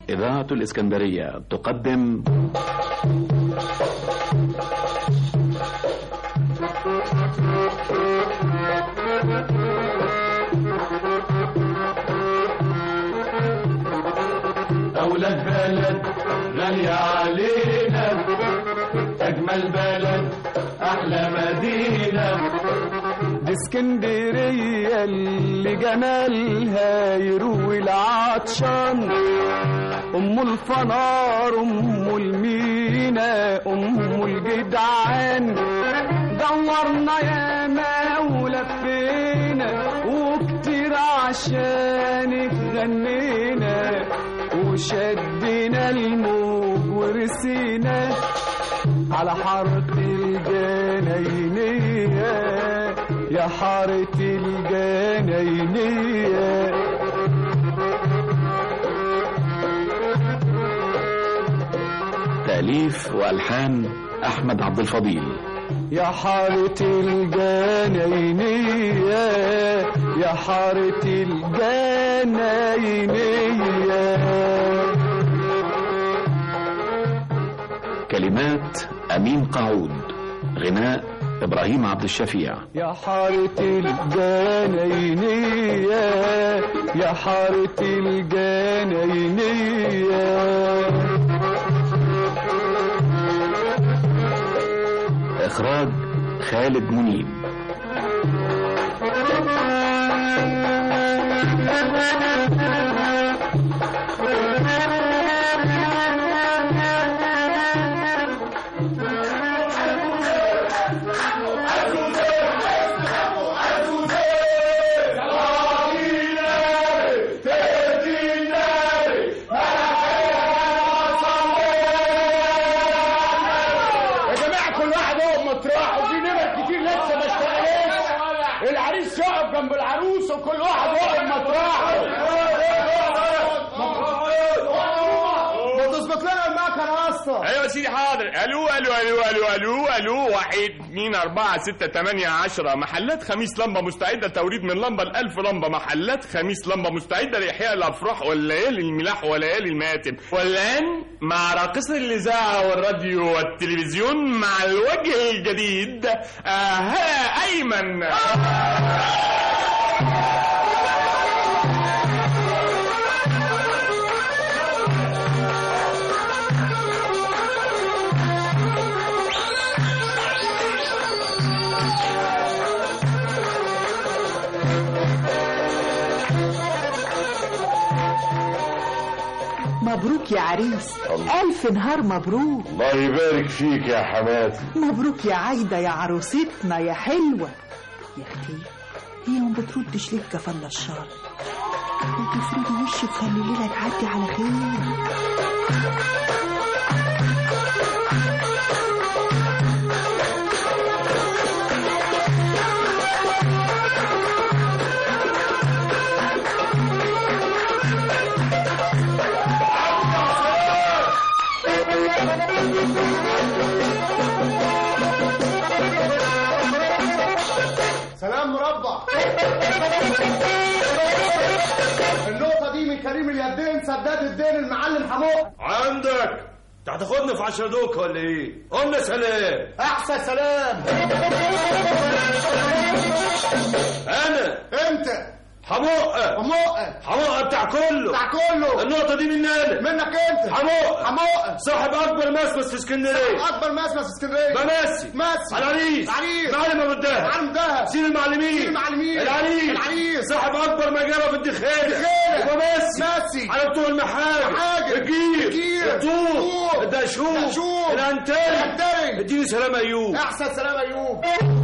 إذاعة الإسكندرية تقدم أولاد بلد غالية علينا أجمل بلد أحلى مدينة دي اسكندرية اللي جمالها يروي العطشان أم الفنار أم المينا أم الجدعان دورنا ياما ولفينا وكتير عشانك غنينا وشدنا الموج ورسينا على حارة الجناينية يا حارة الجناينية تأليف وألحان أحمد عبد الفضيل يا حارة الجناينية يا حارة الجناينية كلمات أمين قعود غناء إبراهيم عبد الشفيع يا حارة الجناينية يا حارة الجناينية إخراج خالد منيب يا جماعه كل واحد يقعد مطرح وفي نمر كتير لسه ما اشتغلتش العريس يقف جنب العروس وكل واحد يقعد مطرحه ما تظبط لنا المكنه اصلا ايوه يا سيدي حاضر الو الو الو الو الو الو واحد اتنين اربعة ستة تمانية عشرة محلات خميس لمبة مستعدة توريد من لمبة لألف لمبة محلات خميس لمبة مستعدة لإحياء الأفراح والليالي الملاح وليالي المآتم والآن مع راقصة الإذاعة والراديو والتلفزيون مع الوجه الجديد آه أيمن مبروك يا عريس ألف نهار مبروك الله يبارك فيك يا حماتي مبروك يا عايدة يا عروستنا يا حلوة يا أختي هي ما بتردش ليه كفل الشر وتفردي وشك خلي الليلة تعدي على خير سلام مربع النقطة دي من كريم اليدين سداد الدين المعلم حموق عندك انت هتاخدنا في عشرة دوك ولا ايه؟ قلنا سلام أحسن سلام انا أنت حموقة حموقة حموقة بتاع كله بتاع كله النقطة دي مني انا منك أنت حموقة حموقة صاحب اكبر مسبس في اسكندرية أكبر مسمى في اسكندرية بمسي ماسي العريس العريس معلم ابو الدهب معلم دهب سيد المعلمين سيد المعلمين. العريس العريس. صاحب اكبر مجالة في الدخانة الدخانة. ومسي ماسي على بتوع المحاجر المحاجر. الجير الجير. الطور الطور. الدشوم الدشوم. الانتري الأنتري. اديني سلام ايوب أحسن سلام أيوب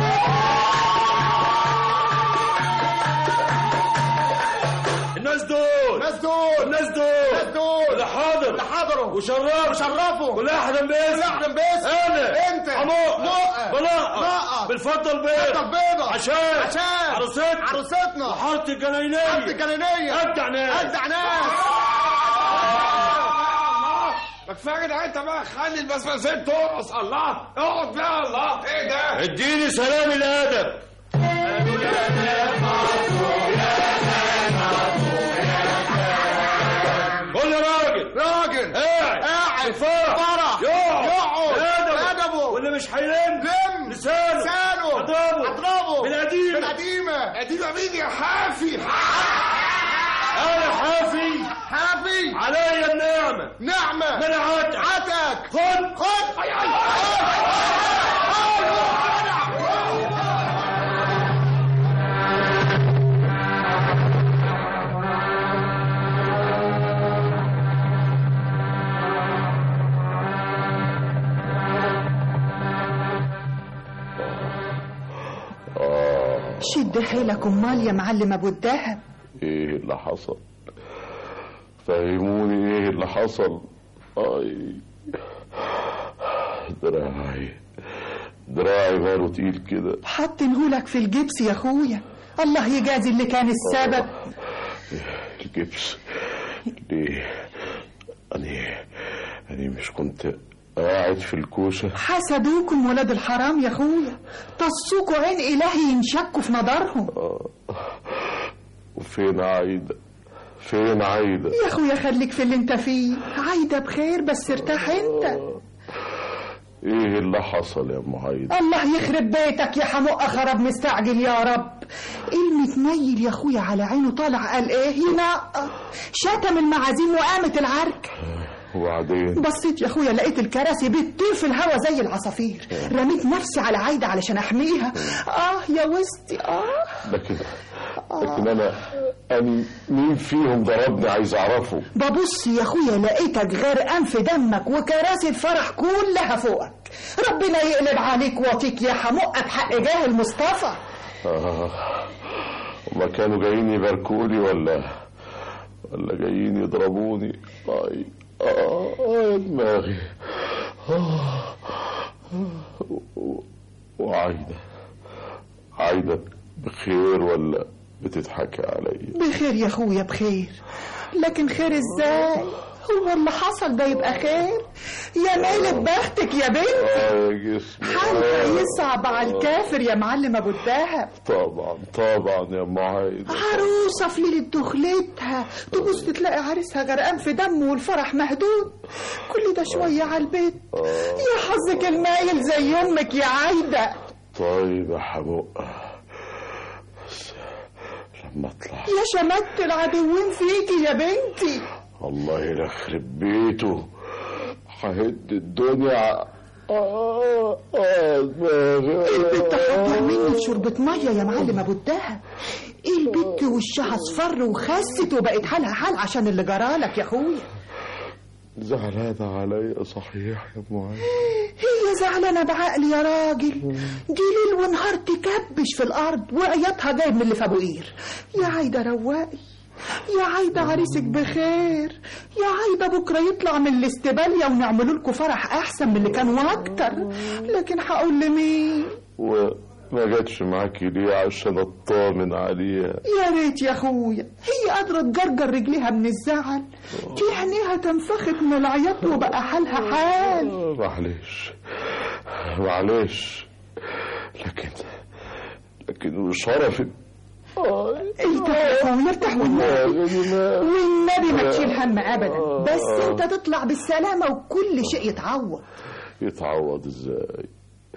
الناس دول الناس دول الناس دول الناس دول اللي حاضر اللي حضروا وشرف وشرفوا كل واحد باسم كل واحد باسم. انا أنت. حموقة نقة. بلاقة نقة. بالفضل بيض الفضل بيضة. عشان عشان. عروستنا عروستنا وحارة الجناينية حارة الجناينية أبدع ناس أبدع ناس ما كفايه يا جدعان انت بقى خلي البسبسين ترقص الله اقعد بقى الله ايه ده اديني سلام الادب قول يا راجل راجل قاعد قاعد الفرح فرح يقعد يقعد أدبه. ادبه واللي مش هيلم لم لسانه لسانه اضربه اضربه بالقديمة. بالقديمة قديمة مين يا حافي انا حافي حافي عليا النعمة نعمة منعتك عتك خد خد شد حيلك امال يا معلم ابو الدهب ايه اللي حصل فهموني ايه اللي حصل اي دراعي دراعي ماله تقيل كده حاطينهولك في الجبس يا اخويا الله يجازي اللي كان السبب الجبس ليه أنا أنا مش كنت قاعد في الكوشة حسدوكم ولاد الحرام يا اخويا طصوكوا عين الهي ينشكوا في نظرهم وفين عايدة فين عايدة يا اخويا خليك في اللي انت فيه عايده بخير بس ارتاح انت ايه اللي حصل يا ام عايدة الله يخرب بيتك يا حمق خرب مستعجل يا رب المتنيل يا اخويا على عينه طالع قال ايه ينقط شتم المعازيم وقامت العركه وبعدين بصيت يا اخويا لقيت الكراسي بتطير في الهوا زي العصافير رميت نفسي على عايده علشان احميها اه يا وسطي اه لكن لكن انا انا مين فيهم ضربني عايز اعرفه ببص يا اخويا لقيتك غرقان في دمك وكراسي الفرح كلها فوقك ربنا يقلب عليك واطيك يا حمقى بحق جاه المصطفى آه. هما كانوا جايين يباركولي ولا ولا جايين يضربوني اي اه آه، دماغي آه. آه. وعايدة عايدة بخير ولا بتضحكي عليا بخير يا اخويا بخير لكن خير ازاي هو اللي حصل ده يبقى خير يا ميلة بختك يا بنتي اه يا جسمي حالها آه. يصعب على الكافر يا معلم ابو الدهب طبعا طبعا يا ام عايدة عروسة في ليلة دخلتها تبص تلاقي عريسها غرقان في دم والفرح مهدود كل ده شوية على البيت يا حظك المايل زي أمك يا عايدة طيب يا حموق بس لما اطلع يا شمت العدوين فيكي يا بنتي الله يخرب بيته ههد الدنيا آه آه دماغي البت حضر مني في شوربة مية يا معلم أبو الدهب البت وشها اصفر وخست وبقت حالها حال عشان اللي جرالك يا اخويا زعلانة عليا صحيح يا ام عايدة هي زعلانة بعقل يا راجل دي ليل ونهار تكبش في الأرض وعياطها جايب من اللي في أبو قير يا عايدة رواقي يا عايدة عريسك بخير يا عايدة بكرة يطلع من الاستبالية ونعملوا لكم فرح أحسن من اللي كان وأكتر لكن هقول لمين وما جاتش معاكي ليه عشان اطمن عليها يا ريت يا اخويا هي قادرة تجرجر رجليها من الزعل دي عينيها تنفخت من العياط وبقى حالها حال آه، معلش معلش لكن لكن شرفي ارتاح يا اخويا ارتاح والنبي والنبي ما تشيل هم ابدا بس انت تطلع بالسلامة وكل شيء يتعوض يتعوض ازاي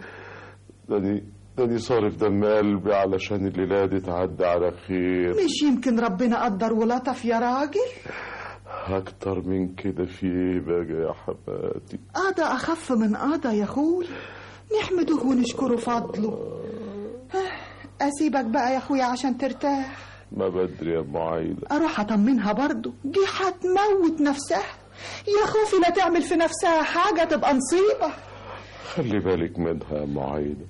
داني داني صارف دم قلبي علشان الليلة دي تعدي على خير مش يمكن ربنا قدر ولطف يا راجل اكتر من كده في ايه بقى يا حماتي قضى اخف من قضى يا اخويا نحمده ونشكره فضله آه، اسيبك بقى يا اخويا عشان ترتاح ما بدري يا ام عايدة اروح اطمنها برضو دي هتموت نفسها يا خوفي لا تعمل في نفسها حاجة تبقى مصيبة خلي بالك منها يا ام عايدة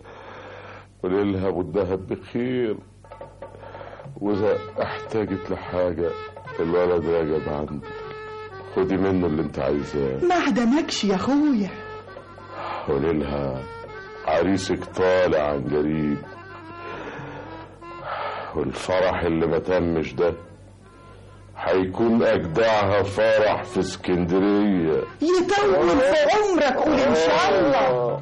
وليلها والذهب بخير واذا احتاجت لحاجة الولد راجب عندك خدي منه اللي انت عايزاه ما عدمكش يا اخويا وليلها عريسك طالع عن قريب والفرح اللي ما تمش ده هيكون أجدعها فرح في اسكندرية يطول في عمرك قول ان شاء الله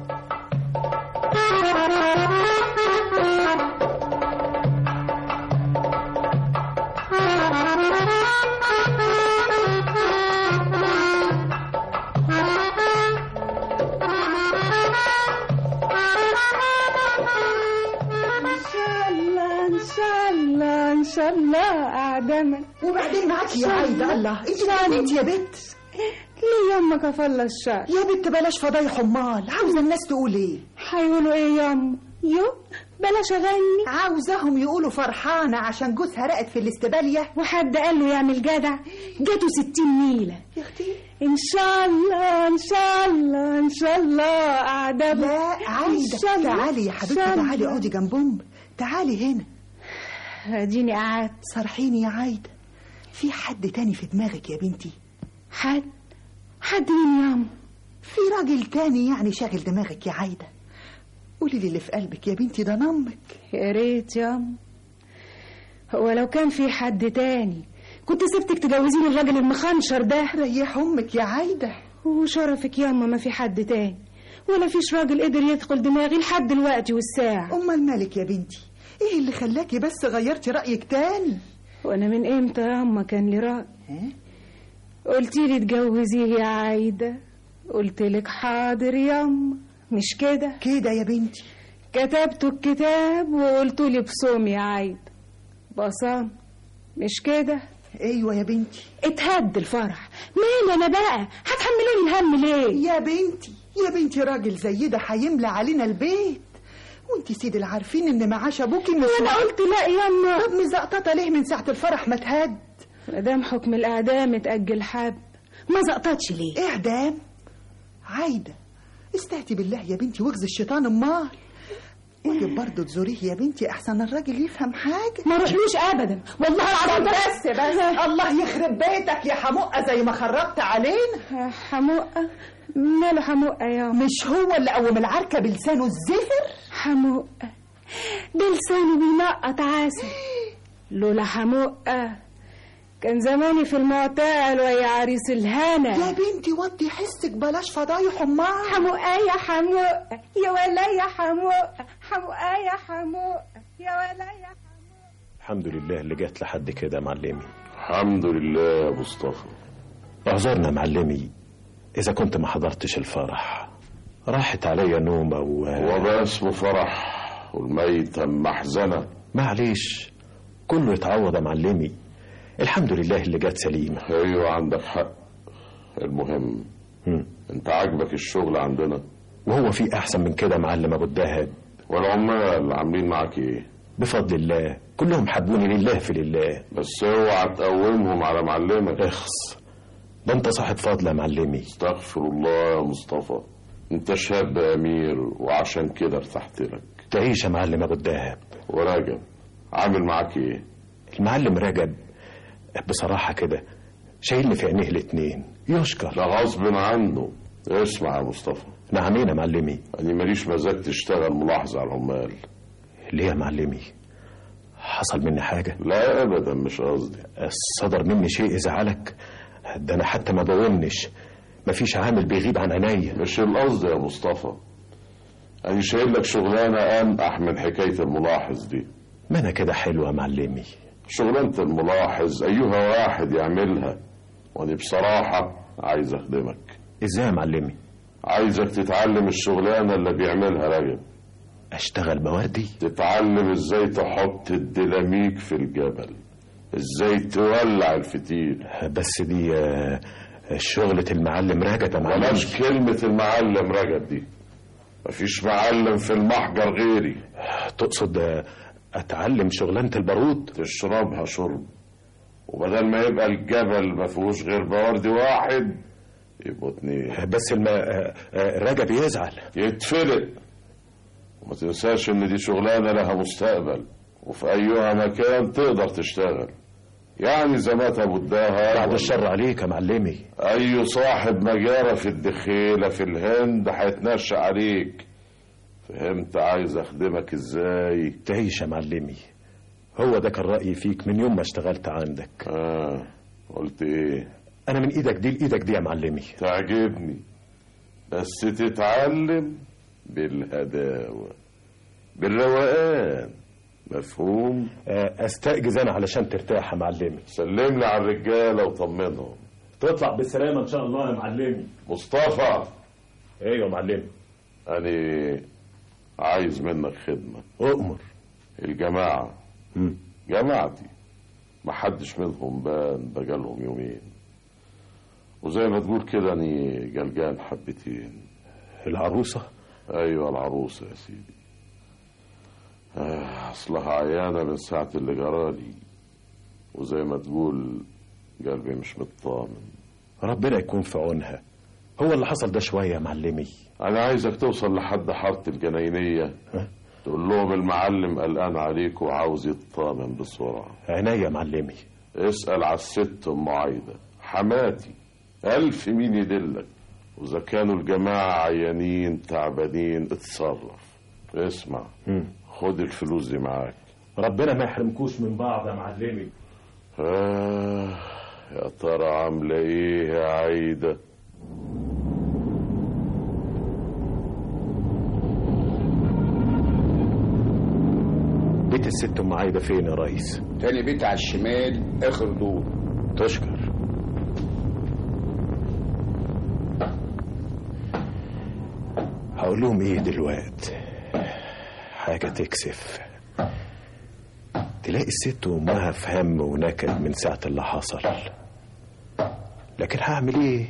شاء الله أعدمك وبعدين معاكي يا عايدة الله انت مين انت يا بنت ليه يمك أفل الشر يا بنت بلاش فضايح امال عاوزة الناس تقول ايه هيقولوا ايه ياما يو بلاش اغني عاوزاهم يقولوا فرحانة عشان جوزها رقت في الاستبالية وحد قال له يعمل جدع جاته ستين نيلة يا اختي ان شاء الله ان شاء الله ان شاء الله أعدمك لا عايدة تعالي يا حبيبتي تعالي اقعدي جنب امك تعالي هنا اديني قعدت صرحيني يا عايدة في حد تاني في دماغك يا بنتي حد حد مين ياما في راجل تاني يعني شاغل دماغك يا عايدة قولي لي اللي في قلبك يا بنتي ده نمك يا ريت ياما هو لو كان في حد تاني كنت سبتك تجوزيني الراجل المخنشر ده ريح امك يا عايدة وشرفك ياما ما في حد تاني ولا فيش راجل قدر يدخل دماغي لحد دلوقتي والساعة امال مالك يا بنتي ايه اللي خلاكي بس غيرتي رأيك تاني وانا من امتى ياما كان لي رأي قلتي لي تجوزيه يا عايدة قلت لك حاضر ياما مش كده كده يا بنتي كتبت الكتاب وقلت لي بصوم يا عايدة بصام مش كده ايوه يا بنتي اتهد الفرح مين انا بقى هتحملوني الهم ليه يا بنتي يا بنتي راجل زي ده هيملى علينا البيت وانت سيدي العارفين ان معاش ابوكي مش انا قلت لا ياما طب مزقططه ليه من ساعه الفرح ما تهد مادام حكم الاعدام اتاجل حب ما زقطتش ليه اعدام عايده استهتي بالله يا بنتي واغزي الشيطان امال واجب برضه تزوريه يا بنتي احسن الراجل يفهم حاجه ما روحلوش ابدا والله العظيم بس بس الله يخرب بيتك يا حمقه زي ما خربت علينا حمقه ماله حمقه يا مش هو اللي قوم العركه بلسانه الزفر حمقه بلسانه بينقط عسل لولا حمقه كان زماني في المعتقل ويا عريس الهنا يا بنتي وطي حسك بلاش فضايح امها حمقه يا حمقه يا ولا يا حمقه حمقه يا حمقه يا ولا يا الحمد لله اللي جت لحد كده يا معلمي الحمد لله يا مصطفى اعذرنا يا معلمي اذا كنت ما حضرتش الفرح راحت عليا نومه و هو بقى اسمه فرح والميتة محزنة معليش كله يتعوض يا معلمي الحمد لله اللي جت سليمه ايوه عندك حق المهم هم. انت عاجبك الشغل عندنا وهو في احسن من كده معلم ابو الدهب والعمال عاملين معاك ايه بفضل الله كلهم حبوني لله في لله بس اوعى تقومهم على معلمك اخص ده انت صاحب فضل يا معلمي استغفر الله يا مصطفى انت شاب امير وعشان كده ارتحت لك تعيش يا معلم ابو الدهب ورجب عامل معاك ايه المعلم رجب بصراحه كده شايلني في عينيه الاتنين يشكر ده غصب عنه اسمع يا مصطفى نعمين يا معلمي انا ماليش مزاج تشتغل ملاحظة على العمال ليه يا معلمي حصل مني حاجة لا ابدا مش قصدي صدر مني شيء يزعلك ده انا حتى ما بقومنش مفيش عامل بيغيب عن عينيا مش القصد يا مصطفى انا شايل لك شغلانه انقح من حكايه الملاحظ دي ما انا كده حلو يا معلمي شغلانه الملاحظ ايها واحد يعملها وانا بصراحه عايز اخدمك ازاي يا معلمي عايزك تتعلم الشغلانه اللي بيعملها راجل اشتغل بوردي تتعلم ازاي تحط الديناميك في الجبل ازاي تولع الفتيل بس دي آه، شغلة المعلم رجب يا معلم بلاش كلمة المعلم رجب دي مفيش معلم في المحجر غيري تقصد آه، اتعلم شغلانة البارود تشربها شرب وبدل ما يبقى الجبل ما فيهوش غير بوردي واحد يبقوا اتنين بس الم... آه، آه، رجب يزعل يتفلق وما تنساش ان دي شغلانه لها مستقبل وفي ايها مكان تقدر تشتغل يعني زي ما ابو الدهب بعد الشر عليك يا معلمي اي صاحب مجارة في الدخيلة في الهند هيتنشأ عليك فهمت عايز اخدمك ازاي تعيش يا معلمي هو ده كان رأيي فيك من يوم ما اشتغلت عندك اه قلت ايه انا من ايدك دي لايدك دي يا معلمي تعجبني بس تتعلم بالهداوة بالروقان مفهوم آه، استأجز انا علشان ترتاح يا معلمي سلم لي على الرجالة وطمنهم تطلع بالسلامة ان شاء الله يا معلمي مصطفى ايوه يا معلمي أنا عايز منك خدمة اؤمر الجماعة مم. جماعتي محدش منهم بان بقالهم يومين وزي ما تقول كده اني جلجان حبتين العروسة ايوه العروسة يا سيدي آه، اصلها عيانة من ساعة اللي جرالي وزي ما تقول قلبي مش مطمن ربنا يكون في عونها هو اللي حصل ده شوية يا معلمي انا عايزك توصل لحد حارة الجناينية تقول لهم المعلم قلقان عليك وعاوز يطمن بسرعة عينيا يا معلمي اسأل على الست ام عايدة حماتي ألف مين يدلك وإذا كانوا الجماعة عيانين تعبانين اتصرف اسمع خد الفلوس دي معاك ربنا ما يحرمكوش من بعض يا معلمي آه يا ترى عاملة ايه يا عايدة بيت الست ام عايده فين يا ريس تاني بيت على الشمال اخر دور تشكر هقول لهم ايه دلوقت حاجة تكسف تلاقي الست وامها في هم ونكد من ساعة اللي حصل لكن هعمل ايه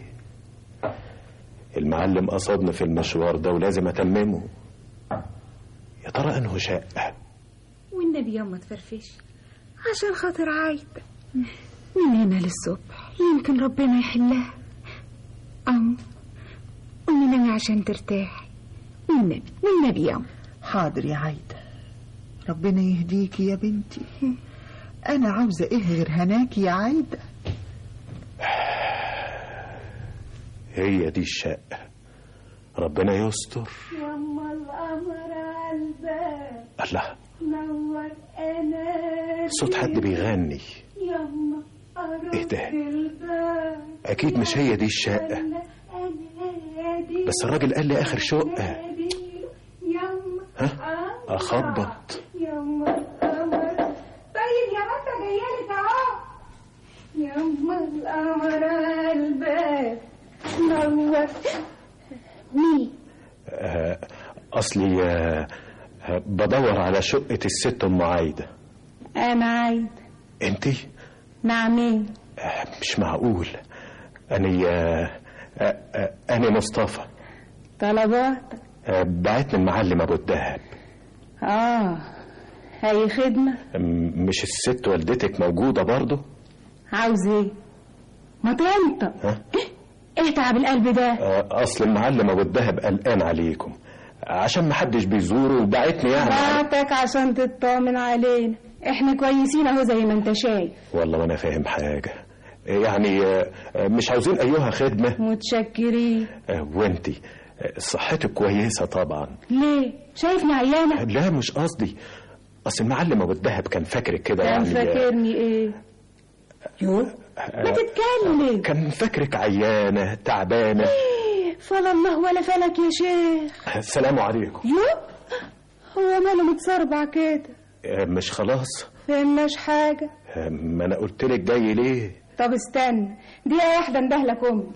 المعلم قصدني في المشوار ده ولازم اتممه يا ترى انه شقة والنبي يوم ما تفرفش عشان خاطر عايدة من هنا للصبح يمكن ربنا يحلها أم قومي نامي عشان ترتاحي والنبي والنبي يوم حاضر يا عايدة ربنا يهديكي يا بنتي أنا عاوزة إيه غير هناكي يا عايدة هي دي الشقة ربنا يستر يما القمر على الباب الله نور انا صوت حد بيغني يما قرب إيه ده؟ الباب أكيد مش هي دي الشقة أنادي بس الراجل قال لي آخر شقة يما ها أخبط يما القمر طيب يا بطة جايالك اهو يما القمر على الباب نور مين آه، أصلي آه، آه، بدور على شقة الست أم عايدة أنا عايدة أنتي نعمين آه، مش معقول أنا آه، آه، آه، أنا مصطفى طلباتك آه، بعتني المعلم أبو الدهب آه هي خدمة م- مش الست والدتك موجودة برضه عاوز ايه ما تنطق ها؟ ايه تعب القلب ده آه، أصل المعلم أبو الدهب قلقان عليكم عشان محدش بيزوره وبعتني يعني بعتك عشان تطمن علينا احنا كويسين اهو زي ما انت شايف والله ما أنا فاهم حاجة يعني آه، آه، مش عاوزين أيها خدمة متشكرين آه، وانتي آه، صحتك كويسة طبعا ليه شايفني عيانة لا مش قصدي اصل المعلم ابو الدهب كان فاكرك كده كان يعني فاكرني ايه يو ما تتكلم كان فاكرك عيانه تعبانه فلا الله ولا فلك يا شيخ السلام عليكم يو هو ماله متصربع كده آه، مش خلاص فهمناش حاجة آه، ما انا قلت لك جاي ليه طب استنى دقيقة واحدة اندهلك أمي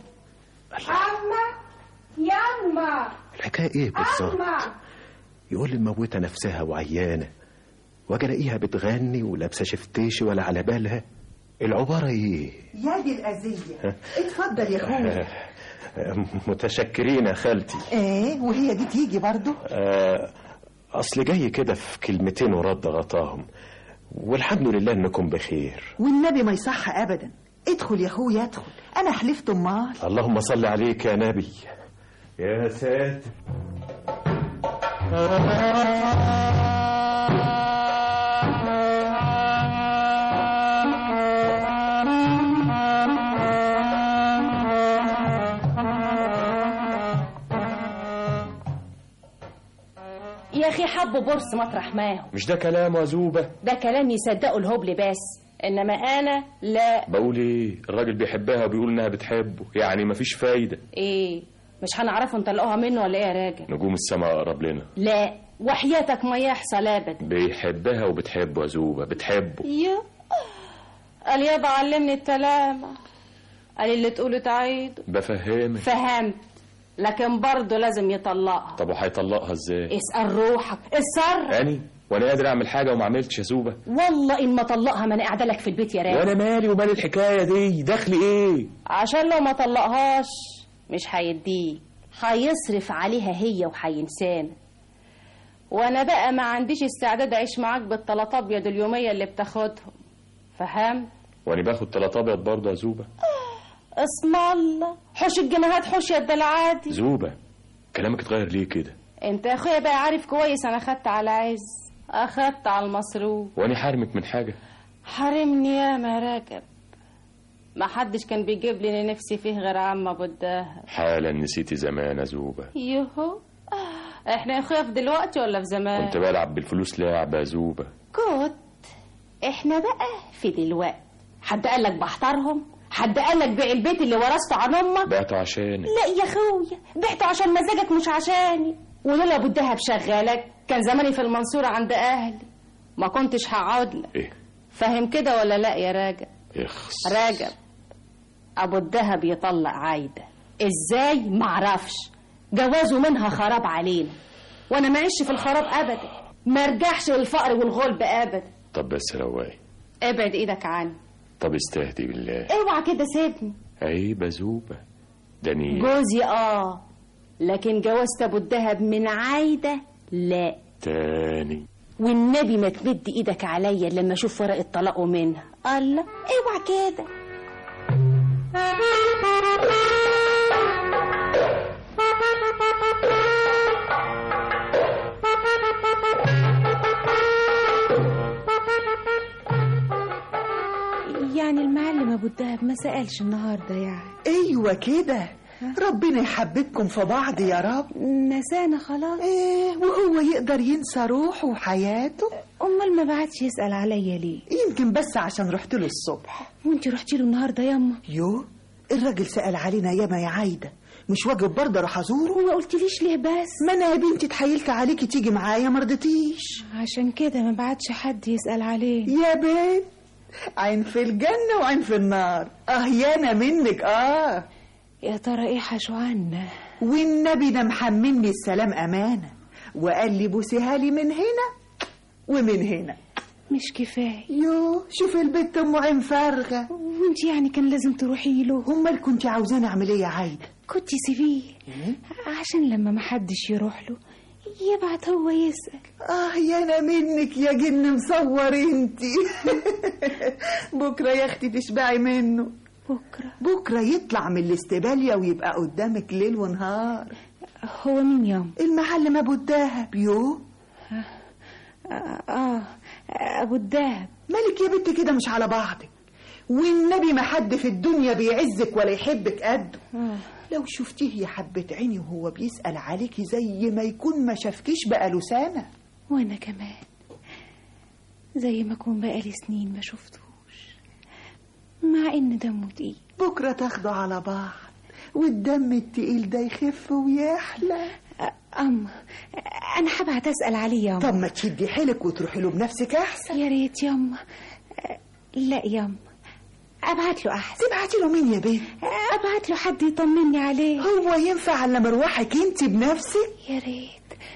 أما يما الحكايه ايه بالظبط أما يقول لي موتة نفسها وعيانه واجي الاقيها بتغني ولابسه شفتيش ولا على بالها العباره ايه يا دي الأذية اتفضل يا أخويا آه، متشكرين يا خالتي ايه وهي دي تيجي برضو آه، اصل جاي كده في كلمتين ورد غطاهم والحمد لله انكم بخير والنبي ما يصح أبدا ادخل يا أخويا ادخل أنا حلفت أمال اللهم صل عليك يا نبي يا ساتر يا اخي حبوا بورس مطرح ماهو مش ده كلام وزوبة ده كلام يصدقوا الهبل بس انما انا لا بقول ايه الراجل بيحبها وبيقول انها بتحبه يعني مفيش فايدة ايه مش هنعرفوا نطلقوها منه ولا ايه يا راجل نجوم السماء اقرب لنا لا وحياتك ما يحصل ابدا بيحبها وبتحبه يا زوبة بتحبه يا قال يابا علمني التلامة قال اللي تقوله تعيد بفهمك فهمت لكن برضه لازم يطلقها طب وهيطلقها ازاي اسأل روحك السر يعني وانا قادر اعمل حاجه وما عملتش يا زوبه والله ان ما طلقها ما انا قاعده لك في البيت يا راجل وانا مالي ومال الحكايه دي دخلي ايه عشان لو ما طلقهاش مش هيديك هيصرف عليها هي وهينسانا وانا بقى ما عنديش استعداد اعيش معاك بالطلات ابيض اليوميه اللي بتاخدهم فهمت وانا باخد تلات ابيض برضه يا زوبه اسم الله حوش الجنيهات حوش يد العادي زوبه كلامك اتغير ليه كده انت يا اخويا بقى عارف كويس انا خدت على عز اخدت على المصروف وانا حارمك من حاجه حرمني يا ما راكب ما حدش كان بيجيب لي اللي نفسي فيه غير عم ابو الدهب حالا نسيتي زمان يا زوبه يوهو احنا يا اخويا في دلوقتي ولا في زمان كنت بلعب بالفلوس لعبه يا زوبه كنت احنا بقى في دلوقتي حد قال لك بحترهم حد قال لك بيع البيت اللي ورثته عن امك بعته عشانك لا يا اخويا بعته عشان مزاجك مش عشاني ولولا ابو الدهب شغالك كان زماني في المنصورة عند اهلي ما كنتش هقعد لك ايه فاهم كده ولا لا يا راجل اخس راجل ابو الدهب يطلق عايده ازاي معرفش جوازه منها خراب علينا وانا ما عيش في الخراب ابدا ما ارجعش للفقر والغلب ابدا طب بس رواي ابعد ايدك عني طب استهدي بالله اوعى كده سيبني عيب يا زوبه ده نية جوزي اه لكن جوازت ابو الدهب من عايده لا تاني والنبي ما تمد ايدك عليا لما اشوف ورقه طلاقه منها الله اوعى كده يعني المعلم ابو الدهب ما سالش النهارده يعني ايوه كده ربنا يحببكم في بعض يا رب نسانا خلاص ايه وهو يقدر ينسى روحه وحياته امال ما بعتش يسال عليا ليه يمكن بس عشان رحت له الصبح وانت رحتي له النهارده ياما يو الراجل سأل علينا ياما يا عايدة مش واجب برضه اروح ازوره وما قلتليش ليه بس ما انا يا بنتي اتحايلت عليكي تيجي معايا ما رضيتيش عشان كده ما بعتش حد يسال عليه يا بنت عين في الجنة وعين في النار اه يانا منك اه يا ترى ايه حشو عنا والنبي ده محملني السلام امانة وقال لي بوسيها لي من هنا ومن هنا مش كفايه يو شوف البت ام عين فارغة وانت يعني كان لازم تروحي له امال كنت عاوزاني اعمل ايه يا عايدة كنت سيبيه عشان لما ما حدش يروح له يبعت هو يسأل اه يا انا منك يا جن مصور انتي بكره يا اختي تشبعي منه بكره بكره يطلع من الاستباليه ويبقى قدامك ليل ونهار هو مين يوم المعلم ابو الدهب يو آه, اه ابو الدهب مالك يا بنت كده مش على بعضك والنبي ما حد في الدنيا بيعزك ولا يحبك قده آه. لو شفتيه يا حبة عيني وهو بيسأل عليكي زي ما يكون ما شافكيش بقاله سنة وانا كمان زي ما اكون بقالي سنين ما شفتهوش مع ان دمه تقيل بكرة تاخدوا على بعض والدم التقيل ده يخف ويحلى أما أنا هبعت أسأل عليه ياما طب ما تشدي حيلك وتروحي له بنفسك أحسن يا ريت ياما لا ياما أبعت له أحسن تبعتي له مين يا بيه أبعت له حد يطمني عليه هو ينفع على مروحك انت بنفسك يا ريت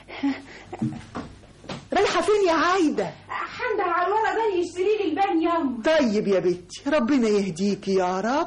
رايحة فين يا عايدة حمد على الورق ده يشتري لي البان ياما طيب يا بنتي ربنا يهديكي يا رب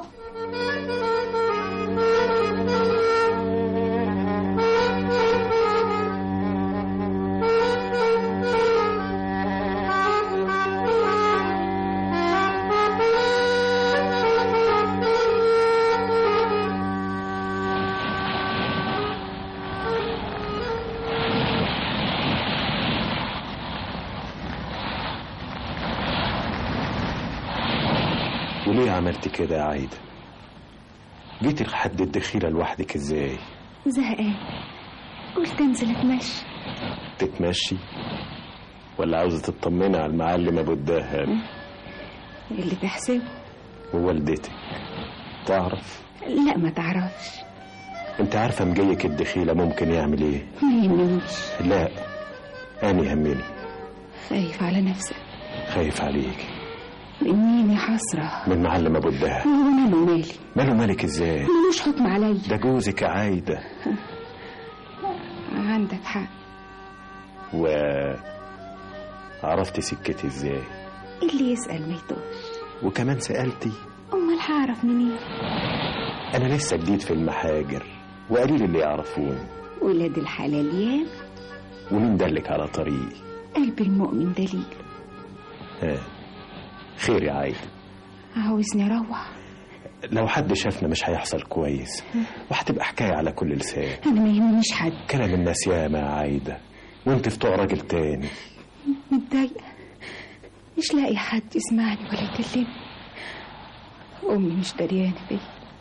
وليه عملت كده يا عايدة جيتي لحد الدخيلة لوحدك ازاي زهقان قلت انزل اتمشى تتمشي ولا عاوزة تطمني على المعلم ابو الدهب اللي تحسبه ووالدتك تعرف لا ما تعرفش انت عارفة مجيك الدخيلة ممكن يعمل ايه ما يهمنيش لا انا يهمني خايف على نفسك خايف عليك من مين يا حسرة من معلم ابو الدهب وانا له مالي ماله مالك ازاي ملوش حكم عليا ده جوزك يا عايدة عندك حق و عرفتي سكتي ازاي اللي يسأل ما يتوه وكمان سألتي أمال هعرف منين أنا لسه جديد في المحاجر وقليل اللي يعرفوني ولاد الحلال يام ومين دلك على طريقي قلب المؤمن دليل ها خير يا عايدة عاوزني أروح لو حد شافنا مش هيحصل كويس وهتبقى حكاية على كل لسان أنا ما يهمنيش حد كلام الناس ياما يا عايدة وانت في طوع راجل تاني متضايقة مش لاقي حد يسمعني ولا يكلمني أمي مش دريانة بيا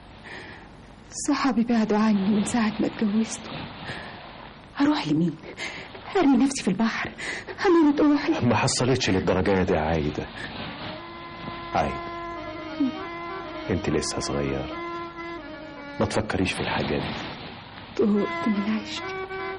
صحابي بعدوا عني من ساعة ما اتجوزت هروح لمين؟ هرمي نفسي في البحر هموت روحي ما حصلتش للدرجة دي يا عايدة عايدة انت لسه صغيرة ما تفكريش في الحاجات دي طهقت من عيشتي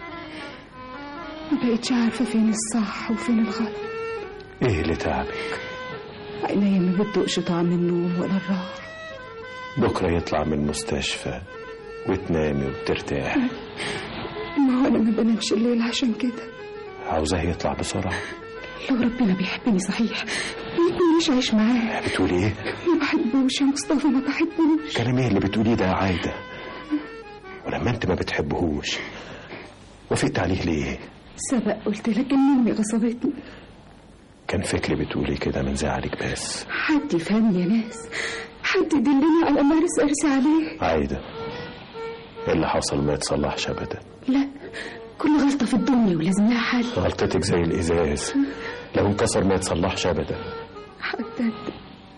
ما بقتش عارفة فين الصح وفين الغلط ايه اللي تعبك عينيا ما بتدوقش طعم النوم ولا الراحة بكرة يطلع من المستشفى وتنامي وترتاحي ما هو أنا ما بنامش الليل عشان كده عاوزاه يطلع بسرعة لو ربنا بيحبني صحيح ما يكونيش عايش معاه بتقولي ايه ما بحبوش يا مصطفى ما بحبوش كلام ايه اللي بتقوليه ده يا عايدة ولما انت ما بتحبهوش وافقت عليه ليه سبق قلت لك ان امي غصبتني كان فكري بتقولي كده من زعلك بس حد يفهمني يا ناس حد يدلني على مارس ارسي عليه عايدة اللي حصل ما يتصلحش ابدا لا كل غلطة في الدنيا ولازم لها حل غلطتك زي الازاز لو انكسر ما يتصلحش ابدا حتى انت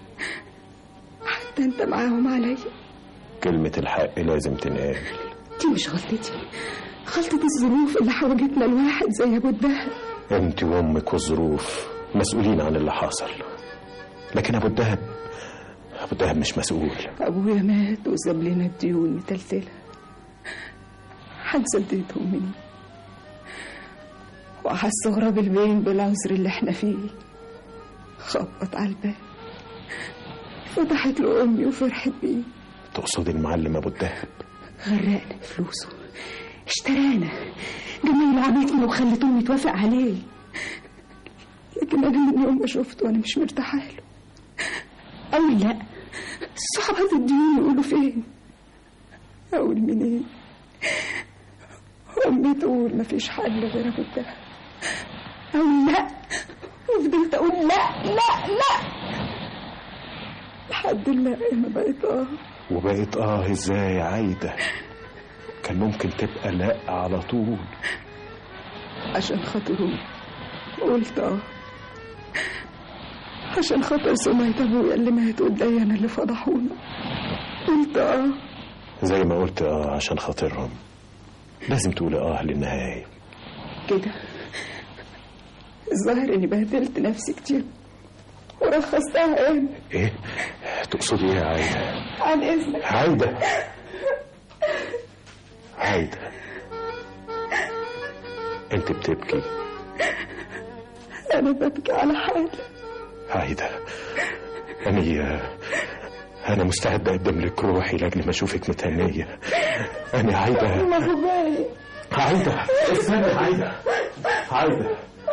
حتى انت معاهم عليا كلمة الحق لازم تنقال دي مش غلطتي غلطة الظروف اللي حوجتنا الواحد زي ابو الدهب انت وامك والظروف مسؤولين عن اللي حصل لكن ابو الدهب ابو الدهب مش مسؤول ابويا مات وساب لنا الديون متلتلة هنسددهم منين وهستغرب البين بالعذر اللي احنا فيه خبط على الباب فتحت له امي وفرحت بيه تقصد المعلم ابو الدهب غرقنا فلوسه اشترانا جميل عمتنا وخلت امي توافق عليه لكن انا من يوم ما شفته وانا مش مرتاحه له اقول لا صحبة الديون يقولوا فين اقول منين امي تقول مفيش حل غير ابو الدهب اقول لا وفضلت اقول لا لا لا لحد ما بقيت اه وبقيت اه ازاي يا عايدة كان ممكن تبقى لا على طول عشان خاطرهم قلت اه عشان خاطر سمية ابويا اللي مات قدامي اللي فضحونا قلت اه زي ما قلت اه عشان خاطرهم لازم تقولي اه للنهاية كده الظاهر اني بهدلت نفسي كتير ورخصتها يعني ايه تقصدي ايه يا عايدة عن اذنك عايدة عايدة انت بتبكي انا ببكي على حالي عايدة أنا أنا مستعد أقدم لك روحي لأجل ما أشوفك متهنية أنا عايدة ما هو باين عايدة استنى عايدة عايدة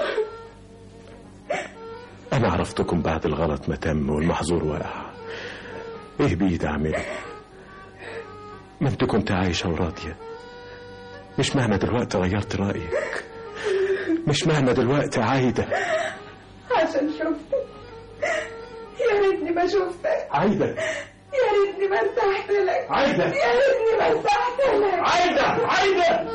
أنا عرفتكم بعد الغلط ما تم والمحظور وقع إيه بإيدي أعمله ما أنت كنت عايشة وراضية مش معنى دلوقتي غيرت رأيك مش معنى دلوقتي عايدة عشان شفتك يا ريتني ما شفتك عايدة يا ريتني ما ارتحت لك عايدة يا ريتني ما ارتحت لك عايدة عايدة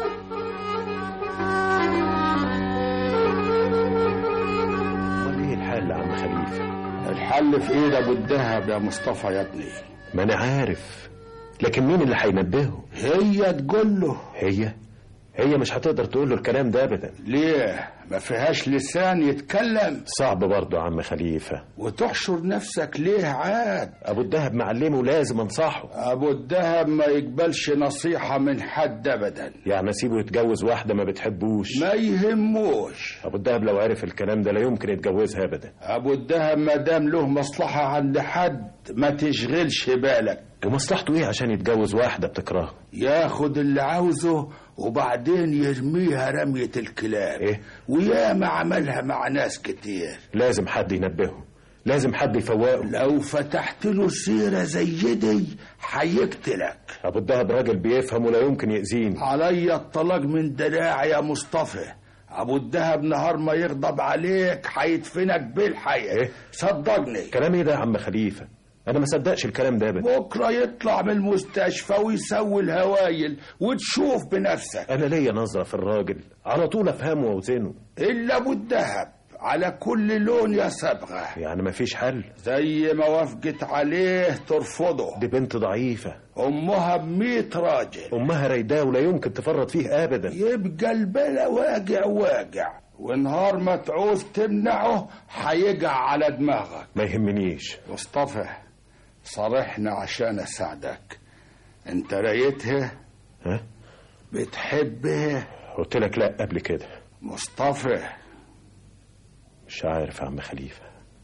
امال ايه الحل يا عم خليفه الحل في ايد ابو الدهب يا مصطفى يا ابني ما انا عارف لكن مين اللي هينبهه هي تقول له هي هي مش هتقدر تقول له الكلام ده ابدا ليه ما فيهاش لسان يتكلم صعب برضه يا عم خليفه وتحشر نفسك ليه عاد ابو الدهب معلمه لازم انصحه ابو الدهب ما يقبلش نصيحة من حد ابدا يعني اسيبه يتجوز واحده ما بتحبوش ما يهموش ابو الدهب لو عرف الكلام ده لا يمكن يتجوزها ابدا ابو الدهب ما دام له مصلحة عند حد ما تشغلش بالك ومصلحته ايه عشان يتجوز واحدة بتكرهه ياخد اللي عاوزه وبعدين يرميها رمية الكلاب إيه؟ وياما عملها مع ناس كتير لازم حد ينبهه لازم حد يفوقه لو فتحت له سيرة زي دي هيقتلك ابو الدهب راجل بيفهم ولا يمكن يأذيني عليا الطلاق من دراعي يا مصطفى ابو الدهب نهار ما يغضب عليك هيدفنك بالحياة إيه؟ صدقني كلام ايه ده يا عم خليفة انا ما صدقش الكلام ده ابدا بكرة يطلع من المستشفى ويسوي الهوايل وتشوف بنفسك انا ليا نظرة في الراجل على طول افهمه واوزنه إلا أبو الدهب على كل لون يا صبغة يعني ما فيش حل زي ما وافقت عليه ترفضه دي بنت ضعيفة أمها بميت راجل امها رايداه ولا يمكن تفرط فيه ابدا يبقى البلا واجع واجع ونهار ما تعوز تمنعه هيقع على دماغك ما يهمنيش مصطفى صارحنا عشان اساعدك انت رايتها ها بتحبها قلت لك لا قبل كده مصطفى مش عارف يا عم خليفة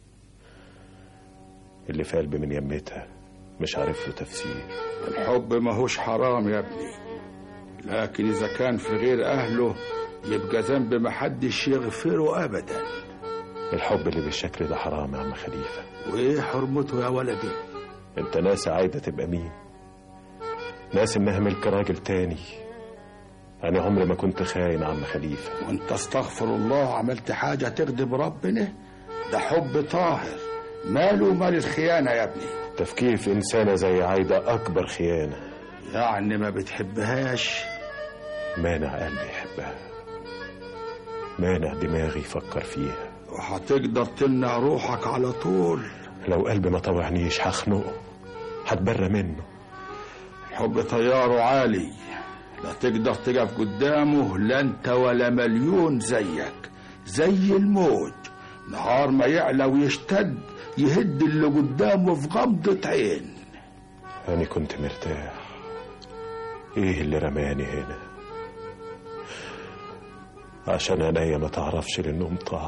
اللي في قلبي من يمتها مش عارف له تفسير الحب ماهوش حرام يا ابني لكن اذا كان في غير اهله يبقى ذنب محدش يغفره ابدا الحب اللي بالشكل ده حرام يا عم خليفة وايه حرمته يا ولدي انت ناس عايدة تبقى مين ناس انها ملك راجل تاني انا عمري ما كنت خاين يا عم خليفة وانت استغفر الله عملت حاجة تغضب ربنا ده حب طاهر ماله مال الخيانة يا ابني تفكير في انسانة زي عايدة اكبر خيانة يعني ما بتحبهاش مانع قلبي يحبها مانع دماغي يفكر فيها وهتقدر تمنع روحك على طول لو قلبي ما طوعنيش هخنقه هتبرى منه الحب طياره عالي لا تقدر تقف قدامه لا انت ولا مليون زيك زي الموج نهار ما يعلى ويشتد يهد اللي قدامه في غمضة عين أنا كنت مرتاح إيه اللي رماني هنا عشان عينيا ما تعرفش للنوم طاعة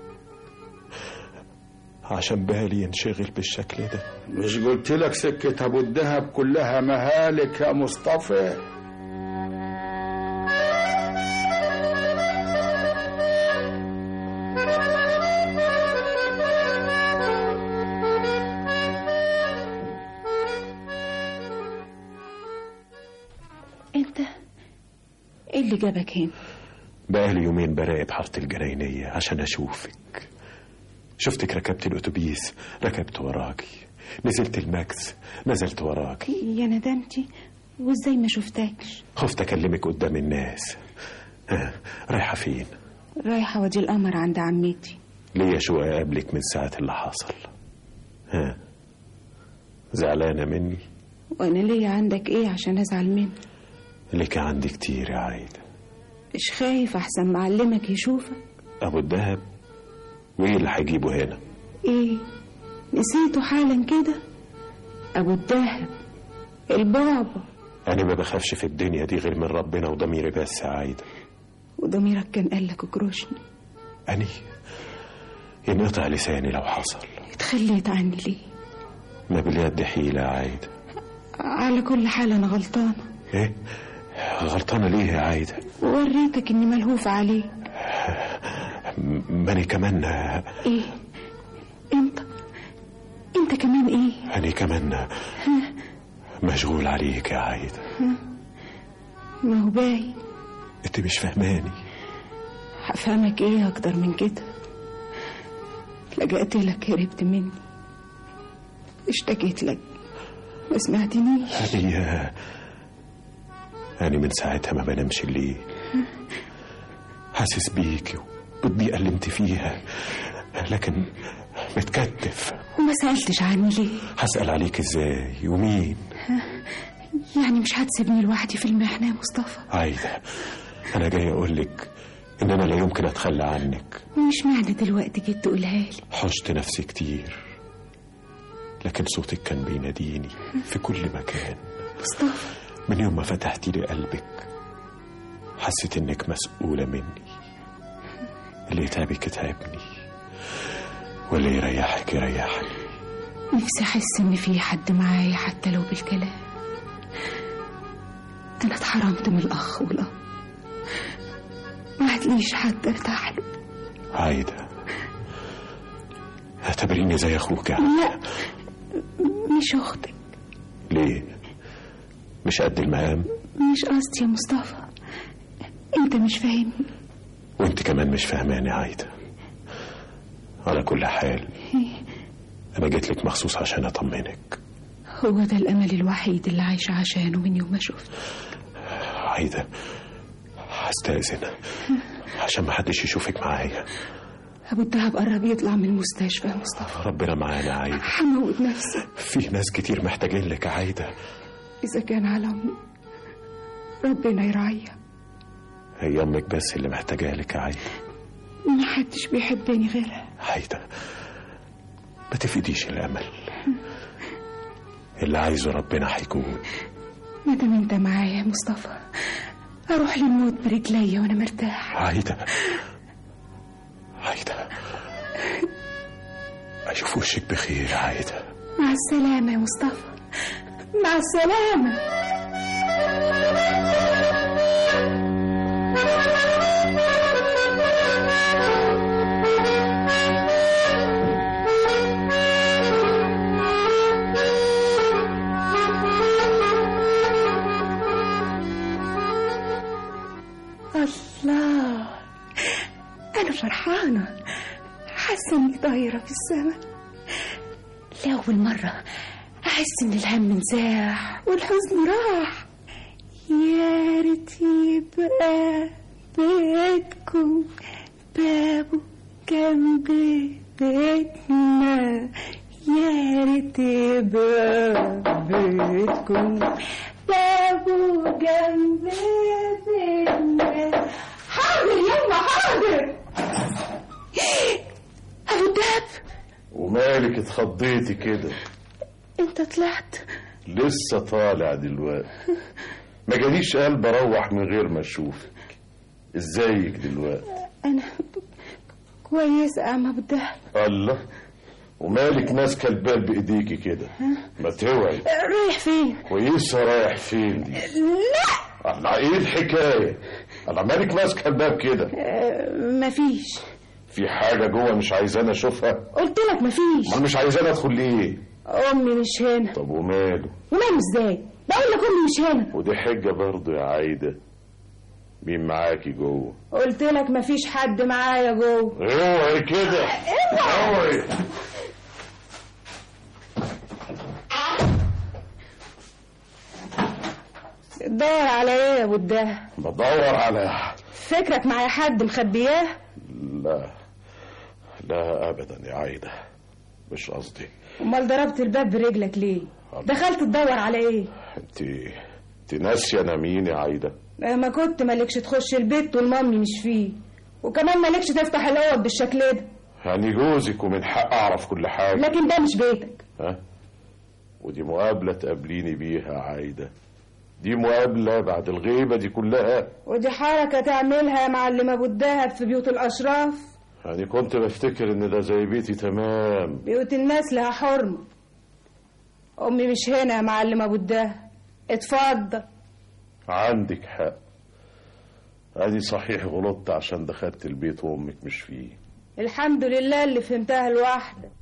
عشان بالي ينشغل بالشكل ده مش قلت لك سكة ابو الدهب كلها مهالك يا مصطفى انت ايه اللي جابك هنا بقالي يومين براقب حارة الجناينية عشان أشوفك شفتك ركبت الأتوبيس ركبت وراكي نزلت الماكس نزلت وراكي يا ندمتي وازاي ما شفتكش خفت أكلمك قدام الناس ها، رايحة فين رايحة وادي القمر عند عمتي ليا شو أقابلك من ساعة اللي حصل ها زعلانة مني وانا ليا عندك ايه عشان ازعل منك لك عندي كتير يا عايدة مش خايف احسن معلمك يشوفك أبو الدهب وإيه اللي هجيبه هنا ايه نسيته حالا كده ابو الدهب البابا أنا ما بخافش في الدنيا دي غير من ربنا وضميري بس يا عايدة وضميرك كان قالك اكرشني أني ينقطع لساني لو حصل اتخليت عني ليه ما باليد حيلة يا عايدة على كل حال انا غلطانة إيه غلطانة ليه يا عايدة وريتك اني ملهوفة عليك م- ماني كمان ايه انت انت كمان ايه أني كمان مشغول عليك يا عايدة ما هو باين أنت مش فهماني هفهمك ايه اكتر من كده لجأت لك هربت مني اشتكيت لك ما سمعتنيش أني أني من ساعتها ما بنامش الليل حاسس بيكي والضيقة اللي انت فيها لكن متكتف وما سألتش عني ليه هسأل عليك ازاي ومين يعني مش هتسيبني لوحدي في المحنة يا مصطفى عايدة أنا جاي أقول لك إن أنا لا يمكن أتخلى عنك ومش معنى دلوقتي جيت تقولها لي حشت نفسي كتير لكن صوتك كان بيناديني في كل مكان مصطفى من يوم ما فتحتي لي قلبك حسيت إنك مسؤولة مني اللي يتعبك يتعبني واللي يريحك يريحني نفسي أحس إن في حد معايا حتى لو بالكلام أنا اتحرمت من الأخ والأب ما عدليش حد ارتاح له عايدة اعتبريني زي أخوك يا لا مش أختك ليه مش قد المقام مش قصدي يا مصطفى أنت مش فاهمني وانت كمان مش فاهماني يا عايدة على كل حال أنا جيت لك مخصوص عشان أطمنك هو ده الأمل الوحيد اللي عايشة عشانه من يوم ما شفته عايدة هستأذن عشان ما حدش يشوفك معايا أبو الدهب قرب يطلع من المستشفى يا مصطفى ربنا معانا يا عايدة هموت نفسي في ناس كتير محتاجين لك يا عايدة إذا كان على أمي ربنا يراعيها هي أمك بس اللي محتاجة لك يا عايدة ما حدش بيحبني غيرها عايدة ما تفقديش الأمل اللي عايزه ربنا هيكون ما دام انت معايا يا مصطفى اروح للموت برجليا وانا مرتاح عايدة عايدة أشوف وشك بخير يا عايدة مع السلامة يا مصطفى مع السلامة الله أنا فرحانة حاسة إني طايرة في السماء لأول مرة أحس إن الهم انزاح والحزن راح يا ريت يبقى بيتكم بابه جنب بيتنا يا ريت يبقى بيتكم بابه جنب بيتنا حاضر يلا حاضر أبو الدهب ومالك اتخضيتي كده أنت طلعت لسه طالع دلوقتي ما جاليش قلب اروح من غير ما اشوفك ازيك دلوقتي أنا كويسة يا أم أبو الدهب الله ومالك ماسكه الباب بايديكي كده ما توعي رايح فين؟ كويسه رايح فين دي لا الله ايه الحكايه الله مالك ماسكه الباب كده أه مفيش في حاجه جوه مش عايزاني اشوفها قلت لك مفيش امال مش عايزاني ادخل ليه أمي مش هنا طب وماله وماله إزاي؟ بقول لك أمي مش هنا ودي حجه برضه يا عايده مين معاكي جوه قلت لك مفيش حد معايا جوه اوعي كده اوعي دور على ايه يا ابو الدهب بدور على فكرك معايا حد مخبياه لا لا ابدا يا عايده مش قصدي امال ضربت الباب برجلك ليه دخلت تدور على ايه انت انت ناسيه انا مين يا عايده ما كنت مالكش تخش البيت والمامي مش فيه وكمان مالكش تفتح الاوض بالشكل ده يعني جوزك ومن حق اعرف كل حاجه لكن ده مش بيتك ها ودي مقابله تقابليني بيها يا عايده دي مقابله بعد الغيبه دي كلها ودي حركه تعملها يا معلم ابو الدهب في بيوت الاشراف يعني كنت بفتكر ان ده زي بيتي تمام بيوت الناس لها حرمه امي مش هنا يا معلم ابو الدهب اتفضل عندك حق ادي صحيح غلطت عشان دخلت البيت وامك مش فيه الحمد لله اللي فهمتها لوحدك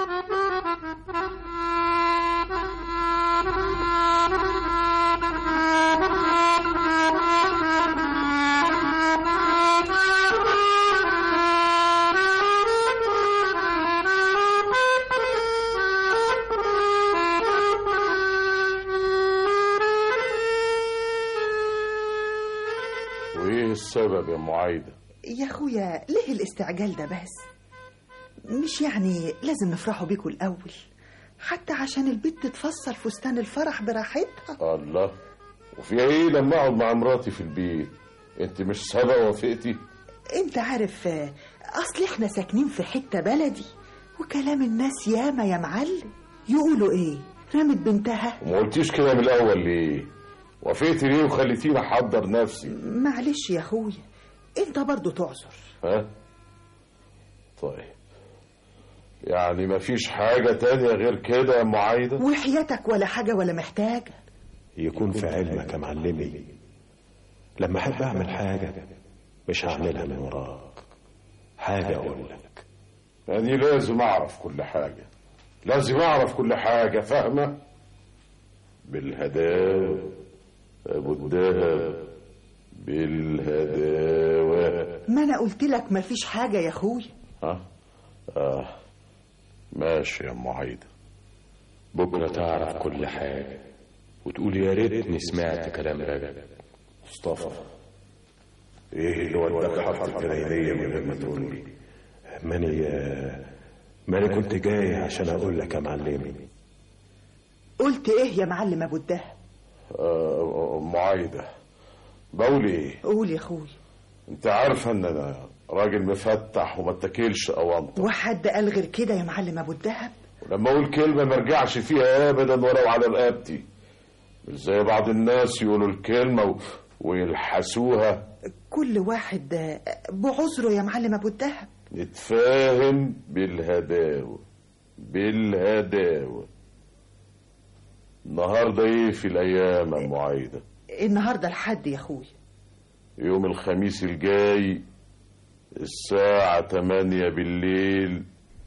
وايه السبب يا معايده يا اخويا ليه الاستعجال ده بس مش يعني لازم نفرحوا بيكوا الاول حتى عشان البنت تتفصل فستان الفرح براحتها الله وفي ايه لما اقعد مع مراتي في البيت انت مش سبق وافقتي انت عارف آه، اصل احنا ساكنين في حتة بلدي وكلام الناس ياما يا معلم يقولوا ايه رمت بنتها وما قلتيش كده من الاول ليه وافقتي ليه وخليتيني احضر نفسي معلش يا اخويا انت برضو تعذر ها طيب يعني مفيش حاجة تانية غير كده يا ام عايدة وحياتك ولا حاجة ولا محتاجة يكون في علمك يا معلمي لما احب اعمل حاجه مش هعملها من وراك حاجه اقول لك يعني لازم اعرف كل حاجة لازم اعرف كل حاجة فاهمة بالهداوة ابو الدهب بالهداوة ما انا قلت لك مفيش حاجة يا اخويا ها اه ماشي يا ام عايدة بكرة تعرف كل حاجة وتقول يا ريتني سمعت كلام رجب مصطفى ايه اللي وداك حط الجنينية من غير ما تقول لي ماني ماني كنت جاي عشان اقول لك يا معلمي قلت ايه يا معلم ابو الدهب آه، ام عايدة بقول ايه قول يا اخويا انت عارفة ان انا راجل مفتح وما اتكلش اوانطة وحد قال غير كده يا معلم ابو الدهب ولما اقول كلمة ما ارجعش فيها ابدا ولو على رقبتي مش زي بعض الناس يقولوا الكلمة و... ويلحسوها كل واحد آه، بعذره يا معلم ابو الدهب نتفاهم بالهداوة بالهداوة النهاردة ايه في الايام يا ام عايدة النهارده الحد يا اخويا يوم الخميس الجاي الساعة تمانية بالليل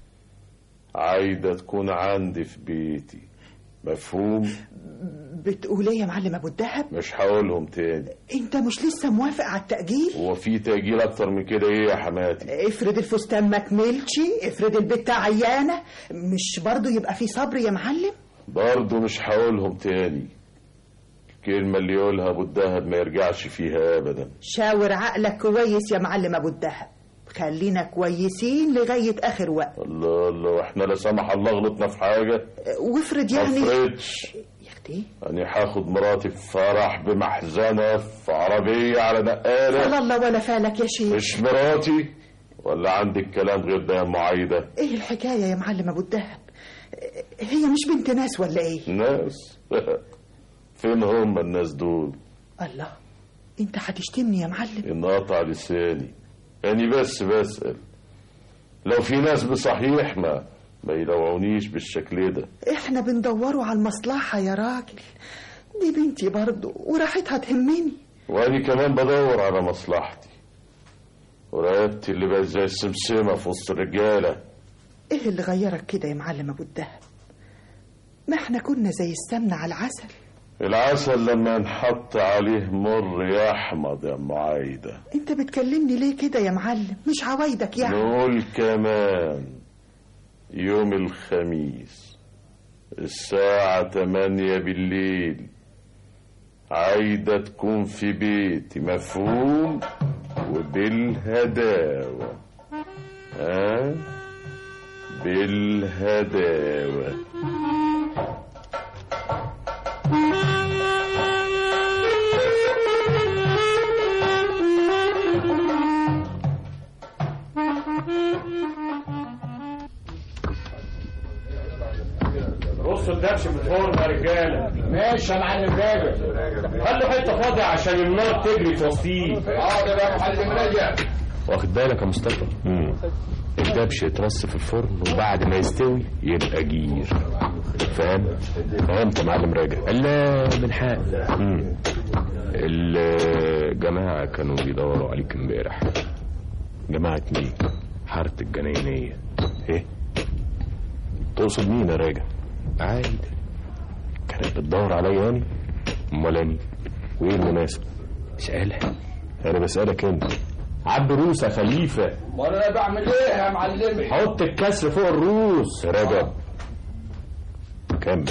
عايدة تكون عندي في بيتي مفهوم بتقول ايه يا معلم ابو الدهب مش هقولهم تاني انت مش لسه موافق على التأجيل هو في تأجيل اكتر من كده ايه يا حماتي افرض الفستان ما كملش افرض البت عيانة مش برضو يبقى في صبر يا معلم برضه مش هقولهم تاني الكلمة اللي يقولها ابو الدهب ما يرجعش فيها ابدا شاور عقلك كويس يا معلم ابو الدهب خلينا كويسين لغاية اخر وقت الله الله واحنا لا سمح الله غلطنا في حاجة وافرض ما يعني افرضش يا اختي أنا هاخد مراتي في فرح بمحزنة في عربية على نقالة فلا الله ولا فالك يا شيخ مش مراتي ولا عندك كلام غير ده يا ام عايدة ايه الحكاية يا معلم ابو الدهب هي مش بنت ناس ولا ايه ناس فين هم الناس دول الله انت هتشتمني يا معلم انقطع لساني يعني بس بسأل لو في ناس بصحيح ما ما يلوعونيش بالشكل ده احنا بندوروا على المصلحة يا راجل دي بنتي برضو وراحتها تهمني وأنا كمان بدور على مصلحتي ورقبتي اللي بقت زي السمسمة في وسط الرجالة ايه اللي غيرك كده يا معلم ابو الدهب ما احنا كنا زي السمنة على العسل العسل لما نحط عليه مر يحمض يا ام عايدة انت بتكلمني ليه كده يا معلم مش عوايدك يعني نقول كمان يوم الخميس الساعة تمانية بالليل عايدة تكون في بيتي مفهوم وبالهداوة ها بالهداوة رصوا الدبش في الفرن يا رجاله ماشي يا معلم راجع خلوا حته فاضيه عشان النار تجري في وسطيه حاضر يا معلم راجع واخد بالك يا مصطفى الدبش يترص في الفرن وبعد ما يستوي يبقى جير فاهم فهمت يا معلم راجع لا من حق الجماعة كانوا بيدوروا عليك امبارح جماعة مين حارة الجناينية ايه تقصد مين يا راجع عادي كانت بتدور عليا يعني امال اني وايه المناسب اسألها انا بسألك انت عبد روس يا خليفة وانا انا بعمل ايه يا معلمي حط الكسر فوق الروس رجب كمل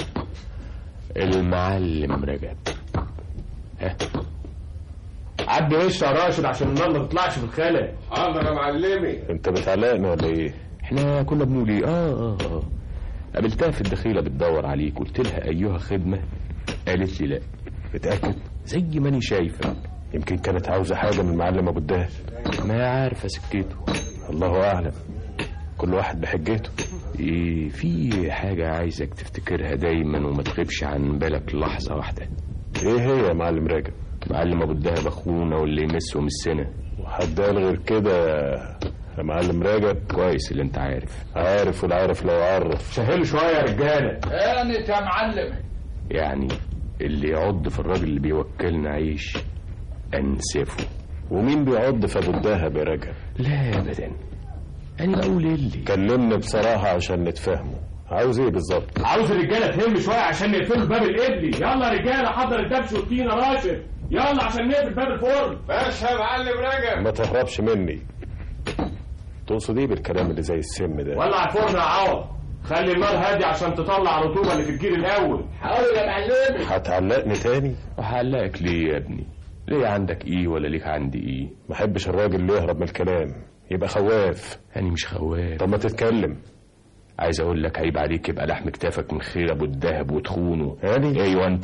المعلم رجب ها عدي وش يا راشد عشان النار ما تطلعش في الخلا حاضر يا معلمي انت بتعلقنا ولا ايه احنا كنا بنقول ايه اه اه اه قابلتها في الدخيلة بتدور عليك قلت لها ايها خدمة قالت لي لا متأكد زي ما انا شايفة يمكن كانت عاوزة حاجة من المعلم ابو الدهب ما عارفة سكته الله اعلم كل واحد بحجته إيه في حاجة عايزك تفتكرها دايما وما تغيبش عن بالك لحظة واحدة ايه هي يا معلم راجب معلم ابو الدهب اخونا واللي يمسه من السنة وحد قال غير كده يا معلم راجب كويس اللي انت عارف عارف ولا عارف لو عرف سهل شويه يا رجاله كانت يا معلم يعني اللي يعض في الراجل اللي بيوكلنا عيش انسفه ومين بيعض في ابو الدهب يا رجب لا ابدا انا بقول اللي كلمني بصراحه عشان نتفاهموا عاوز ايه بالظبط عاوز الرجاله تهم شويه عشان نقفل باب القبلي يلا يا رجاله حضر الدبش والطينه راشد يلا عشان نقفل باب الفرن باشا يا معلم رجب ما تهربش مني تقصد ايه بالكلام اللي زي السم ده ولع الفرن يا عوض خلي النار هادي عشان تطلع الرطوبه اللي في الجيل الاول حاول يا معلم هتعلقني تاني وهعلقك ليه يا ابني ليه عندك ايه ولا ليك عندي ايه ما احبش الراجل اللي يهرب من الكلام يبقى خواف يعني مش خواف طب ما تتكلم عايز اقول لك عيب عليك يبقى لحم كتافك من خير ابو الدهب وتخونه يعني ايوه انت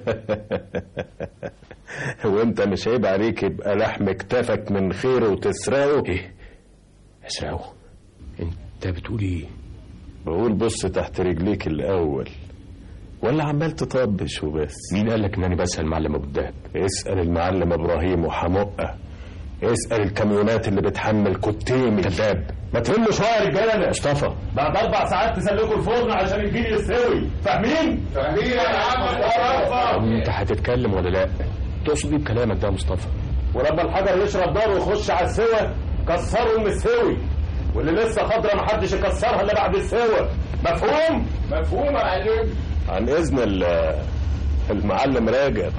هو انت مش عيب عليك يبقى لحم كتافك من خير وتسرقه ايه اسرقه انت بتقول ايه بقول بص تحت رجليك الاول ولا عمال تطبش وبس مين قال لك ان انا بسال المعلم ابو الدهب اسال المعلم ابراهيم وحمقه اسال الكاميونات اللي بتحمل كتيمي كذاب ما تهموا شويه يا رجاله مصطفى بعد اربع ساعات تسلكوا الفرن عشان الجيل يستوي فاهمين؟ فاهمين يا عم انت هتتكلم ولا لا تقصد ايه بكلامك ده يا مصطفى ولما الحجر يشرب نار ويخش على السوا كسروا المساوي واللي لسه خضرة محدش يكسرها الا بعد السوا مفهوم؟ مفهوم يا معلم عن اذن ال- المعلم راجب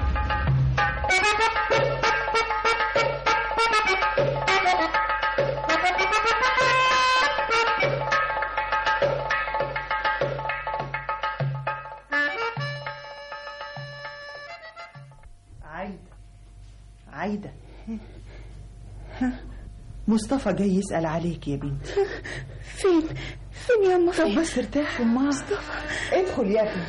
عايدة عايدة ها مصطفى جاي يسأل عليك يا بنتي فين فين يا أما طب بس ارتاحي ما مصطفى ادخل يا ابني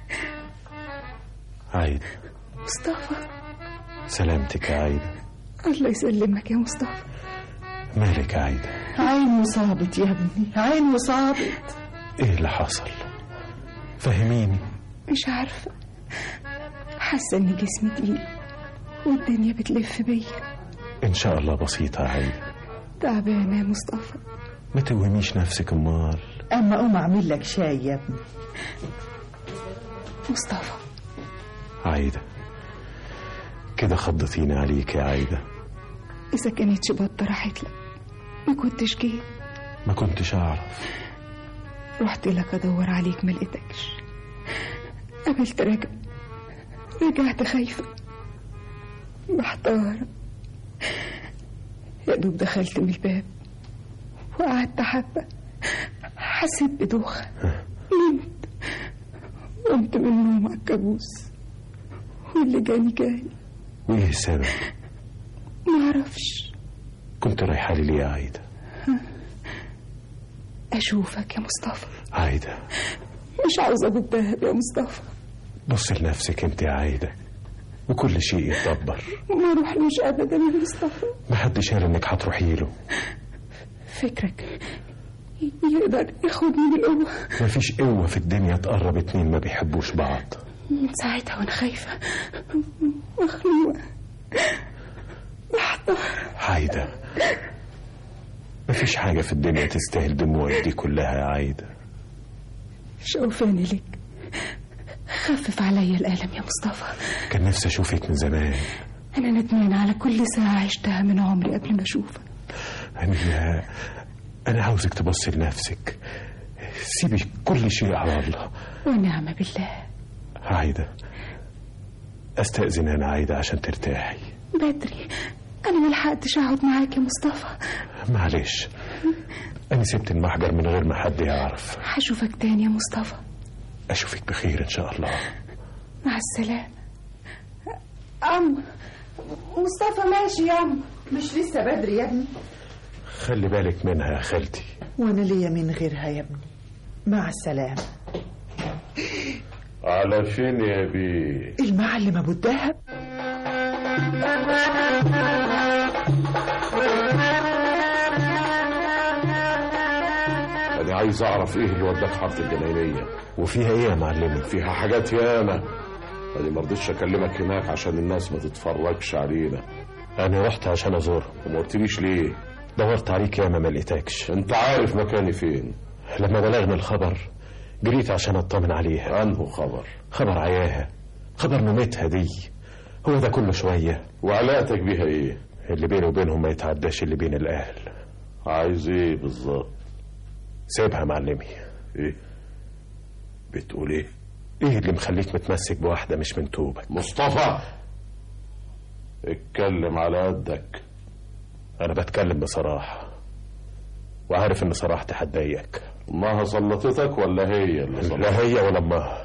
عايدة مصطفى سلامتك يا عايدة الله يسلمك يا مصطفى مالك يا عايدة عين وصابت يا ابني عين وصابت ايه اللي حصل فهميني مش عارفة حاسة إن جسمي تقيل والدنيا بتلف بيا ان شاء الله بسيطة يا عايدة تعبانة يا مصطفى ما توهميش نفسك امال اما قوم اعمل لك شاي يا ابني مصطفى عايدة كده خضتيني عليك يا عايدة إذا كانتش بطة راحت لك ما كنتش جيت ما كنتش اعرف رحت لك أدور عليك ما لقيتكش قابلت رجب رجعت خايفة محتارة يا دوب دخلت من الباب وقعدت حبة حسيت بدوخة نمت قمت من النوم على الكابوس واللي جاني جاني وايه السبب معرفش كنت رايحة لي ليه يا عايدة أشوفك يا مصطفى عايدة مش عاوزة أبو الدهب يا مصطفى بص لنفسك انت يا عايدة وكل شيء يتدبر ما روحلوش أبدا يا مصطفى محدش قال انك هتروحي له فكرك يقدر ياخدني بالقوة مفيش قوة في الدنيا تقرب اتنين ما بيحبوش بعض من ساعتها وأنا خايفة مخلوقة محتار عايدة مفيش حاجة في الدنيا تستاهل دموعك دي كلها يا عايدة شوفاني لك خفف عليا الألم يا مصطفى كان نفسي اشوفك من زمان أنا ندمانة على كل ساعة عشتها من عمري قبل ما أشوفك أنا أنا عاوزك تبصي لنفسك سيبي كل شيء على الله ونعم بالله عايدة أستأذن أنا عايدة عشان ترتاحي بدري أنا ملحقتش أقعد معاك يا مصطفى معلش أنا سبت المحجر من غير ما حد يعرف هشوفك تاني يا مصطفى أشوفك بخير إن شاء الله مع السلامة أم مصطفى ماشي يا أم مش لسه بدري يا ابني خلي بالك منها يا خالتي وانا ليا من غيرها يا ابني مع السلامة على فين يا بيه المعلم ابو الدهب انا عايز اعرف ايه اللي وداك حاره الجناينيه وفيها إيه يا معلمي فيها حاجات ياما انا ما رضيتش اكلمك هناك عشان الناس ما تتفرجش علينا أنا رحت عشان أزورها وما قلتليش ليه دورت عليك ياما ما لقيتكش انت عارف مكاني فين لما بلغني الخبر جريت عشان اطمن عليها انه خبر خبر عياها خبر نومتها دي هو ده كله شوية وعلاقتك بيها ايه اللي بيني وبينهم ما يتعداش اللي بين الاهل عايز ايه بالظبط سيبها معلمي ايه بتقول ايه ايه اللي مخليك متمسك بواحدة مش من توبك مصطفى اتكلم على قدك انا بتكلم بصراحة وعارف ان صراحتي هتضايقك امها سلطتك ولا هي اللي سلطتك لا هي ولا امها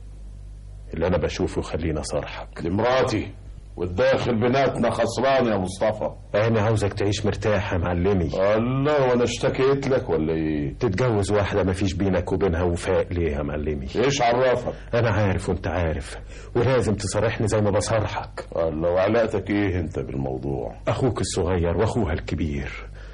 اللي انا بشوفه خلينا صرحك دي مراتي والداخل بيناتنا خسران يا مصطفى انا عاوزك تعيش مرتاح يا معلمي الله وانا اشتكيت لك ولا ايه تتجوز واحدة ما فيش بينك وبينها وفاء ليه يا معلمي ايش عرفك انا عارف وانت عارف ولازم تصارحني زي ما بصارحك الله وعلاقتك ايه انت بالموضوع اخوك الصغير واخوها الكبير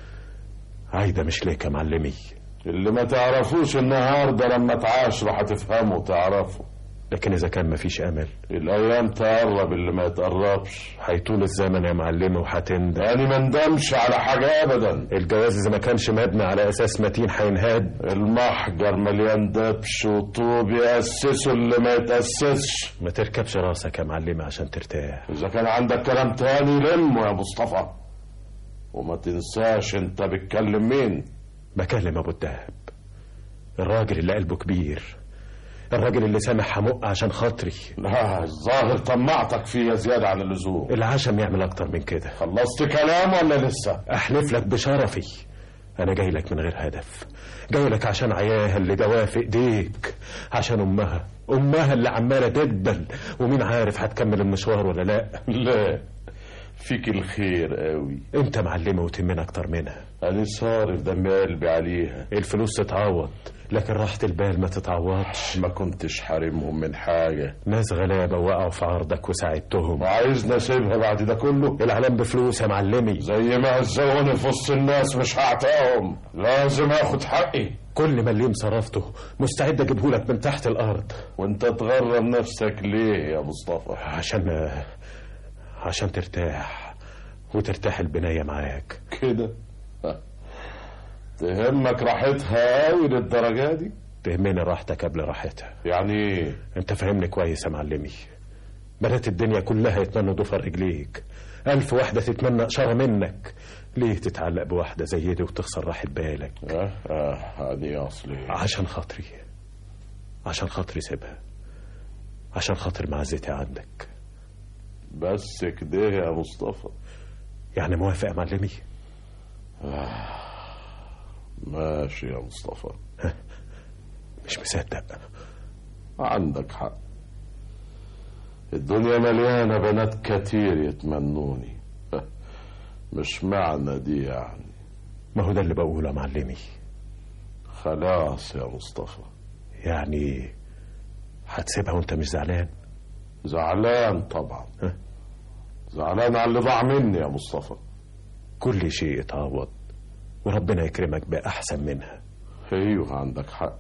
عايدة مش ليك يا معلمي اللي ما تعرفوش النهارده لما تعاشروا هتفهموا وتعرفوا لكن اذا كان مفيش امل الايام تقرب اللي ما يتقربش هيطول الزمن يا معلمي وهتندم يعني ما ندمش على حاجه ابدا الجواز اذا ما كانش مبني على اساس متين هينهاد المحجر مليان دبش وطوب يأسسوا اللي ما يتأسسش ما تركبش راسك يا معلمي عشان ترتاح إذا كان عندك كلام تاني لمه يا مصطفى وما تنساش أنت بتكلم مين بكلم ابو الدهب الراجل اللي قلبه كبير الراجل اللي سامح حمق عشان خاطري لا الظاهر طمعتك فيا زيادة عن اللزوم العشم يعمل اكتر من كده خلصت كلام ولا لسه احلف لك بشرفي انا جاي لك من غير هدف جاي لك عشان عياها اللي جواها في ايديك عشان امها امها اللي عماله تدبل ومين عارف هتكمل المشوار ولا لا لا فيك الخير قوي انت معلمه وتهمنا اكتر منها انا صارف دم قلبي عليها الفلوس تتعوض لكن راحة البال ما تتعوضش ما كنتش حارمهم من حاجة ناس غلابة وقعوا في عرضك وساعدتهم وعايزني اسيبها بعد ده كله العلام بفلوس يا معلمي زي ما هزوني في وسط الناس مش هعطاهم لازم اخد حقي كل مليم صرفته مستعد اجيبه لك من تحت الارض وانت تغرم نفسك ليه يا مصطفى عشان عشان ترتاح وترتاح البناية معاك كده تهمك راحتها قوي للدرجة دي تهمني راحتك قبل راحتها يعني ايه انت فاهمني كويس يا معلمي بنات الدنيا كلها يتمنوا ضفر رجليك ألف واحدة تتمنى إشارة منك ليه تتعلق بواحدة زي دي وتخسر راحة بالك اه اه هذه أصلي عشان خاطري عشان خاطري سيبها عشان خاطر معزتي عندك بس كده يا مصطفى يعني موافق يا معلمي آه. ماشي يا مصطفى مش مصدق عندك حق الدنيا مليانة بنات كتير يتمنوني مش معنى دي يعني ما هو ده اللي بقوله يا معلمي خلاص يا مصطفى يعني هتسيبها وانت مش زعلان زعلان طبعا زعلان على اللي ضاع مني يا مصطفى كل شيء اتعوض وربنا يكرمك بأحسن منها ايوه عندك حق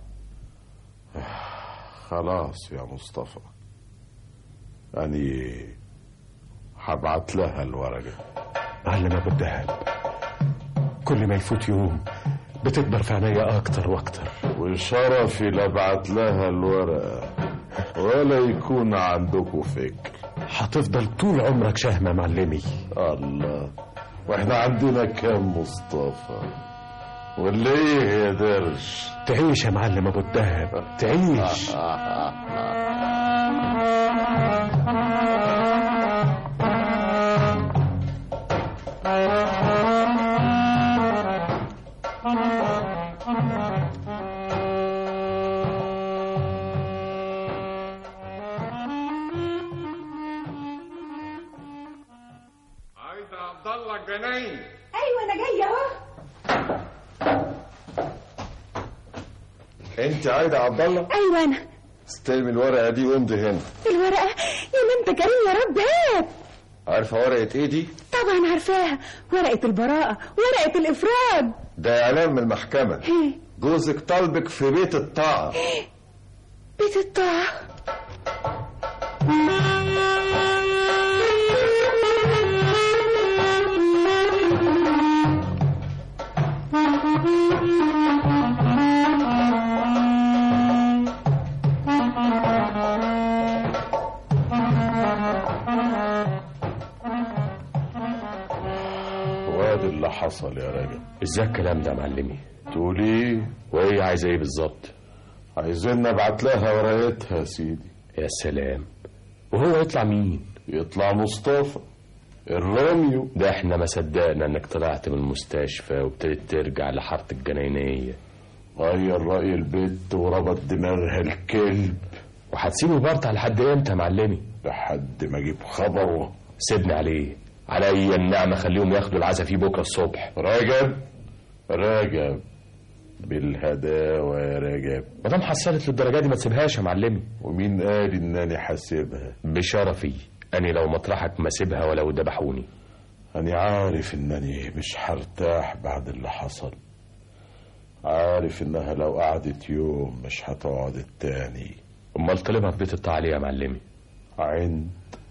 خلاص يا مصطفى أني هبعت لها الورقة معلم أبو الدهب كل ما يفوت يوم بتكبر في عينيا أكتر وأكتر وشرفي لابعت لها الورقة ولا يكون عندكم فكر هتفضل طول عمرك شهم يا معلمي الله واحنا عندنا كام مصطفى ولا ايه يا درش تعيش يا معلم ابو الدهب تعيش عايز عبد الله الجناين ايوه انا جايه اهو انت عايده عبد الله ايوه انا استلم الورقه دي وامضي هنا الورقه يا ما انت كريم يا رب هات عارفه ورقه ايه دي طبعا عارفاها ورقه البراءه ورقه الافراد ده اعلان من المحكمه جوزك طالبك في بيت الطاعه بيت الطاعه ادي اللي حصل يا راجل ازاي الكلام ده يا معلمي تقول ايه وايه عايزه ايه بالظبط عايزين نبعت لها ورقتها يا سيدي يا سلام وهو يطلع مين يطلع مصطفى الراميو ده احنا ما صدقنا انك طلعت من المستشفى وابتديت ترجع لحاره الجناينيه غير رأي البت وربط دماغها الكلب وهتسيبه برطع لحد امتى يا معلمي لحد ما اجيب خبره سيبني عليه عليا النعمة خليهم ياخدوا العزا فيه بكرة الصبح راجب راجب بالهداوة يا راجب ما دام حصلت للدرجة دي ما تسيبهاش يا معلمي ومين قال انني حاسبها بشرفي أني لو مطرحك ما سيبها ولو ذبحوني أنا عارف إنني مش هرتاح بعد اللي حصل عارف إنها لو قعدت يوم مش هتقعد التاني أمال طلبها في بيت الطاعة ليه يا معلمي عند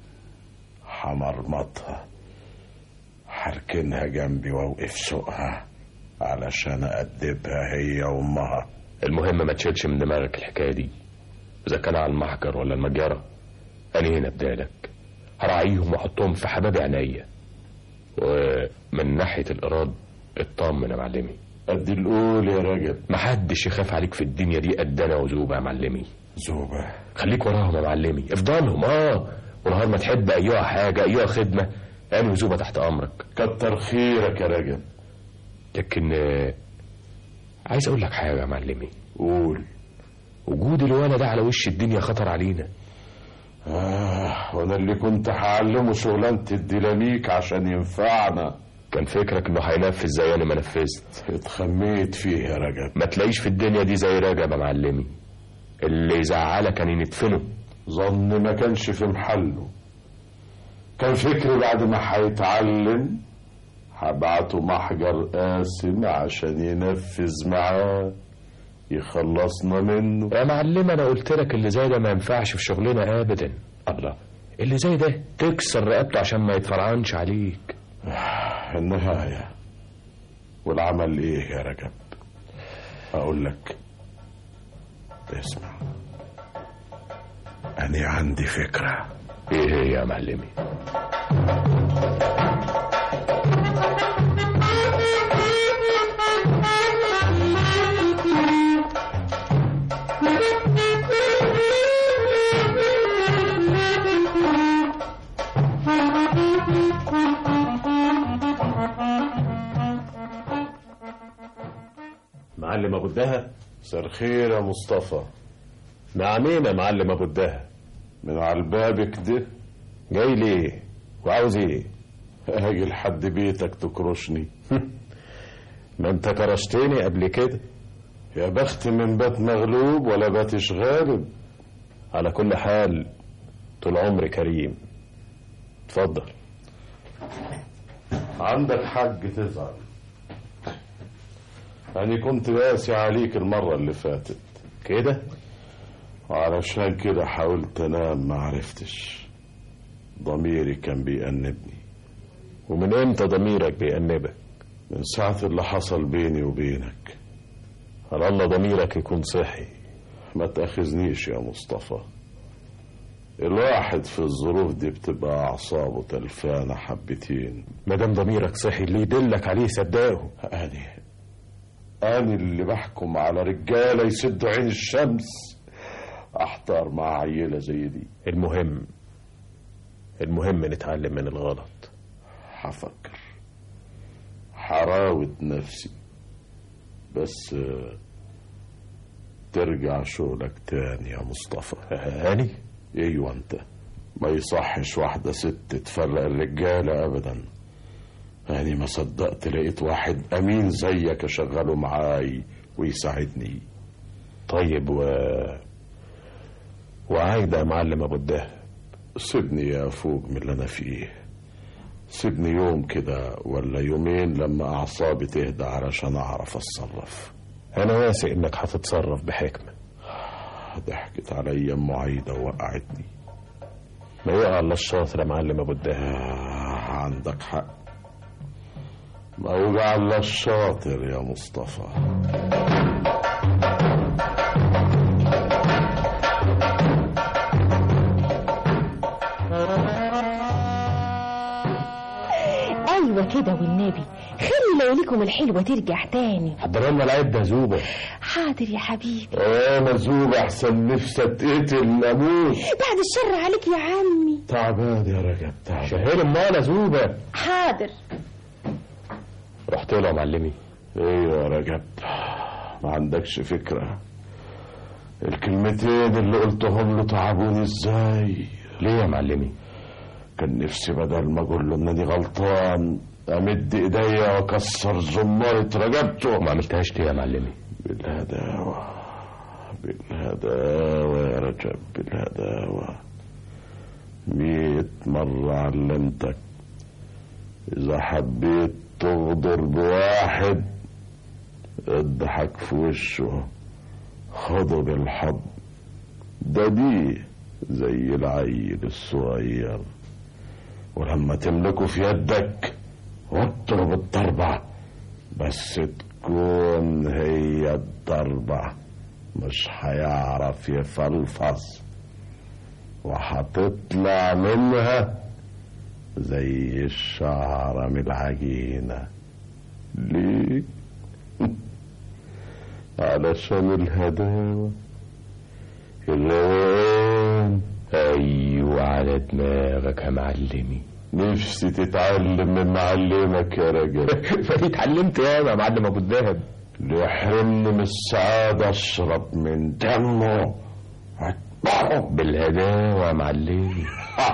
حمرمطها حركنها جنبي واوقف سوقها علشان أدبها هي وأمها المهم ما تشيلش من دماغك الحكاية دي إذا كان على المحجر ولا المجرة أنا هنا بدالك هراعيهم وأحطهم في حباب عينيا ومن ناحية الإيراد اطمن يا معلمي قد القول يا راجل محدش يخاف عليك في الدنيا دي قد أنا وزوبة يا معلمي زوبة خليك وراهم يا معلمي افضلهم اه ونهار ما تحب أيها حاجة أيها خدمة أنا وزوبة تحت أمرك كتر خيرك يا راجل لكن آه، عايز أقول لك حاجة يا معلمي قول وجود الولد ده على وش الدنيا خطر علينا آه وأنا اللي كنت هعلمه شغلانة الديناميك عشان ينفعنا كان فكرك انه هينفذ زي انا ما نفذت اتخميت فيه يا رجب ما تلاقيش في الدنيا دي زي رجب يا معلمي اللي يزعلك كان يندفنه ظن ما كانش في محله كان فكري بعد ما هيتعلم هبعته محجر قاسم عشان ينفذ معاه يخلصنا منه يا معلم انا قلت لك اللي زي ده ما ينفعش في شغلنا ابدا الله اللي زي ده تكسر رقبته عشان ما يتفرعنش عليك النهاية والعمل ايه يا رجب اقول لك اسمع انا عندي فكرة ايه هي يا معلمي معلم ابو الدهب مساء الخير يا مصطفى نعمين يا معلم ابو الدهب من على الباب كده جاي ليه وعاوز ايه اجي لحد بيتك تكرشني ما انت كرشتني قبل كده يا بخت من بات مغلوب ولا باتش غالب على كل حال طول عمري كريم اتفضل عندك حق تزعل أنا كنت قاسي عليك المرة اللي فاتت كده وعلشان كده حاولت أنام ما عرفتش ضميري كان بيأنبني ومن امتى ضميرك بيأنبك من ساعة اللي حصل بيني وبينك على الله ضميرك يكون صحي ما تأخذنيش يا مصطفى الواحد في الظروف دي بتبقى أعصابه تلفانة حبتين ما دام ضميرك صحي اللي يدلك عليه صدقه أنا أنا اللي بحكم على رجالة يسدوا عين الشمس أحتار مع عيلة زي دي المهم المهم نتعلم من الغلط هفكر حراوة نفسي بس آه، ترجع شغلك تاني يا مصطفى هاني ايوه انت ما يصحش واحدة ست تفرق الرجالة ابدا يعني ما صدقت لقيت واحد امين زيك اشغله معاي ويساعدني طيب و وعايدة يا معلم ابو الدهب سيبني يا فوق من اللي انا فيه سيبني يوم كده ولا يومين لما اعصابي تهدى علشان اعرف اتصرف انا واثق انك هتتصرف بحكمة ضحكت عليا ام عايدة ووقعتني ما يقع الا الشاطر يا معلم ابو الدهب آه عندك حق ما وجع الا الشاطر يا مصطفى ايوه كده والنبي خلي ليلكم الحلوة ترجع تاني حضر لنا العده يا زوبه حاضر يا حبيبي انا زوب احسن نفسي اتقتل اموت بعد الشر عليك يا عمي تعبان يا رجب تعبان شهير امال يا زوبه حاضر رحت له يا معلمي ايوه يا رجب ما عندكش فكرة الكلمتين اللي قلتهم له تعبوني ازاي ليه يا معلمي كان نفسي بدل ما اقول له انني غلطان امد ايديا واكسر زمارة رجبته ما عملتهاش ليه يا معلمي بالهداوة بالهداوة يا رجب بالهداوة مية مرة علمتك إذا حبيت تغدر بواحد اضحك في وشه خده بالحض ده دي زي العيل الصغير ولما تملكه في يدك واضرب الضربة بس تكون هي الضربة مش هيعرف يفلفص وهتطلع منها زي الشعرة من العجينة ليه؟ علشان الهداوة الروقان ايوه على دماغك يا معلمي نفسي تتعلم من معلمك يا رجل فدي اتعلمت يا يا معلم ابو الدهب اللي يحرمني من السعادة اشرب من دمه اتبعه بالهداوة يا معلمي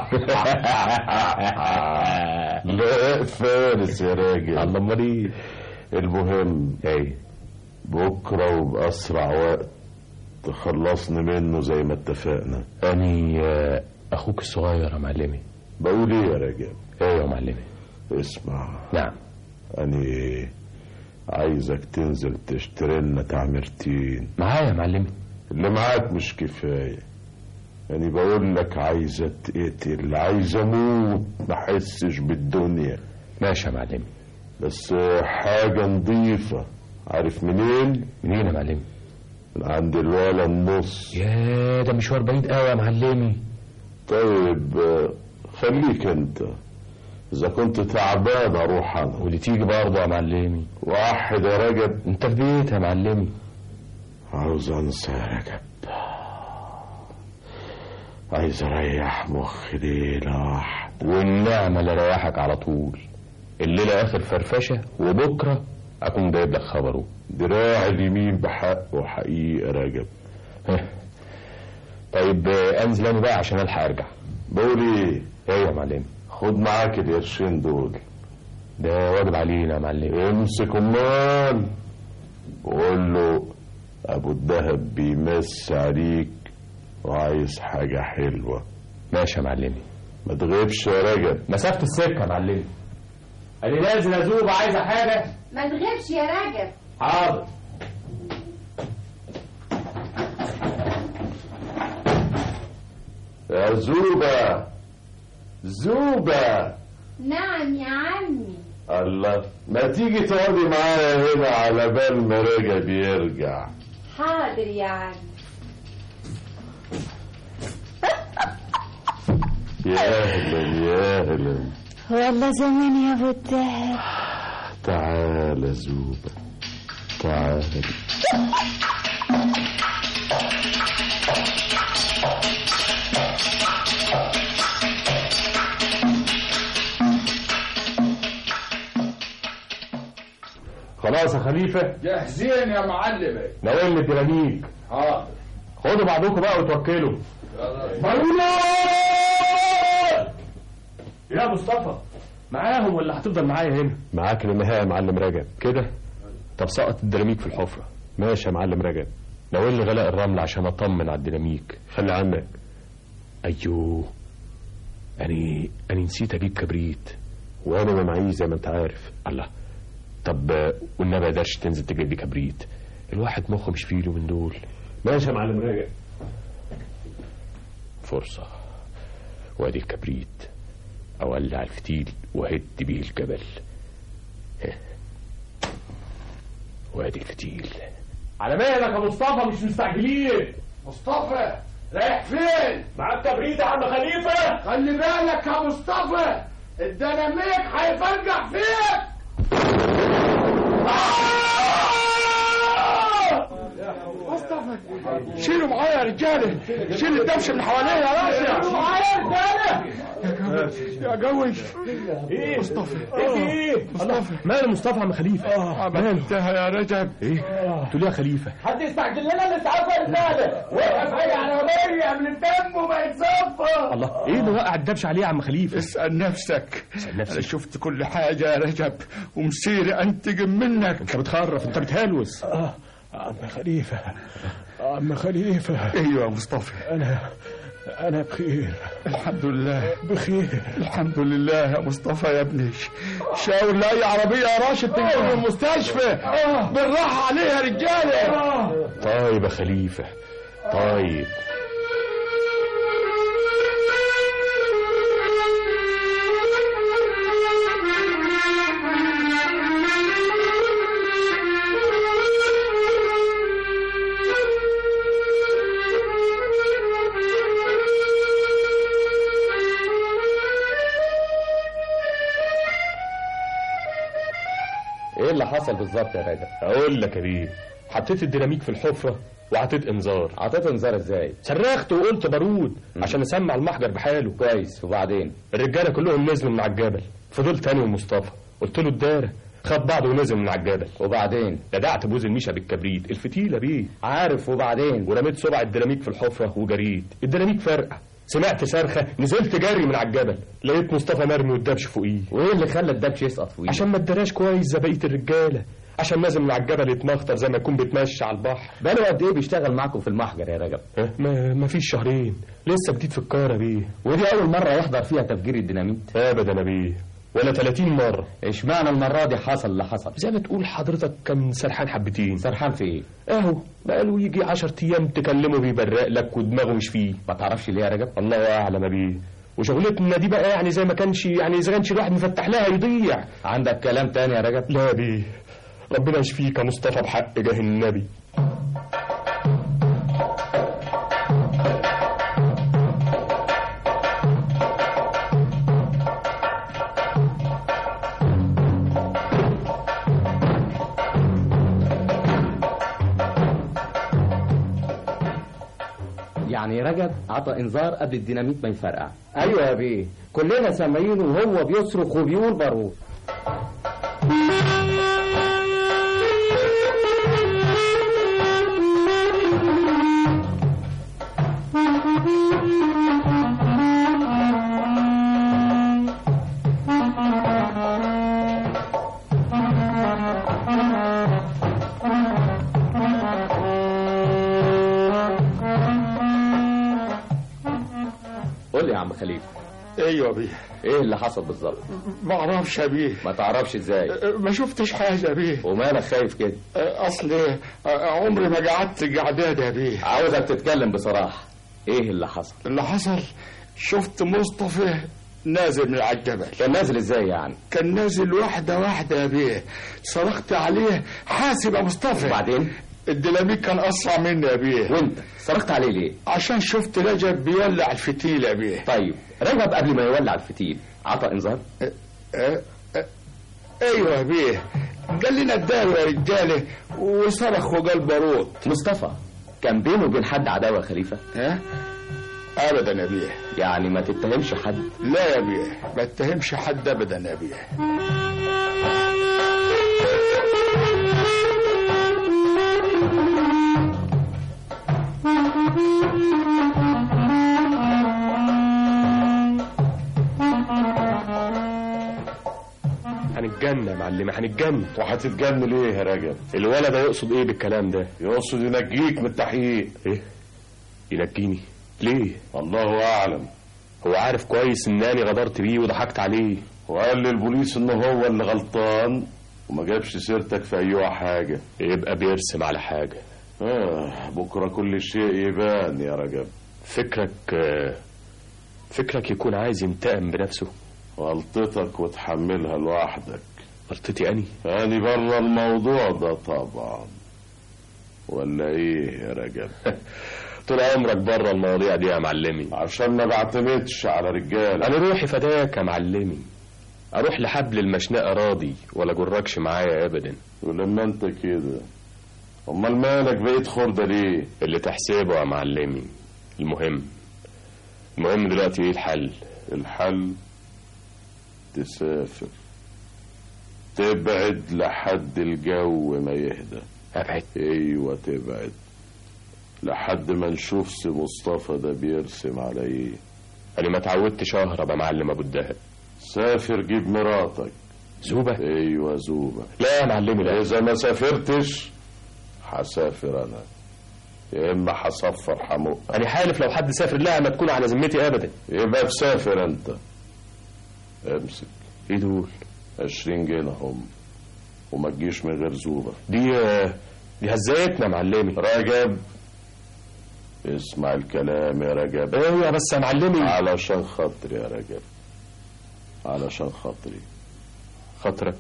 لا فارس يا راجل الله امال ايه المهم ايه بكرة وبأسرع وقت تخلصني منه زي ما اتفقنا اني آه، اخوك الصغير يا معلمي بقول ايه يا راجل ايه يا معلمي اسمع نعم أني عايزك تنزل تشتري لنا تعميرتين معايا يا معلمي اللي معاك مش كفاية يعني بقول لك عايز اتقتل عايز اموت ما احسش بالدنيا ماشي يا معلمي بس حاجة نظيفة عارف منين؟ منين يا معلمي من عند الولا النص يا ده مشوار بعيد قوي يا معلمي طيب آه، خليك انت اذا كنت تعبان اروح انا واللي تيجي برضه يا معلمي واحد يا رجب انت في بيت يا معلمي عاوز انسى يا رجب عايز اريح مخي ليلة واحدة والنعمة اللي ريحك على طول الليلة اخر فرفشة وبكرة اكون جايب لك خبره دراع اليمين بحق وحقيقة يا رجب طيب آه، انزل انا بقى عشان الحق ارجع بقول ايه ايه يا معلمي خد معاك القرشين دول ده واجب علينا يا معلمي امسك امال وقول له ابو الدهب بيمس عليك وعايز حاجة حلوة ماشي يا معلمي ما تغيبش يا رجب مسافة السكة يا معلمي انا نازل ازوب عايزة حاجة ما تغيبش يا راجل حاضر يا زوبة زوبة نعم يا عمي الله ما تيجي تقعدي معايا هنا على بال ما رجب يرجع حاضر يا عمي يا اهلا يا اهلا والله زمان يا ابو الدهب تعال زوبة تعال خلاص يا خليفة جاهزين يا معلمي ناويين الديناميك حاضر خدوا بعضكم بقى وتوكلوا يا مصطفى معاهم ولا هتفضل معايا هنا معاك للنهاية يا معلم رجب كده طب سقط الديناميك في الحفرة ماشي يا معلم رجب ناوي لي غلاء الرمل عشان اطمن على الديناميك خلي عنك ايوه اني اني نسيت اجيب كبريت وانا ما معيش زي ما انت عارف الله طب آه، والنبي ما قدرش تنزل تجيب لي كبريت الواحد مخه مش فيله من دول ماشي يا معلم راجع فرصة وادي الكبريت اولع الفتيل وهد بيه الجبل ها. وادي الفتيل على مالك يا مصطفى مش مستعجلين مصطفى رايح فين؟ معاك كبريت يا عم خليفة خلي بالك يا مصطفى الديناميك هيفرجع فيك رجاله شيل الدبش من حواليا يا راسي يا جوي ايه مصطفى ايه مصطفى مال مصطفى عم خليفه عملتها يا رجب ايه تقول يا خليفه حد يستعجل لنا الاسعاف يا رجاله وقف اي عربيه قبل الدم وما يتصفى الله ايه اللي وقع الدبش عليه يا عم خليفه اسال نفسك اسال انا نفسك شفت كل حاجه يا رجب ومسيري انتقم منك انت بتخرف انت بتهلوس آه عم خليفة عم خليفة ايوه يا مصطفى أنا أنا بخير الحمد لله بخير الحمد لله يا مصطفى يا ابني شاور لاي عربيه يا راشد تنقل من المستشفى بالراحه عليها يا رجاله طيب يا خليفه طيب ايه اللي حصل بالظبط يا رجب اقول لك يا بيه حطيت الديناميت في الحفره وعطيت انذار عطيت انذار ازاي صرخت وقلت بارود عشان اسمع المحجر بحاله كويس وبعدين الرجاله كلهم نزلوا من على الجبل فضلت انا ومصطفى قلت له الدارة خد بعضه ونزل من على الجبل وبعدين لدعت بوز الميشا بالكبريت الفتيله بيه عارف وبعدين ورميت صبع الديناميت في الحفره وجريت الديناميت فرقع سمعت صرخه نزلت جري من على الجبل لقيت مصطفى مرمي والدبش فوقيه وايه اللي خلى الدبش يسقط فوقيه عشان ما ادراش كويس زي بقيه الرجاله عشان نازل من على الجبل يتمخطر زي ما يكون بيتمشى على البحر بقاله قد ايه بيشتغل معاكم في المحجر يا رجب ها؟ ما, ما فيش شهرين لسه جديد في الكاره بيه ودي اول مره يحضر فيها تفجير الديناميت ابدا يا بيه ولا 30 مره اشمعنى المره دي حصل اللي حصل زي ما تقول حضرتك كان سرحان حبتين سرحان في ايه اهو بقاله يجي 10 ايام تكلمه بيبرق لك ودماغه مش فيه ما تعرفش ليه يا رجب الله اعلم يا بيه وشغلتنا دي بقى يعني زي ما كانش يعني اذا كانش الواحد مفتح لها يضيع عندك كلام تاني يا رجب لا يا بيه ربنا يشفيك يا مصطفى بحق جاه النبي يعني رجب عطى انذار قبل الديناميت ما يفرقع ايوه يا بيه كلنا سامعينه وهو بيصرخ وبيقول بارود قول لي يا عم خليفه ايوه يا بيه ايه اللي حصل بالظبط ما اعرفش يا بيه ما تعرفش ازاي ما شفتش حاجه يا بيه ومالك خايف كده اصل عمري ما قعدت قعدات يا بيه عاوزك تتكلم بصراحه ايه اللي حصل اللي حصل شفت مصطفى نازل من على الجبل كان نازل ازاي يعني كان نازل واحده واحده يا بيه صرخت عليه حاسب يا مصطفى وبعدين الديناميت كان اسرع مني يا بيه وانت صرخت عليه ليه عشان شفت رجب بيولع الفتيل يا بيه طيب رجب قبل ما يولع الفتيل عطى انذار أه أه أه ايوه يا بيه قال لنا اداله يا رجاله وصرخ وقال بارود مصطفى كان بينه وبين حد عداوه يا خليفه ها ابدا يا بيه يعني ما تتهمش حد لا يا بيه ما اتهمش حد ابدا يا بيه هنتجنن يا معلم هنتجنن وهتتجنن ليه يا رجب الولد ده يقصد ايه بالكلام ده يقصد ينجيك من التحقيق ايه ينجيني ليه الله اعلم هو عارف كويس انني غدرت بيه وضحكت عليه وقال للبوليس ان هو اللي غلطان وما جابش سيرتك في ايوه حاجه يبقى بيرسم على حاجه آه بكره كل شيء يبان يا رجب فكرك آه، فكرك يكون عايز ينتقم بنفسه غلطتك وتحملها لوحدك غلطتي اني أنا بره الموضوع ده طبعا ولا ايه يا رجب طول عمرك بره المواضيع دي يا معلمي عشان ما بعتمدش على رجاله انا روحي فداك يا معلمي اروح لحبل المشنقه راضي ولا جركش معايا ابدا ولما انت كده امال مالك بقيت خردة ليه اللي تحسبه يا معلمي المهم المهم دلوقتي ايه الحل الحل تسافر تبعد لحد الجو ما يهدى ابعد ايوه تبعد لحد ما نشوف سي مصطفى ده بيرسم على ايه انا ما اتعودتش اهرب يا معلم ابو الدهب سافر جيب مراتك زوبة ايوه زوبة لا يا معلمي لا اذا ما سافرتش هسافر انا يا اما هصفر حمق انا حالف لو حد سافر لها ما تكون على ذمتي ابدا يبقى تسافر انت امسك ايه دول عشرين جنيه هم وما تجيش من غير زوبة دي دي هزيتنا يا معلمي رجب اسمع الكلام يا رجب ايوه بس يا معلمي علشان خاطري يا رجب علشان خاطري خاطرك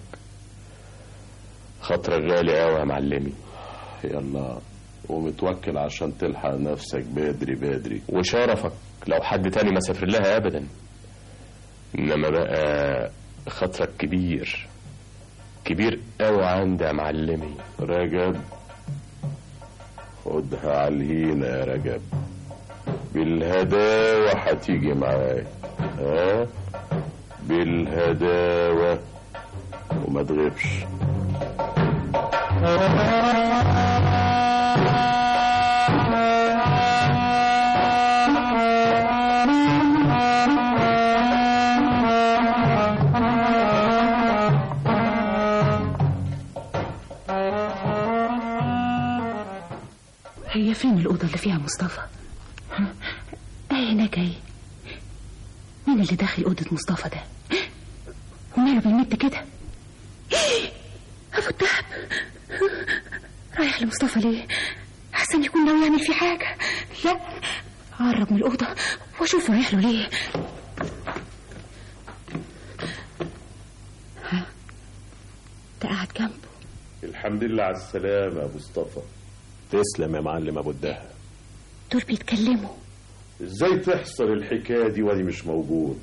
خاطرك غالي قوي يا معلمي يلا ومتوكل عشان تلحق نفسك بدري بدري وشرفك لو حد تاني ما سافر لها ابدا انما بقى خاطرك كبير كبير قوي عندي يا معلمي رجب خدها على الهينة يا رجب بالهداوة هتيجي معاك ها بالهداوة وما تغيبش هي فين الأوضة اللي فيها مصطفى؟ ها؟ أي هناك أهي مين اللي داخل أوضة مصطفى ده؟ وماله بيمد كده؟ أبو الدهب رايح لمصطفى ليه؟ أحسن يكون ناوي يعمل فيه حاجة لا أقرب من الأوضة وأشوف رايح له ليه ها؟ ده قاعد جنبه الحمد لله على السلامة يا مصطفى تسلم يا معلم ابو الدهب دول بيتكلموا ازاي تحصل الحكاية دي وانا مش موجود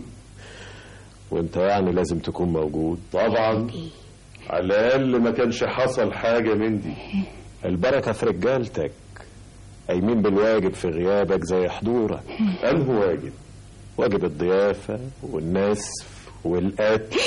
وانت يعني لازم تكون موجود طبعا على الاقل ما كانش حصل حاجة من دي البركة في رجالتك قايمين بالواجب في غيابك زي حضورك انه واجب واجب الضيافة والنسف والقتل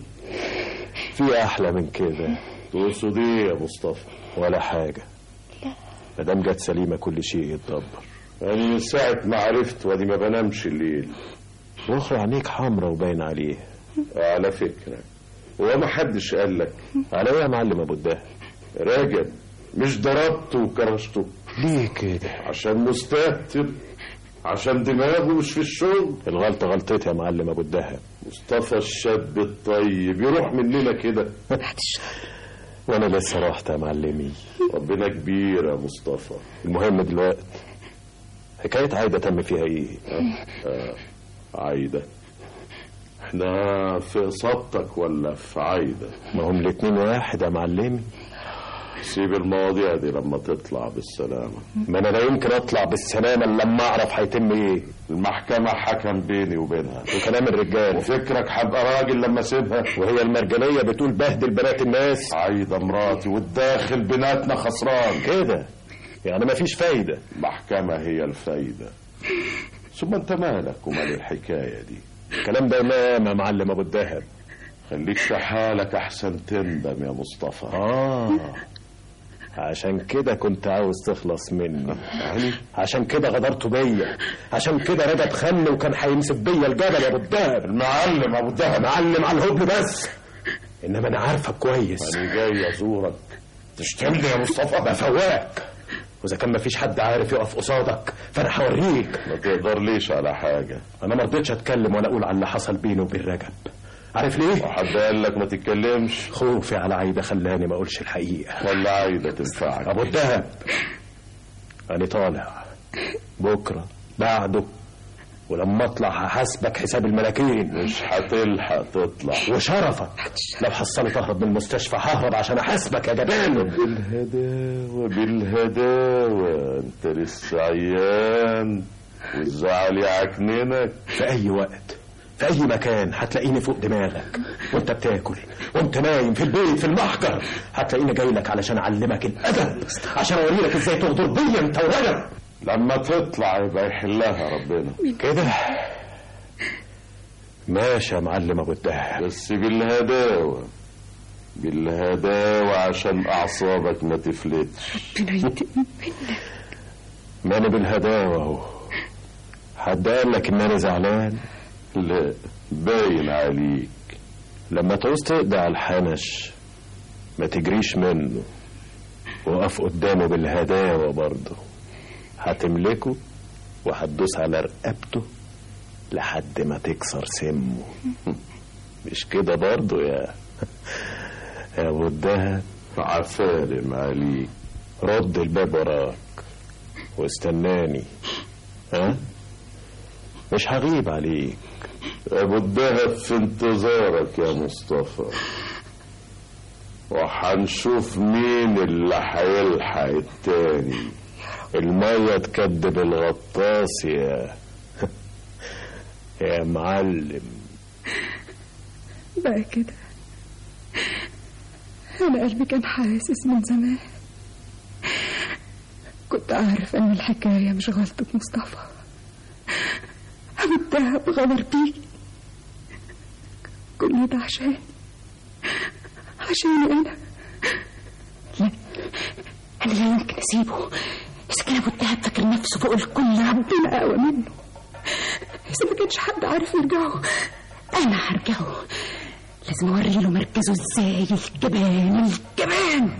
في احلى من كده تقصد ايه يا مصطفى ولا حاجة مادام جت سليمة كل شيء يتدبر يعني من ساعة ما عرفت وادي ما بنامش الليل واخر عينيك حمرا وباين عليه على فكرة هو ما حدش قال لك على ايه يا معلم ابو الدهب راجل مش ضربته وكرشته ليه كده عشان مستهتر عشان دماغه مش في الشغل الغلطة غلطتي يا معلم ابو الدهب مصطفى الشاب الطيب يروح مننا كده وانا لسه رحت يا معلمي ربنا كبير يا مصطفى المهم دلوقتي حكاية عايدة تم فيها ايه آه. عايدة احنا في اصابتك ولا في عايدة ما هم الاتنين واحد يا معلمي سيب المواضيع دي لما تطلع بالسلامة ما انا لا يمكن اطلع بالسلامة الا لما اعرف هيتم ايه المحكمة حكم بيني وبينها وكلام الرجال وفكرك هبقى راجل لما اسيبها وهي المرجلية بتقول بهدل بنات الناس عايدة مراتي والداخل بناتنا خسران كده يعني مفيش فايدة المحكمة هي الفايدة ثم انت مالك ومال الحكاية دي الكلام ده امام يا معلم ابو الدهب خليك في حالك احسن تندم يا مصطفى اه عشان كده كنت عاوز تخلص مني يعني عشان كده غدرتوا بيا عشان كده رجب خن وكان هيمسك بيا الجبل يا ابو الدهب المعلم ابو الدهب معلم على الهبل بس انما انا عارفك كويس انا جاي ازورك تشتمني يا مصطفى بفواك واذا كان مفيش حد عارف يقف قصادك فانا هوريك ما تقدر ليش على حاجة انا ما رضيتش اتكلم ولا اقول على اللي حصل بيني وبين رجب عارف ليه وحد قال لك ما تتكلمش خوفي على عايدة خلاني ما اقولش الحقيقة ولا عايدة تنفعك ابو الدهب انا طالع بكرة بعده ولما اطلع هحاسبك حساب الملاكين مش هتلحق تطلع وشرفك لو حصلت اهرب من المستشفى ههرب عشان احاسبك يا جبان بالهداوة بالهداوة انت لسه عيان والزعل يعكننك في اي وقت في اي مكان هتلاقيني فوق دماغك وانت بتاكل وانت نايم في البيت في المحجر هتلاقيني جاي لك علشان اعلمك الادب عشان اوريلك ازاي تغدر بيا انت ورجب لما تطلع يبقى يحلها ربنا كده ماشي يا معلم ابو الدهب بس بالهداوة بالهداوة عشان أعصابك ما تفلتش ماني بالهداوة اهو حد قال لك ان انا زعلان لا باين عليك لما تعوز تقضي على الحنش ما تجريش منه وقف قدامه بالهداوة برضه هتملكه وهتدوس على رقبته لحد ما تكسر سمه مش كده برضه يا يا ابو الدهب عفارم عليك رد الباب وراك واستناني ها مش هغيب عليك أبو الدهب في انتظارك يا مصطفى وحنشوف مين اللي هيلحق التاني المية تكدب الغطاس يا يا معلم بقى كده أنا قلبي كان حاسس من زمان كنت أعرف أن الحكاية مش غلطة مصطفى أبو الدهب غدر بيه كل ده عشان عشاني أنا لا أنا لا يمكن أسيبه إذا كان أبو الدهب فاكر نفسه فوق الكل ربنا أقوى منه إذا ما كانش حد عارف يرجعه أنا هرجعه لازم أوري له مركزه إزاي الجبان الجبان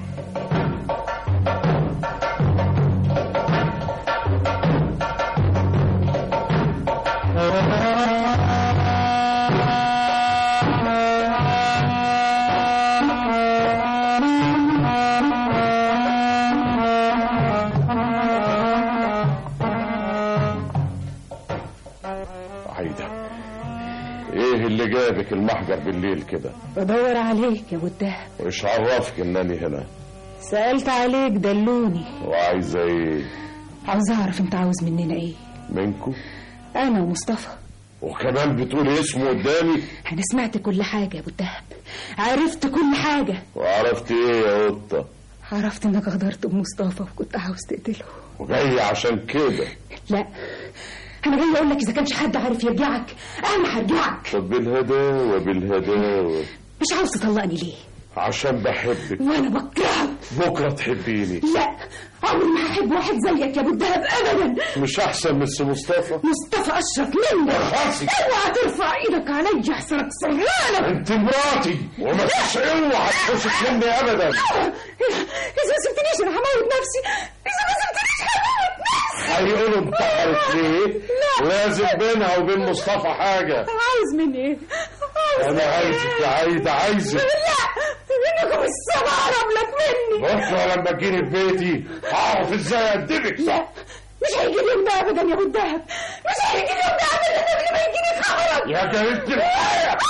عايدة ايه اللي جابك المحجر بالليل كده بدور عليك يا أبو الدهب وايش عرفك انني هنا سألت عليك دلوني وعايزة ايه عاوز أعرف أنت عاوز مننا إيه منكو أنا ومصطفى وكمان بتقولي اسمه قدامي أنا سمعت كل حاجة يا أبو الدهب عرفت كل حاجة وعرفت ايه يا قطة عرفت إنك غدرت بمصطفى وكنت عاوز تقتله وجاي عشان كده لا أنا جاي أقول لك إذا كانش حد عارف يرجعك أنا هرجعك طب بالهداوة بالهداوة مش عاوز تطلقني ليه عشان بحبك وأنا بكرهك بكرة تحبيني لا عمري ما هحب واحد زيك يا أبو الدهب أبدا مش احسن من سي مصطفى مصطفى أشرف منك خلاصي. اوعى ترفع ايدك عليا احسن اكسر لك انت مراتي وما فيش اوعى تحوشك مني ابدا اذا ما سبتنيش انا هموت نفسي اذا ما سبتنيش هموت نفسي هيقولوا انتحرت ليه لازم بينها وبين مصطفى حاجة عاوز مني ايه عاوز انا عايزك يا عايدة عايزك لا انكم السبع رملت مني بكرة لما تجيني في بيتي هعرف ازاي ادبك لا مش هيجي اليوم ده ابدا يا ابو الدهب مش هيجي اليوم ده ابدا قبل ما يجيني خبرك يا جريدة الحياة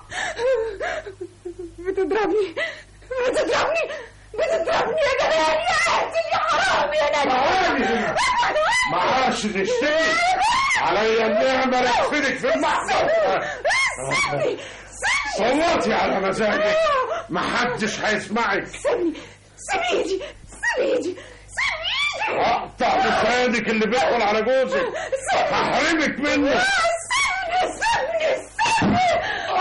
بتضربني بتضربني بتضربني يا جمال يا قاتل يا حرام يا تعالي ندى هنا. معاش نشتري عليا النعمة لأخفدك في المحضر صوتي على مزاجك محدش هيسمعك سيبني سيب ايدي سيب ايدي سيب ايدي اقطع لسانك اللي بيدخل على جوزك هحرمك منه سيبني سيبني سيبني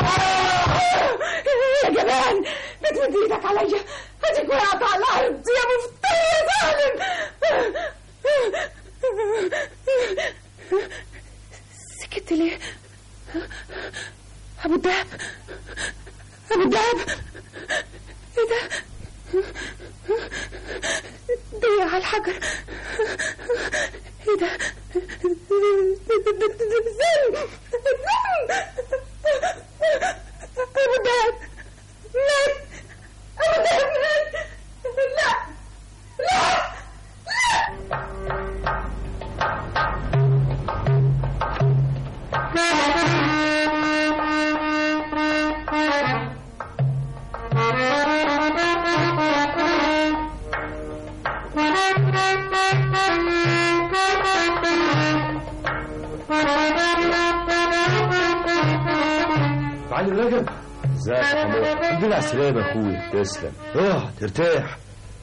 يا جبان بتمد ايدك عليا اديك وقعت على الارض يا مفتري يا ظالم سكت ليه ابو الدهب ابو الدهب ايه ده ضيع على الحجر ايه ده زن ابو الدهب مات ابو الدهب مات لا لا Thank you. معلم رجب ازيك يا حمود الحمد لله على السلامه يا اخويا تسلم اه ترتاح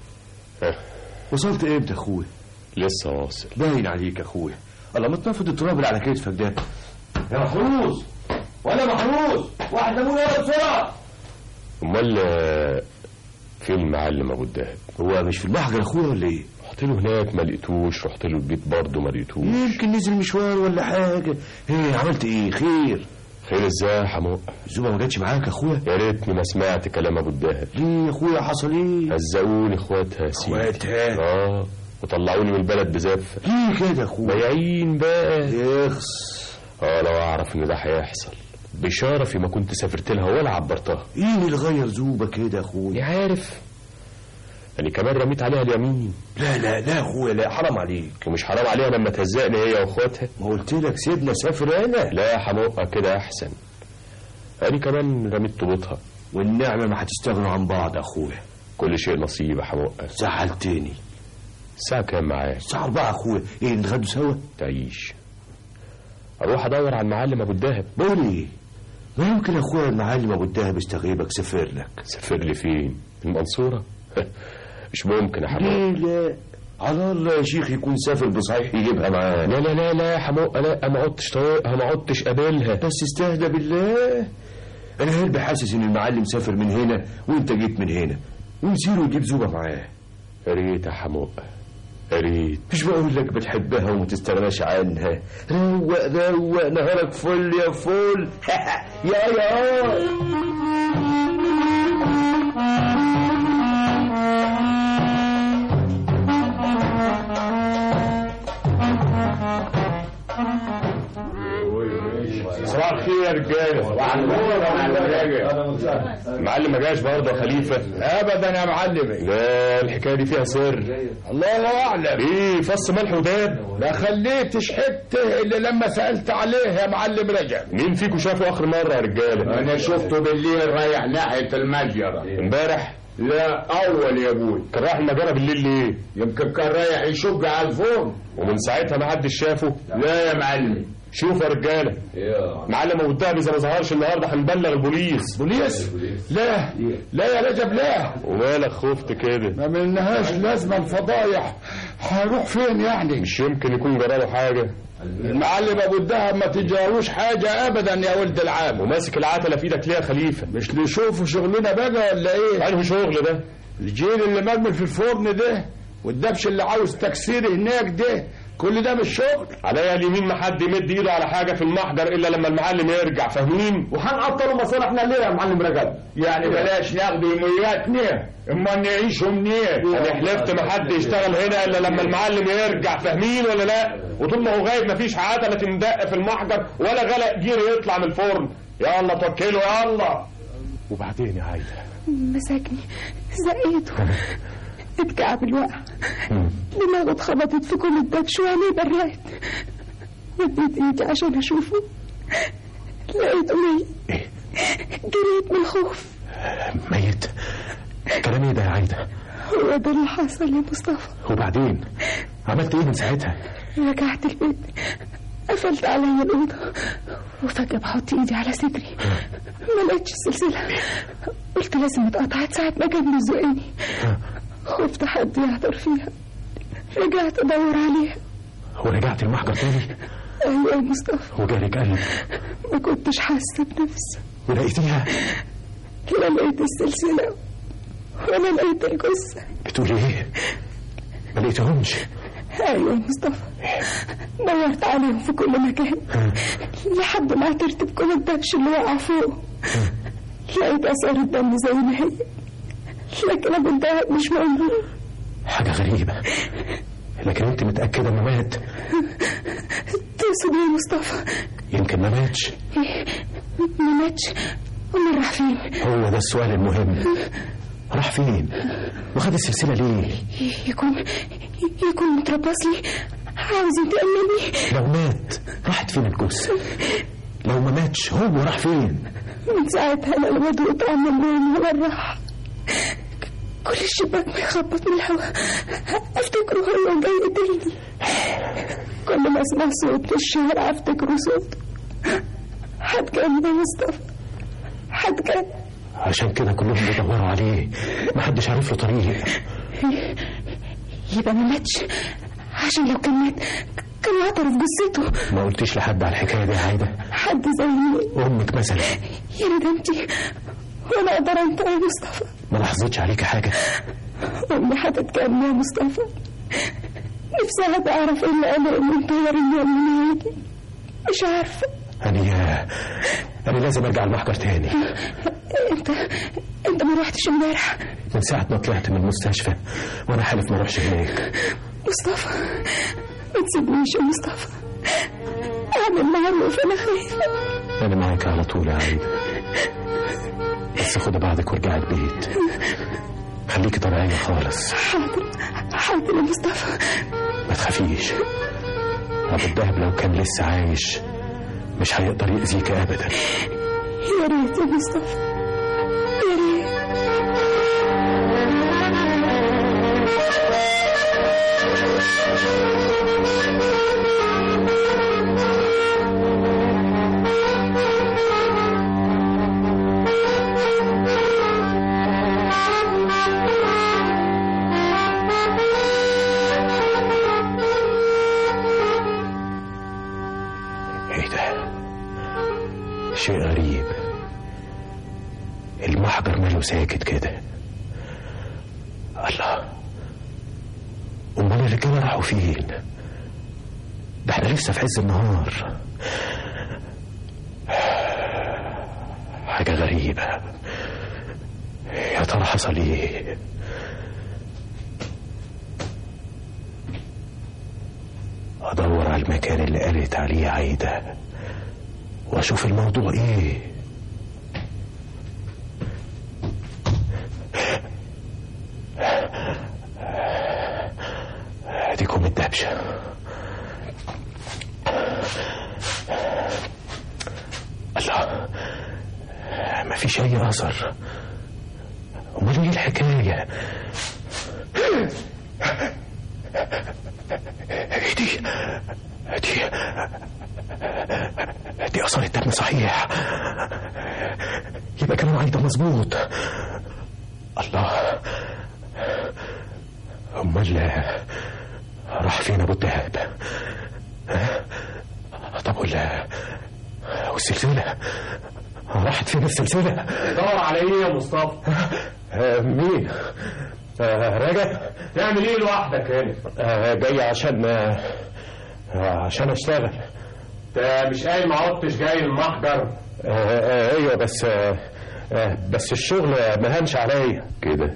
وصلت امتى يا اخويا لسه واصل باين عليك يا اخويا الله ما تنفض التراب اللي على كتفك ده يا محروس ولا محروس واحد ليمون يلا بسرعه امال آه، فين المعلم ابو الدهب هو مش في المحجر يا اخويا ولا ايه رحت له هناك ما لقيتوش رحت له البيت برضه ما لقيتوش يمكن نزل مشوار ولا حاجه ايه عملت ايه خير خير ازاي يا حمو الزوبه ما جاتش معاك يا اخويا يا ريتني ما سمعت كلام ابو الدهب ليه يا اخويا حصل ايه هزقوني اخواتها يا سيدي اخواتها اه وطلعوني من البلد بزفه ليه كده يا اخويا بايعين بقى يخص اه لو اعرف ان ده هيحصل بشاره في ما كنت سافرت لها ولا عبرتها ايه اللي غير زوبه كده يا اخويا عارف يعني كمان رميت عليها اليمين لا لا لا يا اخويا لا حرام عليك ومش حرام عليها لما تهزقني هي واخواتها ما قلت لك سيبنا سافر انا لا يا حموقة كده احسن يعني كمان رميت طوبتها والنعمه ما هتستغنوا عن بعض يا اخويا كل شيء نصيب يا حموقة زعلتني الساعة كام معاك؟ الساعة 4 يا اخويا ايه نتغدوا سوا؟ تعيش اروح ادور على المعلم ابو الدهب بقول ايه؟ ما يمكن يا اخويا المعلم ابو الدهب استغيبك سافر لك سافر لي فين؟ المنصورة؟ مش ممكن يا حموقة ليه لا على الله يا شيخ يكون سافر بصحيح يجيبها معاه لا لا لا لا يا حموقة لا ما عدتش طايقها ما عدتش قابلها بس استهدى بالله انا هلبي حاسس ان المعلم سافر من هنا وانت جيت من هنا ونسير ويجيب زوبه معاه يا ريت يا حموقة يا ريت مش بقول لك بتحبها وما تستغناش عنها روق روق نهارك فل يا فل يا يا صباح الخير يا رجاله صباح المعلم ما جاش برضه يا خليفه ابدا يا معلمي لا الحكايه دي فيها سر الله اعلم ايه فص ملح وداب ما خليتش حته الا لما سالت عليه يا معلم رجب مين فيكم شافه اخر مره يا رجاله انا شفته بالليل رايح ناحيه المجرى امبارح لا اول يا ابوي كان رايح المجرى بالليل ليه يمكن كان رايح يشج على الفرن ومن ساعتها ما حدش شافه لا يا معلمي شوف يا رجاله معلم ابو الدهب اذا ما ظهرش النهارده هنبلغ البوليس بوليس لا لا يا رجب لا ومالك خفت كده ما ملناهاش لازمه الفضايح هنروح فين يعني مش يمكن يكون جراله حاجه المعلم ابو الدهب ما تجاروش حاجه ابدا يا ولد العام وماسك العتله في ايدك ليه يا خليفه مش نشوفوا شغلنا بقى ولا ايه انهي شغل ده الجيل اللي مرمي في الفرن ده والدبش اللي عاوز تكسير هناك ده كل ده مش شغل عليا اليمين ما حد يمد ايده على حاجه في المحجر الا لما المعلم يرجع فاهمين وهنعطلوا مصالحنا ليه يا معلم رجب يعني بلاش ناخد يومياتنا اما نعيشوا منين انا حلفت ما حد يشتغل هنا الا لما المعلم يرجع فاهمين ولا لا وطول ما هو غايب مفيش عتله تندق في المحجر ولا غلق جير يطلع من الفرن يلا توكلوا يلا وبعدين يا عايده مسكني زقيته اتكعب الوقع دماغه اتخبطت في كل الدبش وعينيه برقت مديت ايدي عشان اشوفه لقيته ميت جريت من الخوف ميت كلام ايه ده يا عايده هو ده اللي حصل يا مصطفى وبعدين عملت ايه من ساعتها رجعت البيت قفلت عليا الأوضة وفجأة بحط إيدي على صدري ما لقيتش السلسلة قلت لازم اتقطعت ساعة ما كان بيزقني خفت حد يعثر فيها رجعت أدور عليها ورجعت المحجر تاني أيوة يا مصطفى وجالك قلب ما كنتش حاسة بنفسي ولقيتيها لا لقيت السلسلة ولا لقيت الجثة بتقولي ايه ما لقيتهمش ايوه يا مصطفى دورت عليهم في كل مكان لحد ما عثرت بكل الدبش اللي وقع فوق لقيت اثار الدم زي ما هي لكن ابو الدهب مش موجود حاجة غريبة لكن انت متأكدة انه مات تقصد ايه يا مصطفى يمكن ما ماتش ما ماتش امال راح فين هو ده السؤال المهم راح فين وخد السلسلة ليه يكون يكون متربص لي عاوز ينتقم مني لو مات راحت فين الجثة لو ما ماتش هو راح فين من ساعتها انا لا بدوق طعم النوم ولا الراحة كل الشباك بيخبط من الهواء افتكره هو جاي تاني كل ما اسمع صوت في الشارع افتكره صوت هتجنن يا مصطفى حد كان عشان كده كلهم بيدوروا عليه محدش عارف له طريق يبقى ما ماتش عشان لو كان مات كانوا اعترف جثته ما قلتيش لحد على الحكايه دي يا عايده حد زي مين امك مثلا يا ندمتي وانا اقدر انت يا مصطفى ما لاحظتش عليكي حاجه امي هتتجنن يا مصطفى نفسها تعرف ايه اللي قاله ان انت وريني من هادي مش عارفه انا انا لازم ارجع المحجر تاني انت انت ما رحتش امبارح من ساعه ما طلعت من المستشفى وانا حالف ما اروحش هناك مصطفى ما تسيبنيش يا مصطفى اعمل معروف انا خايفه انا معاك على طول يا عايده بس خدي بعضك وارجعي البيت خليكي طبيعيه خالص حاضر حاضر يا مصطفى ما تخافيش ابو الدهب لو كان لسه عايش مش هيقدر يأذيك ابدا يا ريت يا مصطفى يا ريت ايه ده شيء غريب المحجر ماله ساكت كده الله امال الرجاله راحوا فين ده احنا لسه في عز النهار حاجة غريبة يا ترى حصل ايه ادور على المكان اللي قالت عليه عايدة واشوف الموضوع ايه اديكم الدبشة الله مفيش اي اثر امال ايه الحكايه ايه دي دي دي اثر الدم صحيح يبقى كلام عايده مظبوط الله امال راح فين ابو الدهب ها؟ طب ولا والسلسله راحت فين السلسله دور على ايه يا مصطفى آه مين آه رجب تعمل ايه لوحدك هنا آه جاي عشان آه عشان اشتغل انت مش قايل ما عدتش جاي المحجر آه آه ايوه بس آه آه بس الشغل ما هنش عليا كده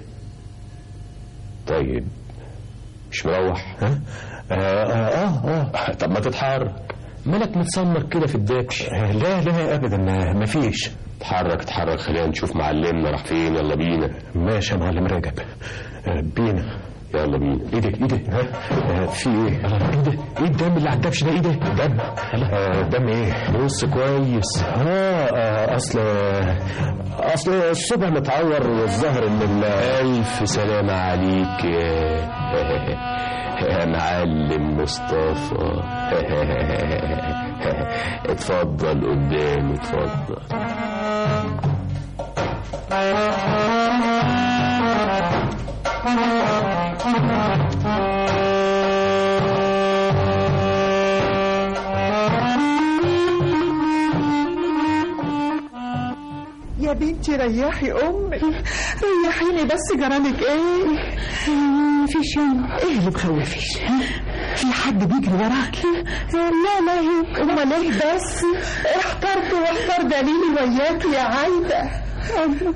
طيب مش مروح ها آه آه, آه, آه طب ما تتحرك مالك متسمر كده في الدبش آه لا لا ابدا ما ما فيش اتحرك اتحرك خلينا نشوف معلمنا راح فين يلا بينا ماشي يا معلم رجب آه بينا يلا بينا ايه ده ايه ده ها آه في ايه ايه ده ايه الدم اللي على الدبش ده ايه ده دم آه دم ايه بص كويس آه, اه اصل اصل الصبح متعور والظهر ان ال- الف سلامة عليك يا يا معلم مصطفى اتفضل قدام اتفضل يا بنتي ريحي امي ريحيني بس جرالك ايه مفيش يوم ايه اللي مخوفش في حد بيجري وراكي لا لا يمكن امال ايه بس احترت واحتر دليلي وياكي يا عايده انا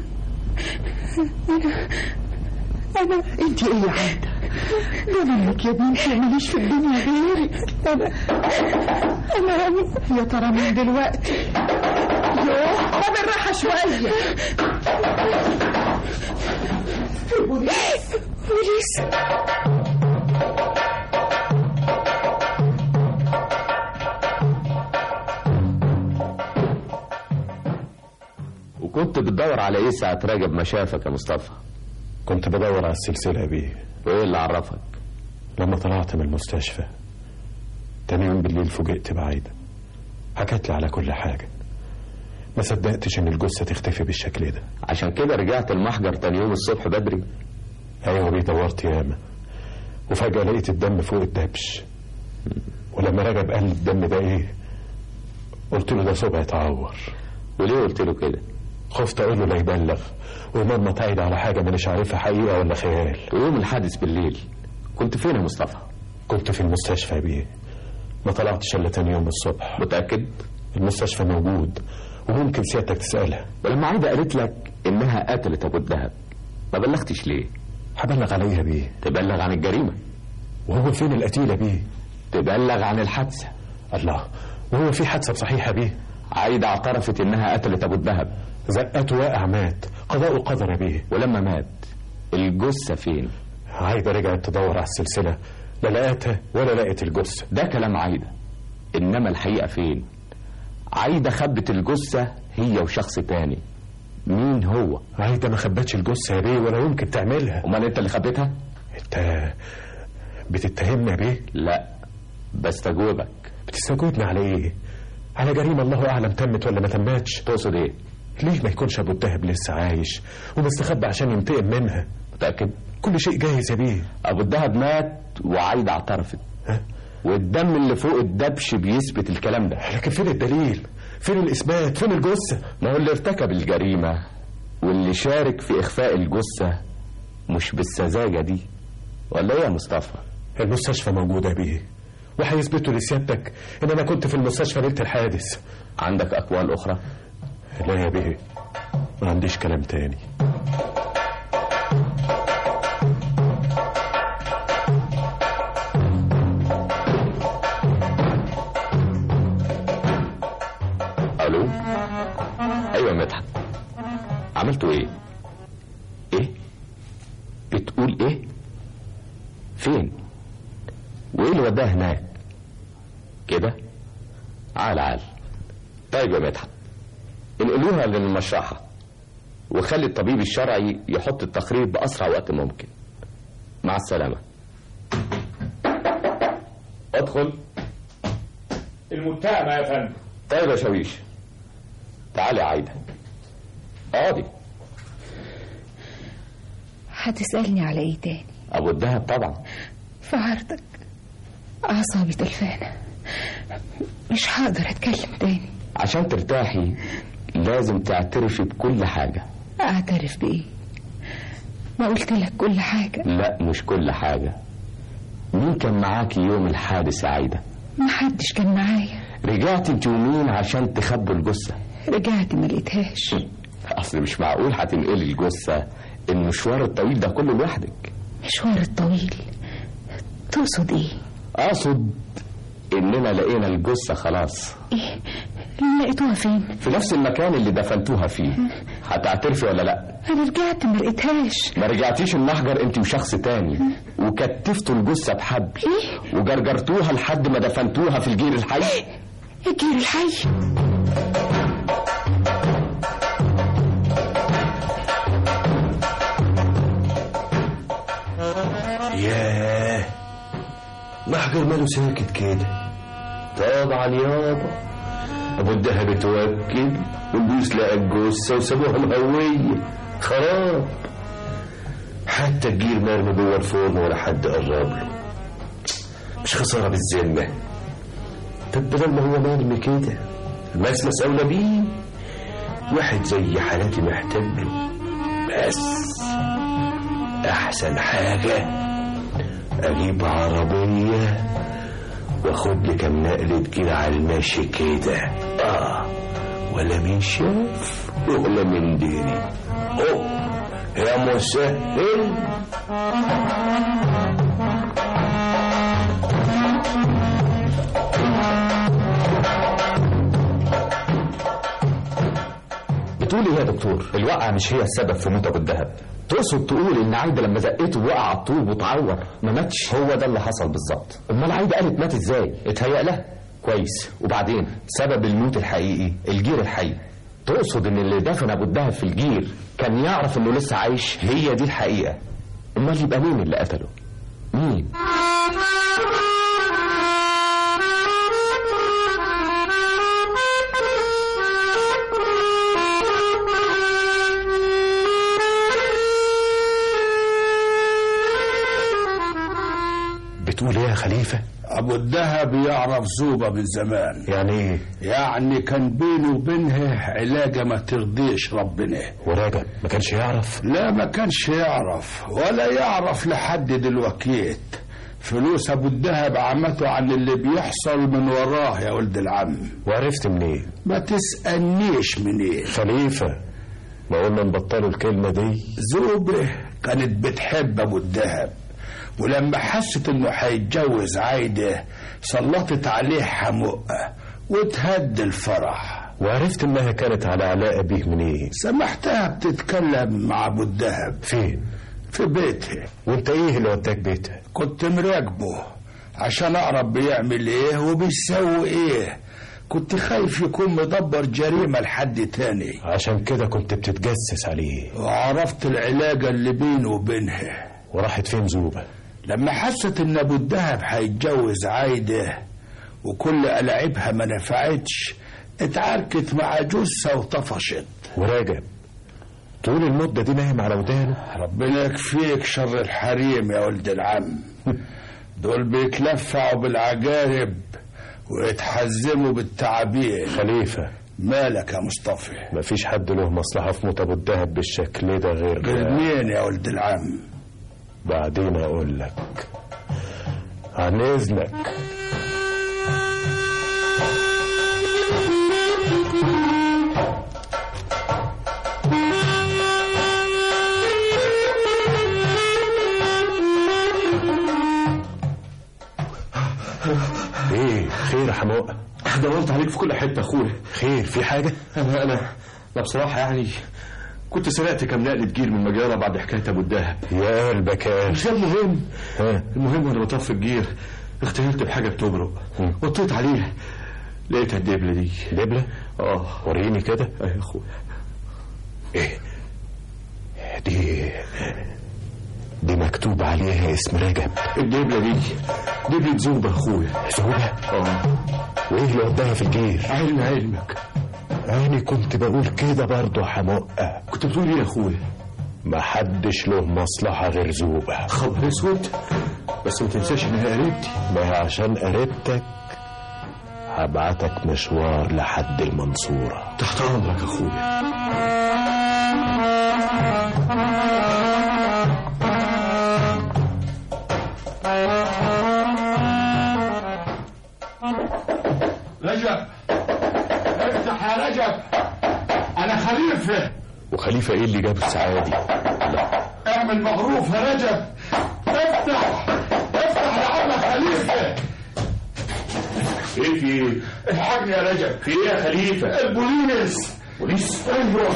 انا انت ايه يا عايده ده منك يا بنتي ماليش في الدنيا غيرك انا انا انا يا ترى مين دلوقتي يوه طب الراحه شويه بوليس بوليس وكنت بتدور على ايه ساعة راجب ما شافك يا مصطفى كنت بدور على السلسله بيه وايه اللي عرفك لما طلعت من المستشفى تاني يوم بالليل فوجئت بعايدة حكت لي على كل حاجة ما صدقتش ان الجثه تختفي بالشكل ده عشان كده رجعت المحجر تاني يوم الصبح بدري ايوه بيه دورت ياما وفجاه لقيت الدم فوق الدبش ولما رجب قال لي الدم ده ايه قلت له ده صبع اتعور وليه قلت له كده خفت اقول له لا يبلغ وماما تعيد على حاجه مانيش عارفها حقيقه ولا خيال ويوم الحادث بالليل كنت فين يا مصطفى كنت في المستشفى يا بيه ما طلعتش الا تاني يوم الصبح متاكد المستشفى موجود وممكن سيادتك تسالها ولما عايده قالت لك انها قتلت ابو الدهب ما بلغتش ليه هبلغ عليها بيه تبلغ عن الجريمه وهو فين القتيله بيه تبلغ عن الحادثه الله وهو في حادثه صحيحه بيه عايده اعترفت انها قتلت ابو الدهب زقته واقع مات قضاء قدر بيه ولما مات الجثه فين عايده رجعت تدور على السلسله لا لقيتها ولا لقيت الجثه ده كلام عايده انما الحقيقه فين عايده خبت الجثه هي وشخص تاني مين هو عايده ما خبتش الجثه يا بيه ولا يمكن تعملها امال انت اللي خبيتها انت بتتهمني يا بيه لا بستجوبك بتستجوبني على ايه على جريمه الله اعلم تمت ولا ما تمتش تقصد ايه ليه ما يكونش ابو الدهب لسه عايش ومستخبى عشان ينتقم منها متاكد كل شيء جاهز يا بيه ابو الدهب مات وعايده اعترفت ها؟ والدم اللي فوق الدبش بيثبت الكلام ده لكن فين الدليل فين الاثبات فين الجثه ما هو اللي ارتكب الجريمه واللي شارك في اخفاء الجثه مش بالسذاجه دي ولا ايه يا مصطفى المستشفى موجوده يا بيه وهيثبتوا لسيادتك ان انا كنت في المستشفى ليله الحادث عندك اقوال اخرى لا يا بيه ما عنديش كلام تاني الو ايوه مدحت عملتوا ايه ايه بتقول ايه فين وايه اللي وداها هناك كده عال عال طيب يا مدحت انقلوها للمشرحة وخلي الطبيب الشرعي يحط التقرير بأسرع وقت ممكن مع السلامة ادخل المتهمة يا فندم طيب يا شويش تعالي يا عايدة اقعدي هتسألني على ايه تاني ابو الدهب طبعا في عرضك أعصابي تلفانة مش هقدر أتكلم تاني عشان ترتاحي لازم تعترفي بكل حاجة أعترف بإيه ما قلت لك كل حاجة لا مش كل حاجة مين كان معاكي يوم الحادث يا عايدة ما حدش كان معايا رجعت انت ومين عشان تخبوا الجثة رجعت ما لقيتهاش اصل مش معقول هتنقلي الجثة المشوار الطويل ده كله لوحدك مشوار الطويل تقصد ايه اقصد اننا لقينا الجثة خلاص ايه لقيتوها فين في نفس المكان اللي دفنتوها فيه هتعترفي ولا لا انا رجعت ما لقيتهاش ما رجعتيش المحجر انت وشخص تاني وكتفتوا الجثة بحبل ايه وجرجرتوها لحد ما دفنتوها في الجير الحي الجير الحي ياه محجر ماله ساكت كده طبعا يابا ابو الدهب اتوكل والبوليس لقى الجثه وسابوها مهويه خراب حتى الجير مرمي جوه الفرن ولا حد قرب له مش خساره بالذمه طب بدل ما هو مرمي كده المسمس اولى بيه واحد زي حالاتي محتاج له بس احسن حاجه اجيب عربيه واخد لي كام نقلة كده على المشي كده اه ولا من شاف ولا من ديري اوه يا مسهل بتقول ايه يا دكتور الوقعة مش هي السبب في موت ابو الدهب تقصد تقول ان عايده لما زقته وقع على الطوب وتعور ما ماتش هو ده اللي حصل بالظبط امال عايده قالت مات ازاي اتهيأ لها كويس وبعدين سبب الموت الحقيقي الجير الحي تقصد ان اللي دفن ابو الدهب في الجير كان يعرف انه لسه عايش هي دي الحقيقه امال يبقى مين اللي قتله مين بتقول ايه يا خليفة ابو الدهب يعرف زوبة من زمان يعني ايه يعني كان بينه وبينها علاقة ما ترضيش ربنا وراجع ما كانش يعرف لا ما كانش يعرف ولا يعرف لحد دلوقتي فلوس ابو الدهب عمته عن اللي بيحصل من وراه يا ولد العم وعرفت منين ما تسألنيش منين خليفة ما قلنا نبطلوا الكلمة دي زوبة كانت بتحب ابو الدهب ولما حست انه هيتجوز عايدة سلطت عليه حمقة وتهد الفرح وعرفت انها كانت على علاقة بيه منين سمحتها بتتكلم مع ابو الدهب فين في بيتها وانت ايه اللي وداك بيتها كنت مراقبه عشان اعرف بيعمل ايه وبيسوي ايه كنت خايف يكون مدبر جريمة لحد تاني عشان كده كنت بتتجسس عليه وعرفت العلاقة اللي بينه وبينها وراحت فين زوبة لما حست ان ابو الدهب هيتجوز عايدة وكل ألاعبها ما نفعتش اتعاركت مع جثة وطفشت وراجع طول المدة دي نايم على ودانه ربنا يكفيك شر الحريم يا ولد العم دول بيتلفعوا بالعجارب ويتحزموا بالتعابين خليفة مالك يا مصطفى مفيش حد له مصلحة في موت أبو الدهب بالشكل ده غير غير مين يا ولد العم بعدين أقول لك عن إذنك ايه خير يا حماقة دورت عليك في كل حته اخويا خير في حاجه انا انا لا بصراحه يعني كنت سرقت كام نقله جير من مجاره بعد حكايه ابو الدهب يا قلبك يا مش ده المهم ها المهم وانا بطفي الجير اختيرت بحاجه بتبرق وطيت عليها لقيتها الدبله دي دبلة اه وريني كده اهي يا اخويا ايه دي دي مكتوب عليها اسم رجب الدبله دي دبله زوبه يا اخويا زوبة اه وايه اللي وداها في الجير علم علمك انا كنت بقول كده برضه حمقة كنت بتقول ايه يا اخويا ما حدش له مصلحة غير زوبة خبر اسود بس ما تنساش انها قريبتي ما هي عشان قريبتك هبعتك مشوار لحد المنصورة تحت امرك يا اخويا رجب افتح يا رجب انا خليفة وخليفة ايه اللي جاب السعادة دي اعمل معروف يا رجب افتح افتح يا عم خليفة ايه في ايه الحقني يا رجب في ايه يا خليفة البوليس بوليس ايوه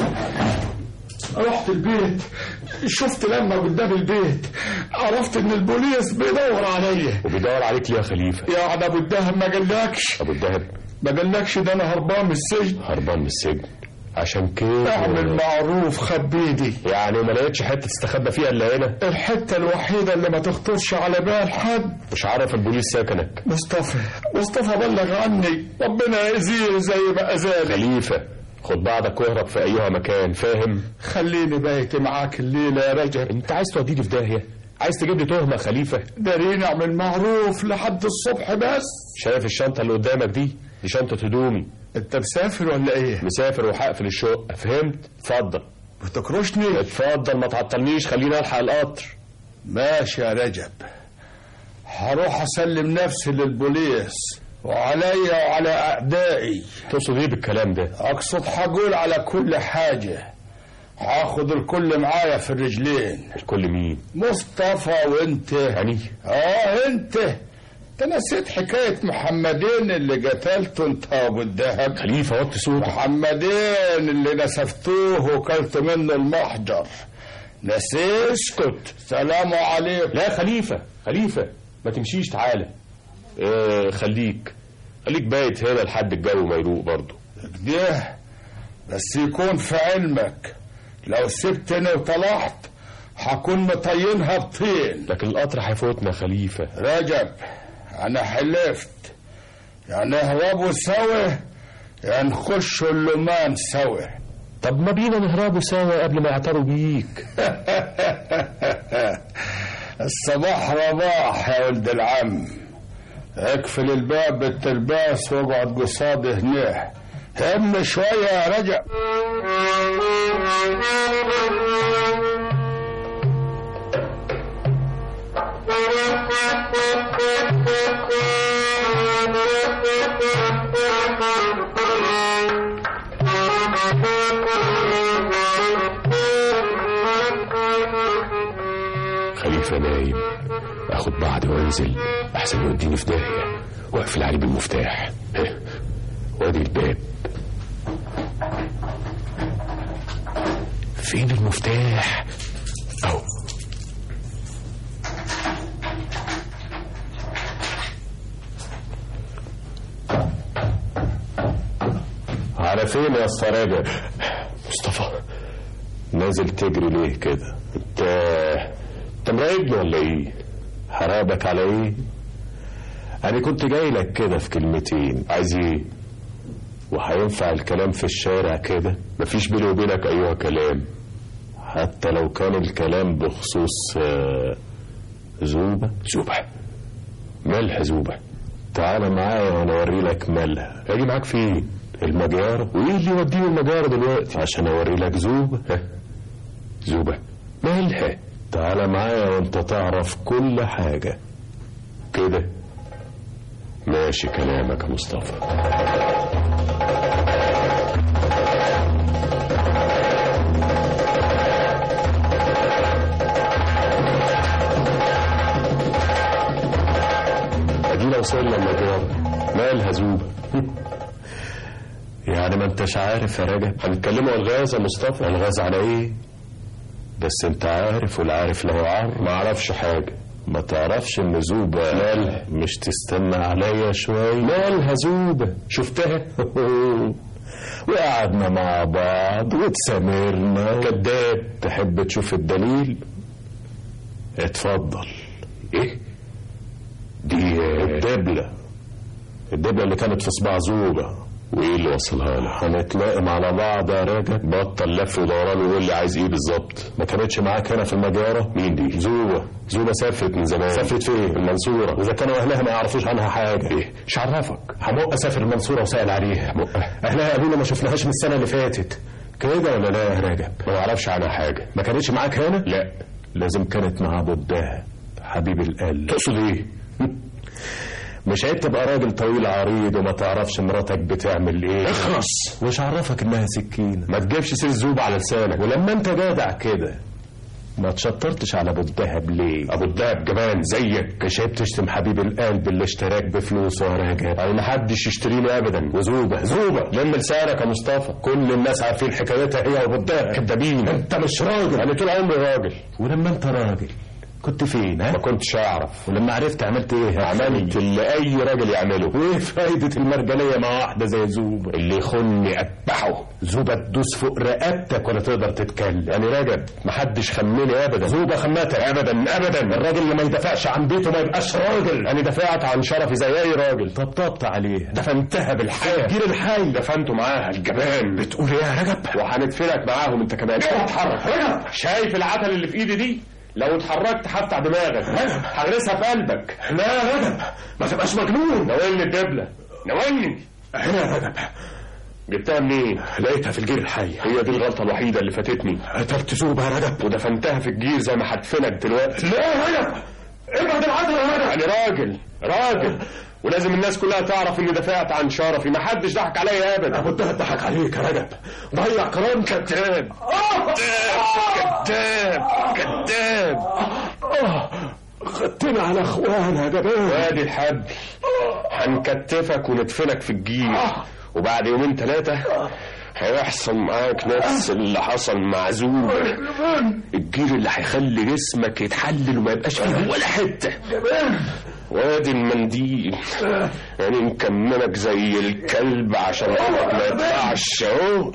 رحت البيت شفت لما قدام البيت عرفت ان البوليس بيدور عليا وبيدور عليك ليه يا خليفة يا عم ابو الدهب ما قالكش ابو الدهب ما قالكش ده انا هربان من السجن هربان من السجن عشان كده اعمل معروف خبي ايدي يعني ما لقيتش حته تستخبى فيها الا هنا الحته الوحيده اللي ما تخطرش على بال حد مش عارف البوليس سكنك مصطفى مصطفى بلغ عني ربنا يأذيه زي ما اذاني خليفه خد بعضك واهرب في ايها مكان فاهم خليني بايت معاك الليله يا رجب انت عايز توديني في داهيه عايز تجيب لي تهمه خليفه داريني اعمل معروف لحد الصبح بس شايف الشنطه اللي قدامك دي دي شنطه هدومي انت مسافر ولا ايه مسافر وهقفل الشقه فهمت اتفضل ما تكرشني اتفضل ما تعطلنيش خليني الحق القطر ماشي يا رجب هروح اسلم نفسي للبوليس وعليا وعلى اعدائي تقصد ايه بالكلام ده اقصد هقول على كل حاجه هاخد الكل معايا في الرجلين الكل مين مصطفى وانت يعني اه انت انت نسيت حكاية محمدين اللي قتلته انت ابو الدهب خليفة وطي صوتك محمدين اللي نسفتوه وكلت منه المحجر نسيت اسكت سلام عليكم لا خليفة خليفة ما تمشيش تعالى اه خليك خليك بايت هنا لحد الجو ما يروق برضه كده بس يكون في علمك لو سبتني وطلعت هكون مطينها بطين لكن القطر هيفوتنا خليفة رجب انا حلفت يعني نهربوا سوا يعني نخشوا اللمان سوا طب ما بينا نهربوا سوا قبل ما يعتروا بيك الصباح رباح يا ولد العم اقفل الباب بالتلباس واقعد قصادي هنا هم شوية يا رجع خليفة نايم اخد بعض وانزل احسن يوديني في داهية واقفل عليه بالمفتاح ها، وادي الباب فين المفتاح اهو على فين يا اسطى راجل مصطفى نازل تجري ليه كده انت انت مراقبني ولا ايه حرابك على ايه انا كنت جاي لك كده في كلمتين عايز ايه وهينفع الكلام في الشارع كده مفيش بيني وبينك ايها كلام حتى لو كان الكلام بخصوص آه، زوبة زوبة مالها زوبة تعال معايا وانا اوري لك مالها اجي معاك فين المجارة وايه اللي يوديني المجارة دلوقتي عشان اوري لك زوبة ها؟ زوبة مالها تعال معايا وانت تعرف كل حاجة كده ماشي كلامك يا مصطفى ادينا وصلنا المجارة مالها زوبة يعني ما انتش عارف يا رجب هنتكلموا الغاز يا مصطفى الغاز على ايه بس انت عارف والعارف له عار ما اعرفش حاجة ما تعرفش ان زوبة مالها مش تستنى عليا شوية مالها زوبة شفتها وقعدنا مع بعض واتسامرنا كداب تحب تشوف الدليل اتفضل ايه دي الدبلة الدبلة اللي كانت في صباع زوبة وايه اللي وصلها لك هنتلائم على بعض يا راجل بطل لف ودوران ويقول لي عايز ايه بالظبط ما كانتش معاك هنا في المجارة مين دي زوبة زوبة سافرت من زمان سافرت فين المنصورة واذا كانوا اهلها ما يعرفوش عنها حاجة ايه مش عرفك حموق اسافر المنصورة وسأل عليها اهلها قالوا لي ما شفناهاش من السنة اللي فاتت كده ولا لا يا راجل ما يعرفش عنها حاجة ما كانتش معاك هنا لا لازم كانت مع ابو الدهب حبيب القلب تقصد ايه مش عيب تبقى راجل طويل عريض وما تعرفش مراتك بتعمل ايه اخرس مش عرفك انها سكينة ما تجيبش سير زوب على لسانك ولما انت جدع كده ما تشطرتش على ابو الدهب ليه ابو الدهب جبان زيك مش عيب تشتم حبيب القلب اللي اشتراك بفلوسه يا راجل انا ما حدش يشتريني ابدا وزوبه زوبه لم لسانك يا مصطفى كل الناس عارفين حكايتها هي وابو الدهب كدابين انت مش راجل انا طول عمري راجل ولما انت راجل كنت فين ها؟ ما كنتش اعرف ولما عرفت عملت ايه عملت اللي اي راجل يعمله وايه فايدة المرجلية مع واحدة زي زوبة اللي يخني اتبعه زوبة تدوس فوق رقبتك ولا تقدر تتكلم يعني رجب محدش خمني ابدا زوبة خمتك ابدا ابدا الراجل اللي ما يدافعش عن بيته ما يبقاش راجل انا دفعت عن شرفي زي اي راجل طبطبت عليها دفنتها بالحياة جيل الحي دفنته معاها الجبان بتقول ايه يا رجب وهندفنك معاهم انت كمان اتحرك رجب شايف العتل اللي في ايدي دي لو اتحركت هفتح دماغك هغرسها في قلبك لا يا رجب ما تبقاش مجنون ناولني الدبلة ناولني هنا يا رجب جبتها منين؟ لقيتها في الجير الحي هي دي الغلطة الوحيدة اللي فاتتني قتلت زوبة يا رجب ودفنتها في الجير زي ما هدفنك دلوقتي لا يا رجب ابعد العدل يا رجب انا راجل راجل ولازم الناس كلها تعرف اني دافعت عن شرفي ما حدش ضحك عليا ابدا ابو الدهب ضحك عليك يا رجب ضيع كرام كذاب كذاب كذاب خدتنا على اخوانا يا جبان وادي الحبل هنكتفك وندفنك في الجيل وبعد يومين ثلاثة هيحصل معاك نفس اللي حصل مع زوبة الجيل اللي هيخلي جسمك يتحلل وما يبقاش فيه ولا حتة وادي المنديل يعني نكملك زي الكلب عشان قلبك ما يطلعش اهو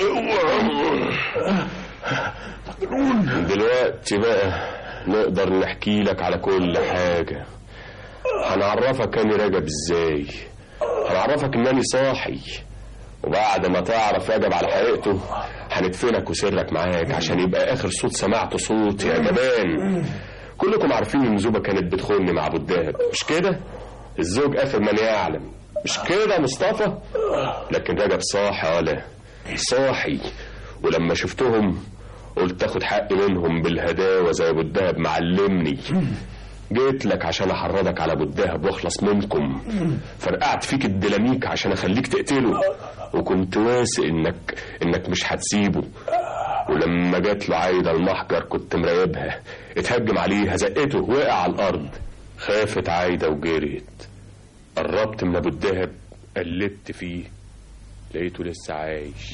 دلوقتي بقى نقدر نحكي لك على كل حاجة هنعرفك اني رجب ازاي هنعرفك انني صاحي وبعد ما تعرف رجب على حقيقته هندفنك وسرك معاك عشان يبقى اخر صوت سمعته صوت يا جبان كلكم عارفين ان زوبة كانت بتخوني مع ابو الدهب مش كده الزوج اخر من يعلم مش كده يا مصطفى لكن رجب صاحي ولا صاحي ولما شفتهم قلت اخد حقي منهم بالهداوة زي ابو الدهب معلمني جيت لك عشان احرضك على ابو الدهب واخلص منكم فرقعت فيك الديناميك عشان اخليك تقتله وكنت واثق انك انك مش هتسيبه ولما جات له عايدة المحجر كنت مراقبها اتهجم عليها زقته وقع على الارض خافت عايدة وجريت قربت من ابو الدهب قلبت فيه لقيته لسه عايش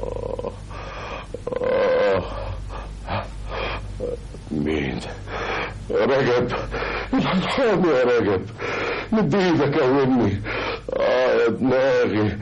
مين رجب الحرام يا رجب مد ايدك قومني اه يا دماغي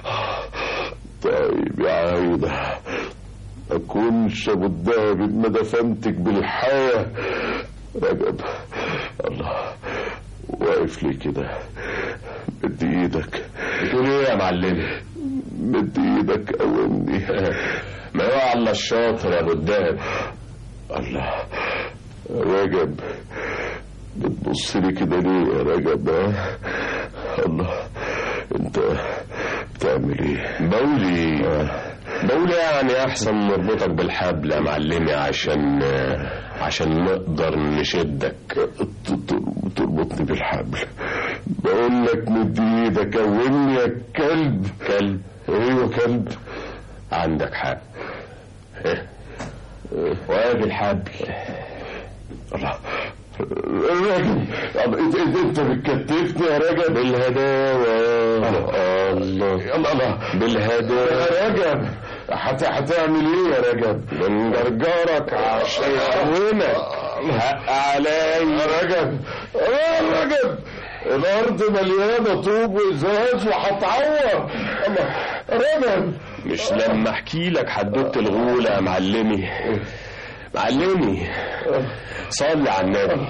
طيب يا عايدة اكونش ابو الدهب ما دفنتك بالحياة رجب الله واقف ليه كده مد ايدك بتقول ايه يا معلمي مد ايدك قومني ما هو الله الشاطر يا ابو الدهب الله رجب بتبص لي كده ليه يا رجب ها الله انت بتعمل ايه بولي بولي يعني احسن نربطك بالحبل يا معلمي عشان عشان نقدر نشدك تربطني بالحبل بقول لك مد ايدك قومني يا كلب كلب ايوه كلب عندك حق إيه؟ وادي الحبل الله الراجل انت انت بتكتفني يا راجل بالهداوة الله الله الله بالهداوة يا رجب حت هتعمل ايه يا رجب بنجرجرك عشان يقومك حق عليا يا رجب يا رجب الارض مليانه طوب وازاز وهتعور الله رجب مش لما احكي لك حدوته الغولة يا معلمي معلمي صلي على النبي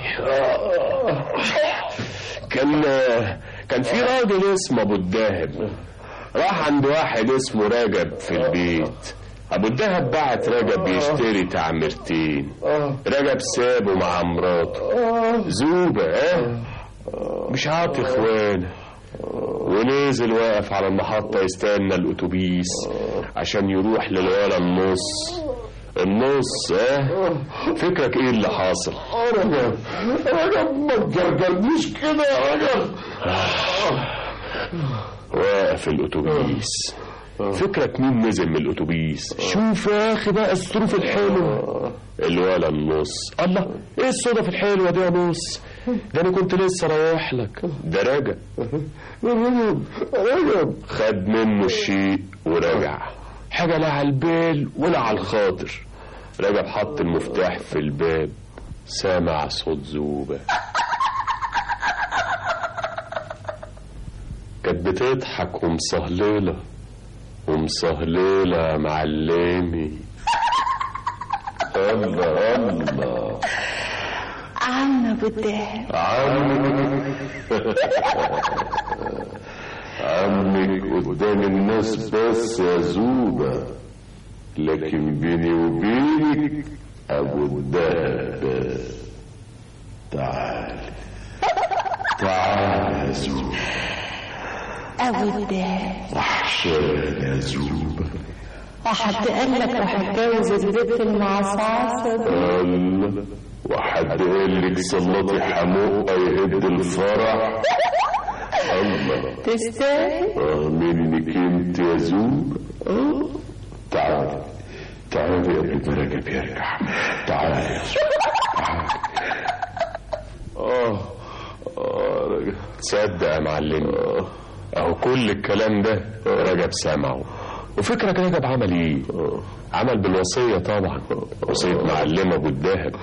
كان كان في راجل اسمه ابو الدهب راح عند واحد اسمه رجب في البيت ابو الدهب بعت رجب يشتري تعميرتين رجب سابه مع مراته زوبة اه مش عاطي اخوانه ونزل واقف على المحطة يستنى الأتوبيس عشان يروح للولا النص النص اه فكرك ايه اللي حاصل رجب رجب ما تجرجرنيش كده يا رجب واقف الأتوبيس فكرك مين نزل من الأتوبيس شوف يا أخي بقى الظروف الحلوة الولا النص الله ايه الصدف الحلوة دي يا نص ده انا كنت لسه رايح لك ده رجع رجب رجب خد منه الشيء ورجع حاجة لا على البال ولا على الخاطر رجب حط المفتاح في الباب سامع صوت زوبة كانت بتضحك ومصهللة ومصهللة يا معلمي الله الله عم ابو الدهب عمك عمك قدام الناس بس يا زوبة لكن بيني وبينك ابو الدهب تعال تعال يا زوبة ابو الدهب وحشان يا زوبة وحد قال لك راح اتجوز البنت المعصعصه دي الله وحد قال لك سلطي حموقة يهد الفرح الله تستاهل اه منك انت يا زوبة اه تعالي تعالي قبل ما رجب يرجع تعالي يا زوبة تعالي اه اه رجب تصدق يا معلم اهو كل الكلام ده رجب سمعه وفكرك رجب عمل ايه عمل بالوصية طبعا وصية معلم ابو الدهب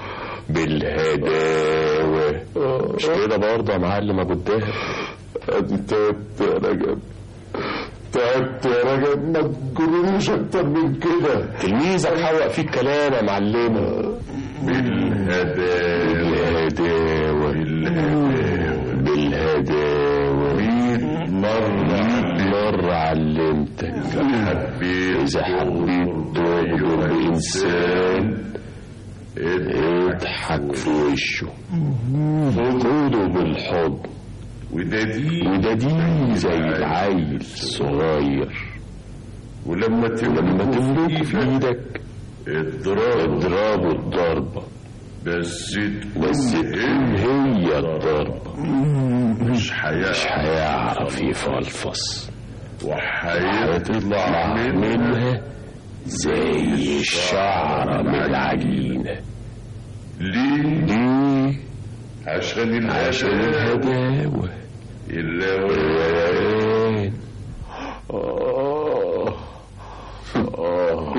بالهداوة مش كده برضه يا معلم ابو الدهب ادي تعبت يا رجب تعبت يا رجب ما تجرنيش اكتر من كده تلميذك حوق فيك كلام يا معلمة بالهداوة بالهداوة بالهداوة مية مرة مرة علمتك حبيت إذا حبيت تغدر بإنسان اضحك في وشه خده بالحضن وده دي وده دي زي العيل الصغير ولما لما تملكه في ايدك اضرب اضربه الضربة بس بس تكون هي الضربة مش هيعرف مش هيعرف يفلفص وهيطلع منها زي الشعرة من العجينة ليه؟ ليه؟ عشان عشان الهداوة الروقان آه. آه.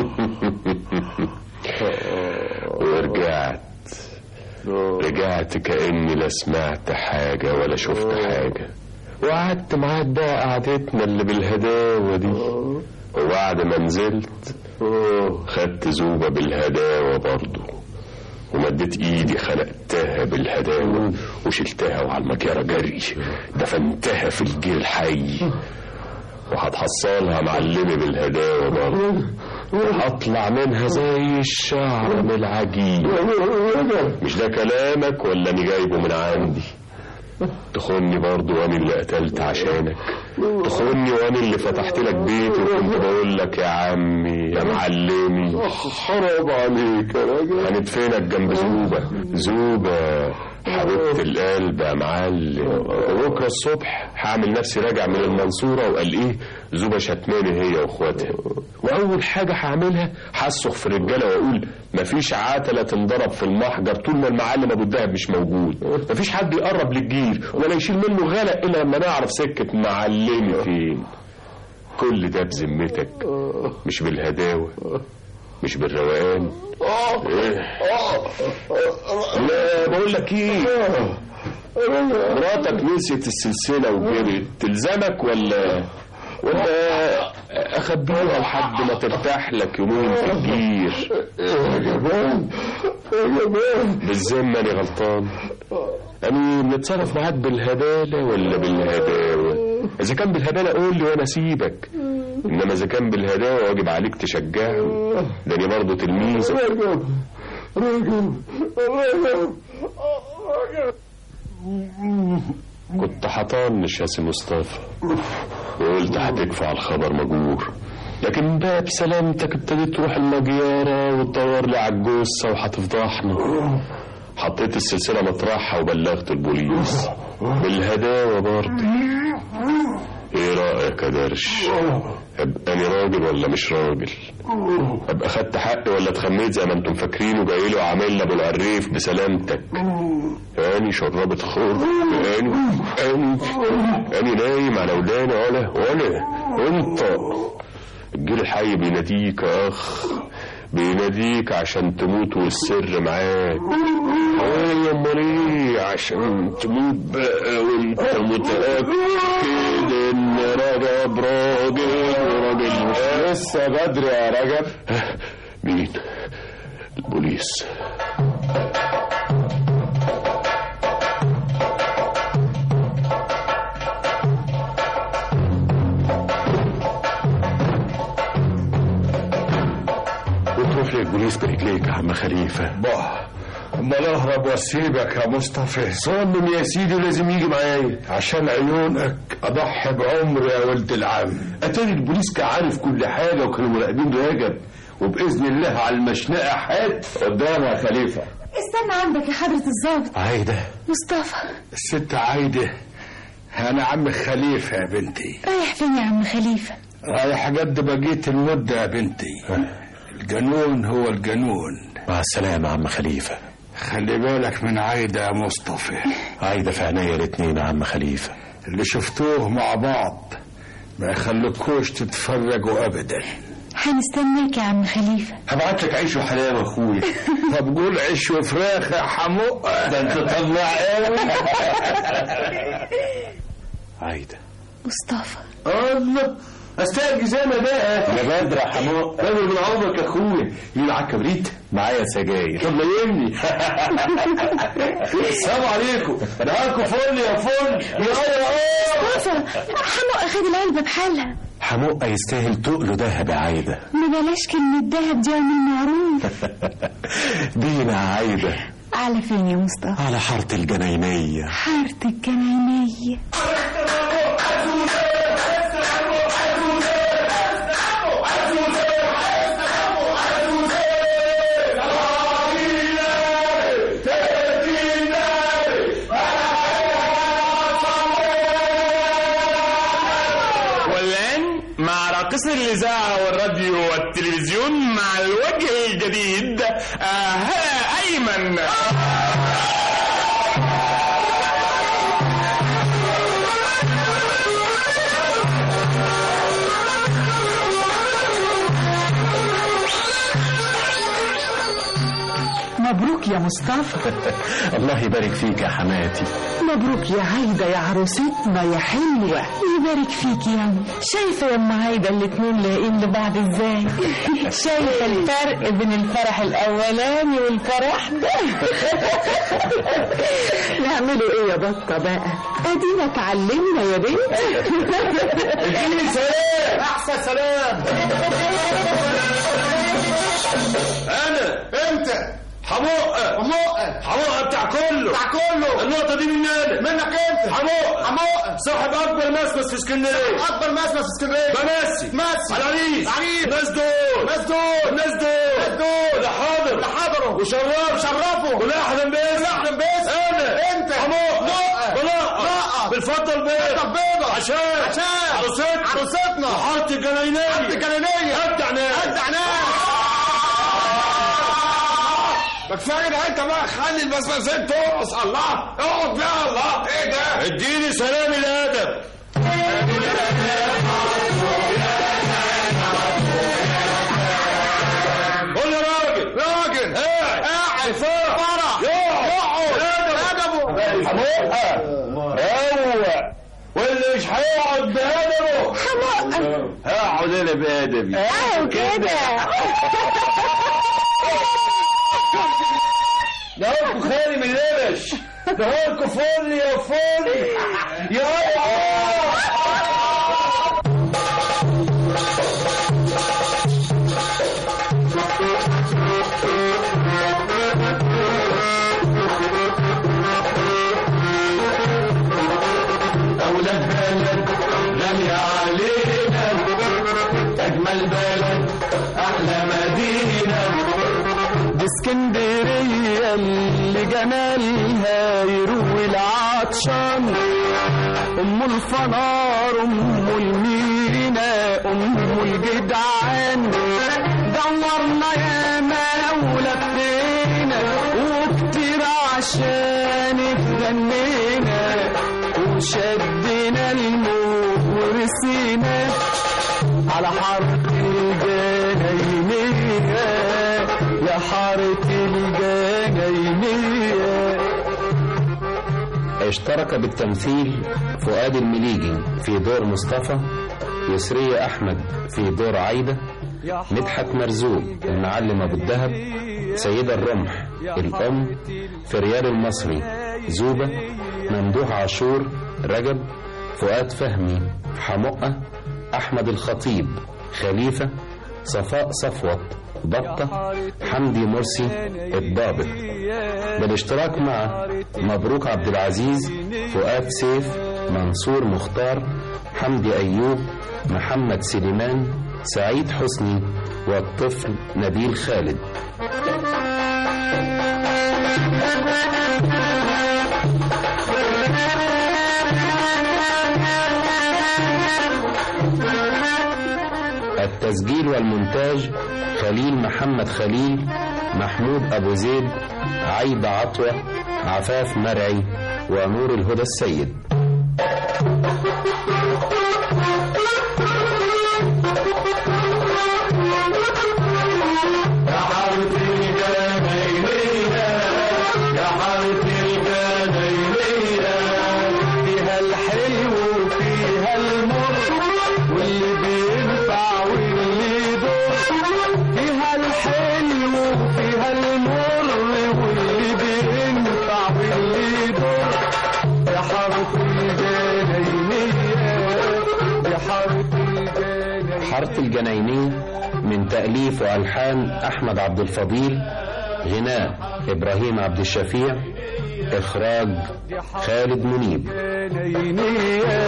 ورجعت رجعت كأني لا سمعت حاجة ولا شفت حاجة وقعدت معاه بقى قعدتنا اللي بالهداوة دي وبعد ما نزلت خدت زوبة بالهداوة برضو ومديت ايدي خلقتها بالهداوة وشلتها وعلى المجيرة جري دفنتها في الجير الحي وهتحصلها معلمي بالهداوة برضه هطلع منها زي الشعر من العجين مش ده كلامك ولا اني جايبه من عندي تخوني برضه وانا اللي قتلت عشانك تخوني وانا اللي فتحت لك بيتي وكنت بقول لك يا عمي يا معلمي حرام عليك يا راجل هندفنك جنب زوبة زوبة حبيبة القلب يا معلم بكرة الصبح هعمل نفسي راجع من المنصورة وقال ايه زوبة شتماني هي واخواتها واول حاجة هعملها هصخ في الرجالة واقول مفيش عتلة تنضرب في المحجر طول ما المعلم ابو الدهب مش موجود مفيش حد يقرب للجير ولا يشيل منه غلق الا لما نعرف سكة معلمي فين كل ده بذمتك مش بالهداوة مش بالروقان ايه لا بقول لك ايه مراتك نسيت السلسله وجرت تلزمك ولا ولا اخبيها لحد ما ترتاح لك يومين في الجير يا جمال يا جمال بالذمه انا غلطان انا بنتصرف معاك بالهباله ولا بالهداوه اذا كان بالهباله قول لي وانا اسيبك انما اذا كان بالهداوه واجب عليك تشجعني ده انا برضه تلميذك راجل راجل راجل كنت هطنش يا سي مصطفى وقلت هتكفى على الخبر مجور لكن بقى بسلامتك ابتديت تروح المجيارة وتدور لي على الجثة وهتفضحنا حطيت السلسلة مطرحها وبلغت البوليس بالهداوة برضه ايه رأيك يا درش ابقى انا راجل ولا مش راجل ابقى خدت حقي ولا اتخميت زي ما انتم فاكرين وجاي لي وعامل ابو العريف بسلامتك اني شربت خور اني اني اني نايم على وداني ولا وانا وانت الجيل الحي بيناديك يا اخ بيناديك عشان تموت والسر معاك ايه امال ايه عشان تموت بقى وانت متاكد ان رجب راجل وراجل مش لسه بدري يا رجب مين البوليس وتروح للبوليس برجليك يا عم خليفه باه امال اهرب واسيبك يا مصطفى صمم يا سيدي لازم يجي معايا عشان عيونك اضحي بعمري يا ولد العم اتاري البوليس كان عارف كل حاجه وكانوا مراقبين رجب وباذن الله على المشنقه حات قدام يا خليفه استنى عندك يا حضرة الظابط عايده مصطفى الست عايده انا عم خليفه يا بنتي رايح فين يا عم خليفة رايح قد بقيه المده يا بنتي الجنون هو الجنون مع السلامه يا عم خليفه خلي بالك من عايده يا مصطفى عايده في عينيا الاتنين يا عم خليفه اللي شفتوه مع بعض ما يخليكوش تتفرجوا ابدا هنستناك يا عم خليفة هبعت لك عيش وحلاوه اخويا طب قول عيش وفراخ يا حموق ده انت طلع قوي عايده مصطفى الله استاذ جزامه بقى يا بدر يا حمو بدر من عمرك يا اخويا يجي معاك كبريت معايا سجاير طب نيمني السلام عليكم نهاركم فل يا فل يا مصطفى حمو اخد العلبة بحالها حموقة يستاهل تقله دهب يا عايدة ما بلاش كلمة دهب دي عن المعروف دينا يا عايدة على فين يا مصطفى على حارة الجناينية حارة الجناينية والآن مع راقصي الإذاعة والراديو والتلفزيون مع الوجه الجديد آه أيمن مبروك يا مصطفى الله يبارك فيك يا حماتي مبروك يا عايدة يا عروستنا يا حلوة يبارك فيك يا عم شايفة يا ام عايدة الاتنين لاقين لبعض ازاي شايفة الفرق بين الفرح الاولاني والفرح ده نعمله ايه يا بطة بقى ادينا اتعلمنا يا بنتي اديني سلام احسن سلام انا انت حموقه حموقه حموقه بتاع كله بتاع كله النقطه دي مني انا منك انت حموقه حموقه صاحب اكبر مسمس في اسكندريه اكبر مسمى في اسكندريه بمسي ماسي العريس العريس الناس دول الناس دول الناس دول الناس دول اللي حاضر اللي حضروا وشرف شرفوا ولا احلم بيه ولا أحلم بيه. انا انت حموقه نقط. بلاقه نقط. بالفضل بيه بالفضل بيضة. عشان عشان. عروستنا عروستنا. وحاره الجناينيه حاره الجناينية. ابدع ناس ابدع ناس ما كفايه ده انت بقى خلي البسبسات ترقص الله اقعد بقى الله ايه ده اديني سلام الادب قول يا راجل راجل قاعد قاعد فرح فرح يقعد ادبه حموقه روق واللي مش هيقعد بأدبه حموقه هقعد انا بأدبي اهو كده نهاركم خالي من لبش نهاركم فل يا فل يا أولاد بلد غالية علينا أجمل بلد أحلى مدينة دي اسكندرية اللي جمالها يروي العطشان أم الفنار أم المينا أم الجدعان دورنا يا مولى فينا وكتير عشان اتغنينا وشدنا الموت ورسينا على حارة الجناينية يا حارة الجناينية اشترك بالتمثيل فؤاد المليجي في دور مصطفى يسرية أحمد في دور عايدة مدحت مرزوق المعلم أبو الدهب سيدة الرمح الأم فريال المصري زوبة ممدوح عاشور رجب فؤاد فهمي حمقة أحمد الخطيب خليفة صفاء صفوت بطة حمدي مرسي الضابط بالاشتراك مع مبروك عبد العزيز فؤاد سيف منصور مختار حمدي أيوب محمد سليمان سعيد حسني والطفل نبيل خالد التسجيل والمونتاج خليل محمد خليل محمود أبو زيد عيب عطوة عفاف مرعي ونور الهدى السيد يا حارة الجناينية يا حارة الجناينية فيها الحلو وفيها المر واللي حارة الجناينية من تأليف وألحان أحمد عبد الفضيل غناء إبراهيم عبد الشفيع إخراج خالد منيب جناينية